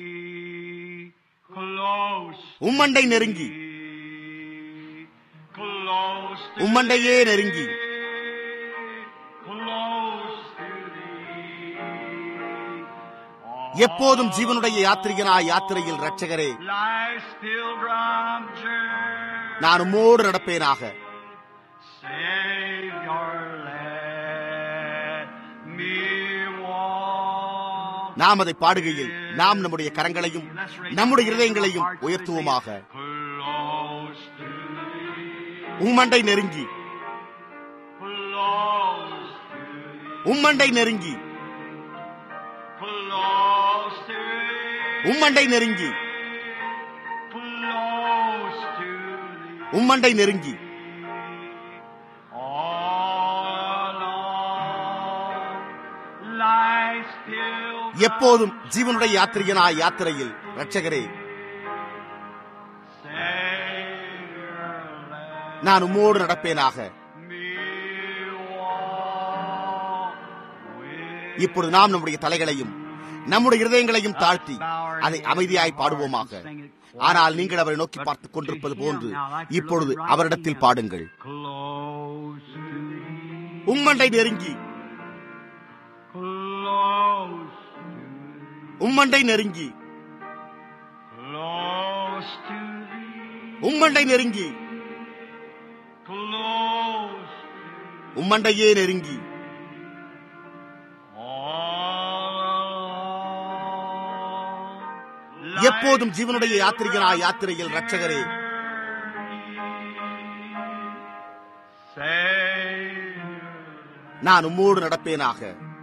உம்மண்டை நெருங்கி உம்மண்டையே நெருங்கி எப்போதும் ஜீவனுடைய யாத்திரிகனாய் யாத்திரையில் ரட்சகரே நான் உம்மோடு நடப்பேனாக நாம் அதை பாடுகையில் நாம் நம்முடைய கரங்களையும் நம்முடைய இருதயங்களையும் உயர்த்துவோமாக உம்மண்டை நெருங்கி உம்மண்டை நெருங்கி உம்மண்டை நெருங்கி உம்மண்டை நெருங்கி எப்போதும் ஜீவனுடைய யாத்திரிகனாய் யாத்திரையில் ரட்சகரே நான் உம்மோடு நடப்பேனாக இப்பொழுது நாம் நம்முடைய தலைகளையும் நம்முடைய இருதயங்களையும் தாழ்த்தி அதை அமைதியாய் பாடுவோமாக ஆனால் நீங்கள் அவரை நோக்கி பார்த்துக் கொண்டிருப்பது போன்று இப்பொழுது அவரிடத்தில் பாடுங்கள் உம்மண்டை நெருங்கி உம்மண்டை நெருங்கி உம்மண்டை நெருங்கி உம்மண்டையே நெருங்கி எப்போதும் ஜீவனுடைய யாத்திரிகனாய் யாத்திரையில் ரட்சகரே நான் உம்மோடு நடப்பேனாக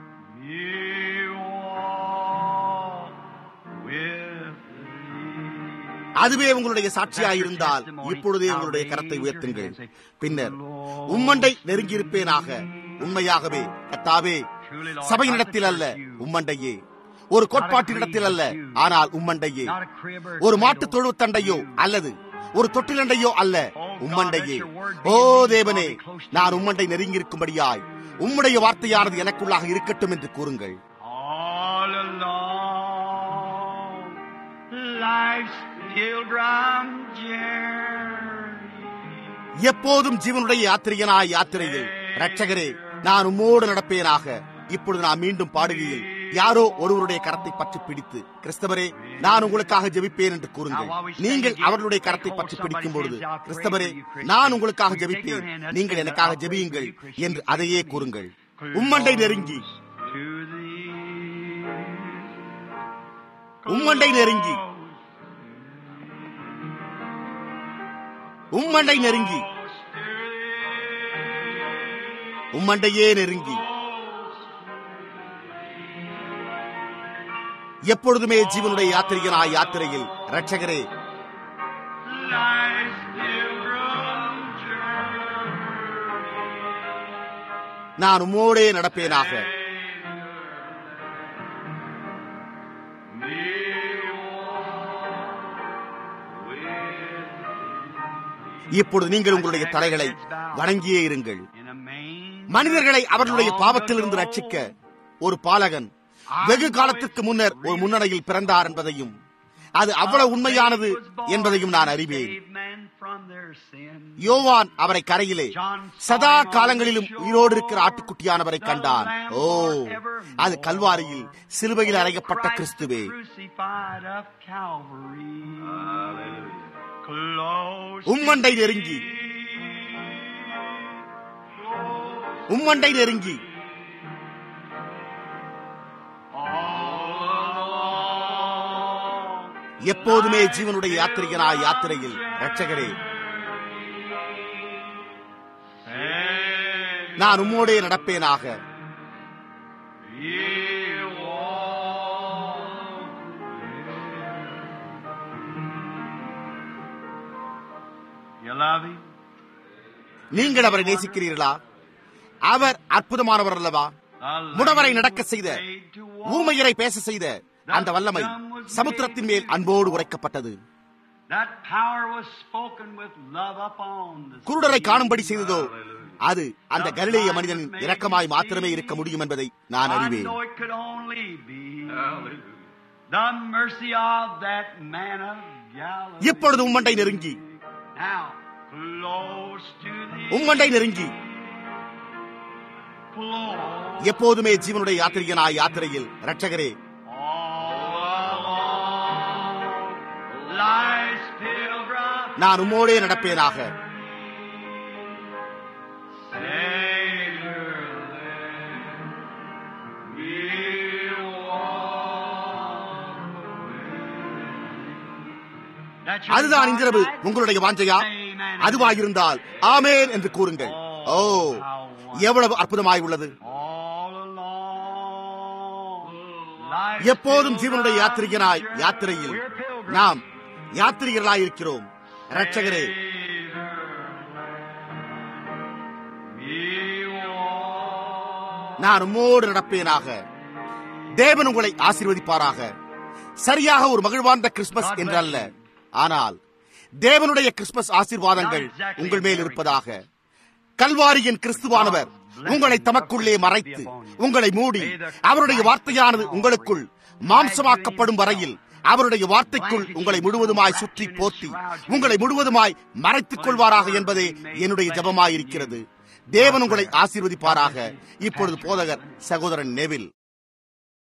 அதுவே உங்களுடைய சாட்சியாயிருந்தால் இப்பொழுதே உங்களுடைய கரத்தை உயர்த்துங்கள் பின்னர் உம்மண்டை நெருங்கியிருப்பேனாக உண்மையாகவே கத்தாவே சபையினிடத்தில் அல்ல உம்மண்டையே ஒரு கோட்பாட்டினிடத்தில் அல்ல ஆனால் உம்மண்டையே ஒரு மாட்டு தொழுத்தண்டையோ அல்லது ஒரு தொட்டிலண்டையோ அல்ல உம்மண்டையே ஓ தேவனே நான் உம்மண்டை நெருங்கியிருக்கும்படியாய் உம்முடைய வார்த்தையானது எனக்குள்ளாக இருக்கட்டும் என்று கூறுங்கள் life's pilgrim journey. எப்போதும் ஜீவனுடைய யாத்திரையனாய் யாத்திரையில் ரட்சகரே நான் உம்மோடு நடப்பேனாக இப்பொழுது நான் மீண்டும் பாடுகையில் யாரோ ஒருவருடைய கரத்தை பற்றி பிடித்து கிறிஸ்தவரே நான் உங்களுக்காக ஜெபிப்பேன் என்று கூறுங்கள் நீங்கள் அவர்களுடைய கரத்தை பற்றி பிடிக்கும் பொழுது கிறிஸ்தவரே நான் உங்களுக்காக ஜெபிப்பேன் நீங்கள் எனக்காக ஜெபியுங்கள் என்று அதையே கூறுங்கள் உம்மண்டை நெருங்கி To thee. உம்மண்டை நெருங்கி உம்மண்டை நெருங்கி உம்மண்டையே நெருங்கி எப்பொழுதுமே ஜீவனுடைய யாத்திரிகனாய் யாத்திரையில் ரட்சகரே Life's pilgrim journey. நான் உம்மோடே நடப்பேனாக இப்பொழுது நீங்கள் உங்களுடைய தலைகளை வணங்கியே இருங்கள் In a main மனிதர்களை அவர்களுடைய பாவத்திலிருந்து ரட்சிக்க ஒரு பாலகன் வெகு காலத்திற்கு முன்னர் ஒரு முன்னணியில் பிறந்தார் என்பதையும் அது அவ்வளவு உண்மையானது என்பதையும் நான் அறிவேன் save man from their sin. யோவான் அவரை கரையிலே சதா காலங்களிலும் உயிரோடு இருக்கிற ஆட்டுக்குட்டியானவரை கண்டான் ஓ அது கல்வாரியில் சிலுவையில் அறையப்பட்ட கிறிஸ்துவே Crucified of Calvary. Close உம்மண்டை நெருங்கி உம்மண்டை நெருங்கி எப்போதுமே ஜீவனுடைய யாத்திரிகனாய் யாத்திரையில் ரட்சகரே நான் உம்மோடே நடப்பேனாக You love him? நீங்கள் அவரை நேசிக்கிறீர்களா அவர் அற்புதமானவர் அல்லவா முடவரை நடக்க செய்த ஊமையரை பேச செய்த அந்த வல்லமை சமுத்திரத்தின் மேல் அன்போடு உரைக்கப்பட்டது That power was spoken with love upon the குருடரை காணும்படி செய்ததோ அது அந்த கலிலேய மனிதனின் இரக்கமாய் மாத்திரமே இருக்க முடியும் என்பதை நான் I அறிவேன் know it could only be the mercy of that man of Galilee. இப்பொழுது உம்மண்டை நெருங்கி Now, close to the உம்மண்டை நெருங்கி close எப்போதுமே ஜீவனுடைய யாத்திரிகனாய் யாத்திரையில் ரட்சகரே all along life's pilgrim நான் உம்மோடே நடப்பேனாக Savior land, we'll walk with. அதுதான் இன்றிரவு உங்களுடைய வாஞ்சையா அதுவாயிருந்தால் ஆமேன் என்று கூறுங்கள் ஓ எவ்வளவு அற்புதமாய் உள்ளது All along life's எப்போதும் ஜீவனுடைய யாத்திரிகனாய் யாத்திரையில் நாம் யாத்திரிகர்களாய் இருக்கிறோம் ரட்சகரே நான் உம்மோடு நடப்பேனாக தேவன் உங்களை ஆசீர்வதிப்பாராக சரியாக ஒரு மகிழ்வார்ந்த கிறிஸ்துமஸ் என்றல்ல ஆனால் தேவனுடைய கிறிஸ்துமஸ் ஆசீர்வாதங்கள் உங்கள் மேல் இருப்பதாக கல்வாரியின் கிறிஸ்துவானவர் உங்களை தமக்குள்ளே மறைத்து உங்களை மூடி அவருடைய வார்த்தையானது உங்களுக்குள் மாம்சமாக்கப்படும் வரையில் அவருடைய வார்த்தைக்குள் உங்களை முழுவதுமாய் சுற்றி போற்றி உங்களை முழுவதுமாய் மறைத்துக் கொள்வாராக என்பதே என்னுடைய ஜபமாயிருக்கிறது தேவன் உங்களை ஆசீர்வதிப்பாராக இப்பொழுது போதகர் சகோதரன் நெவில்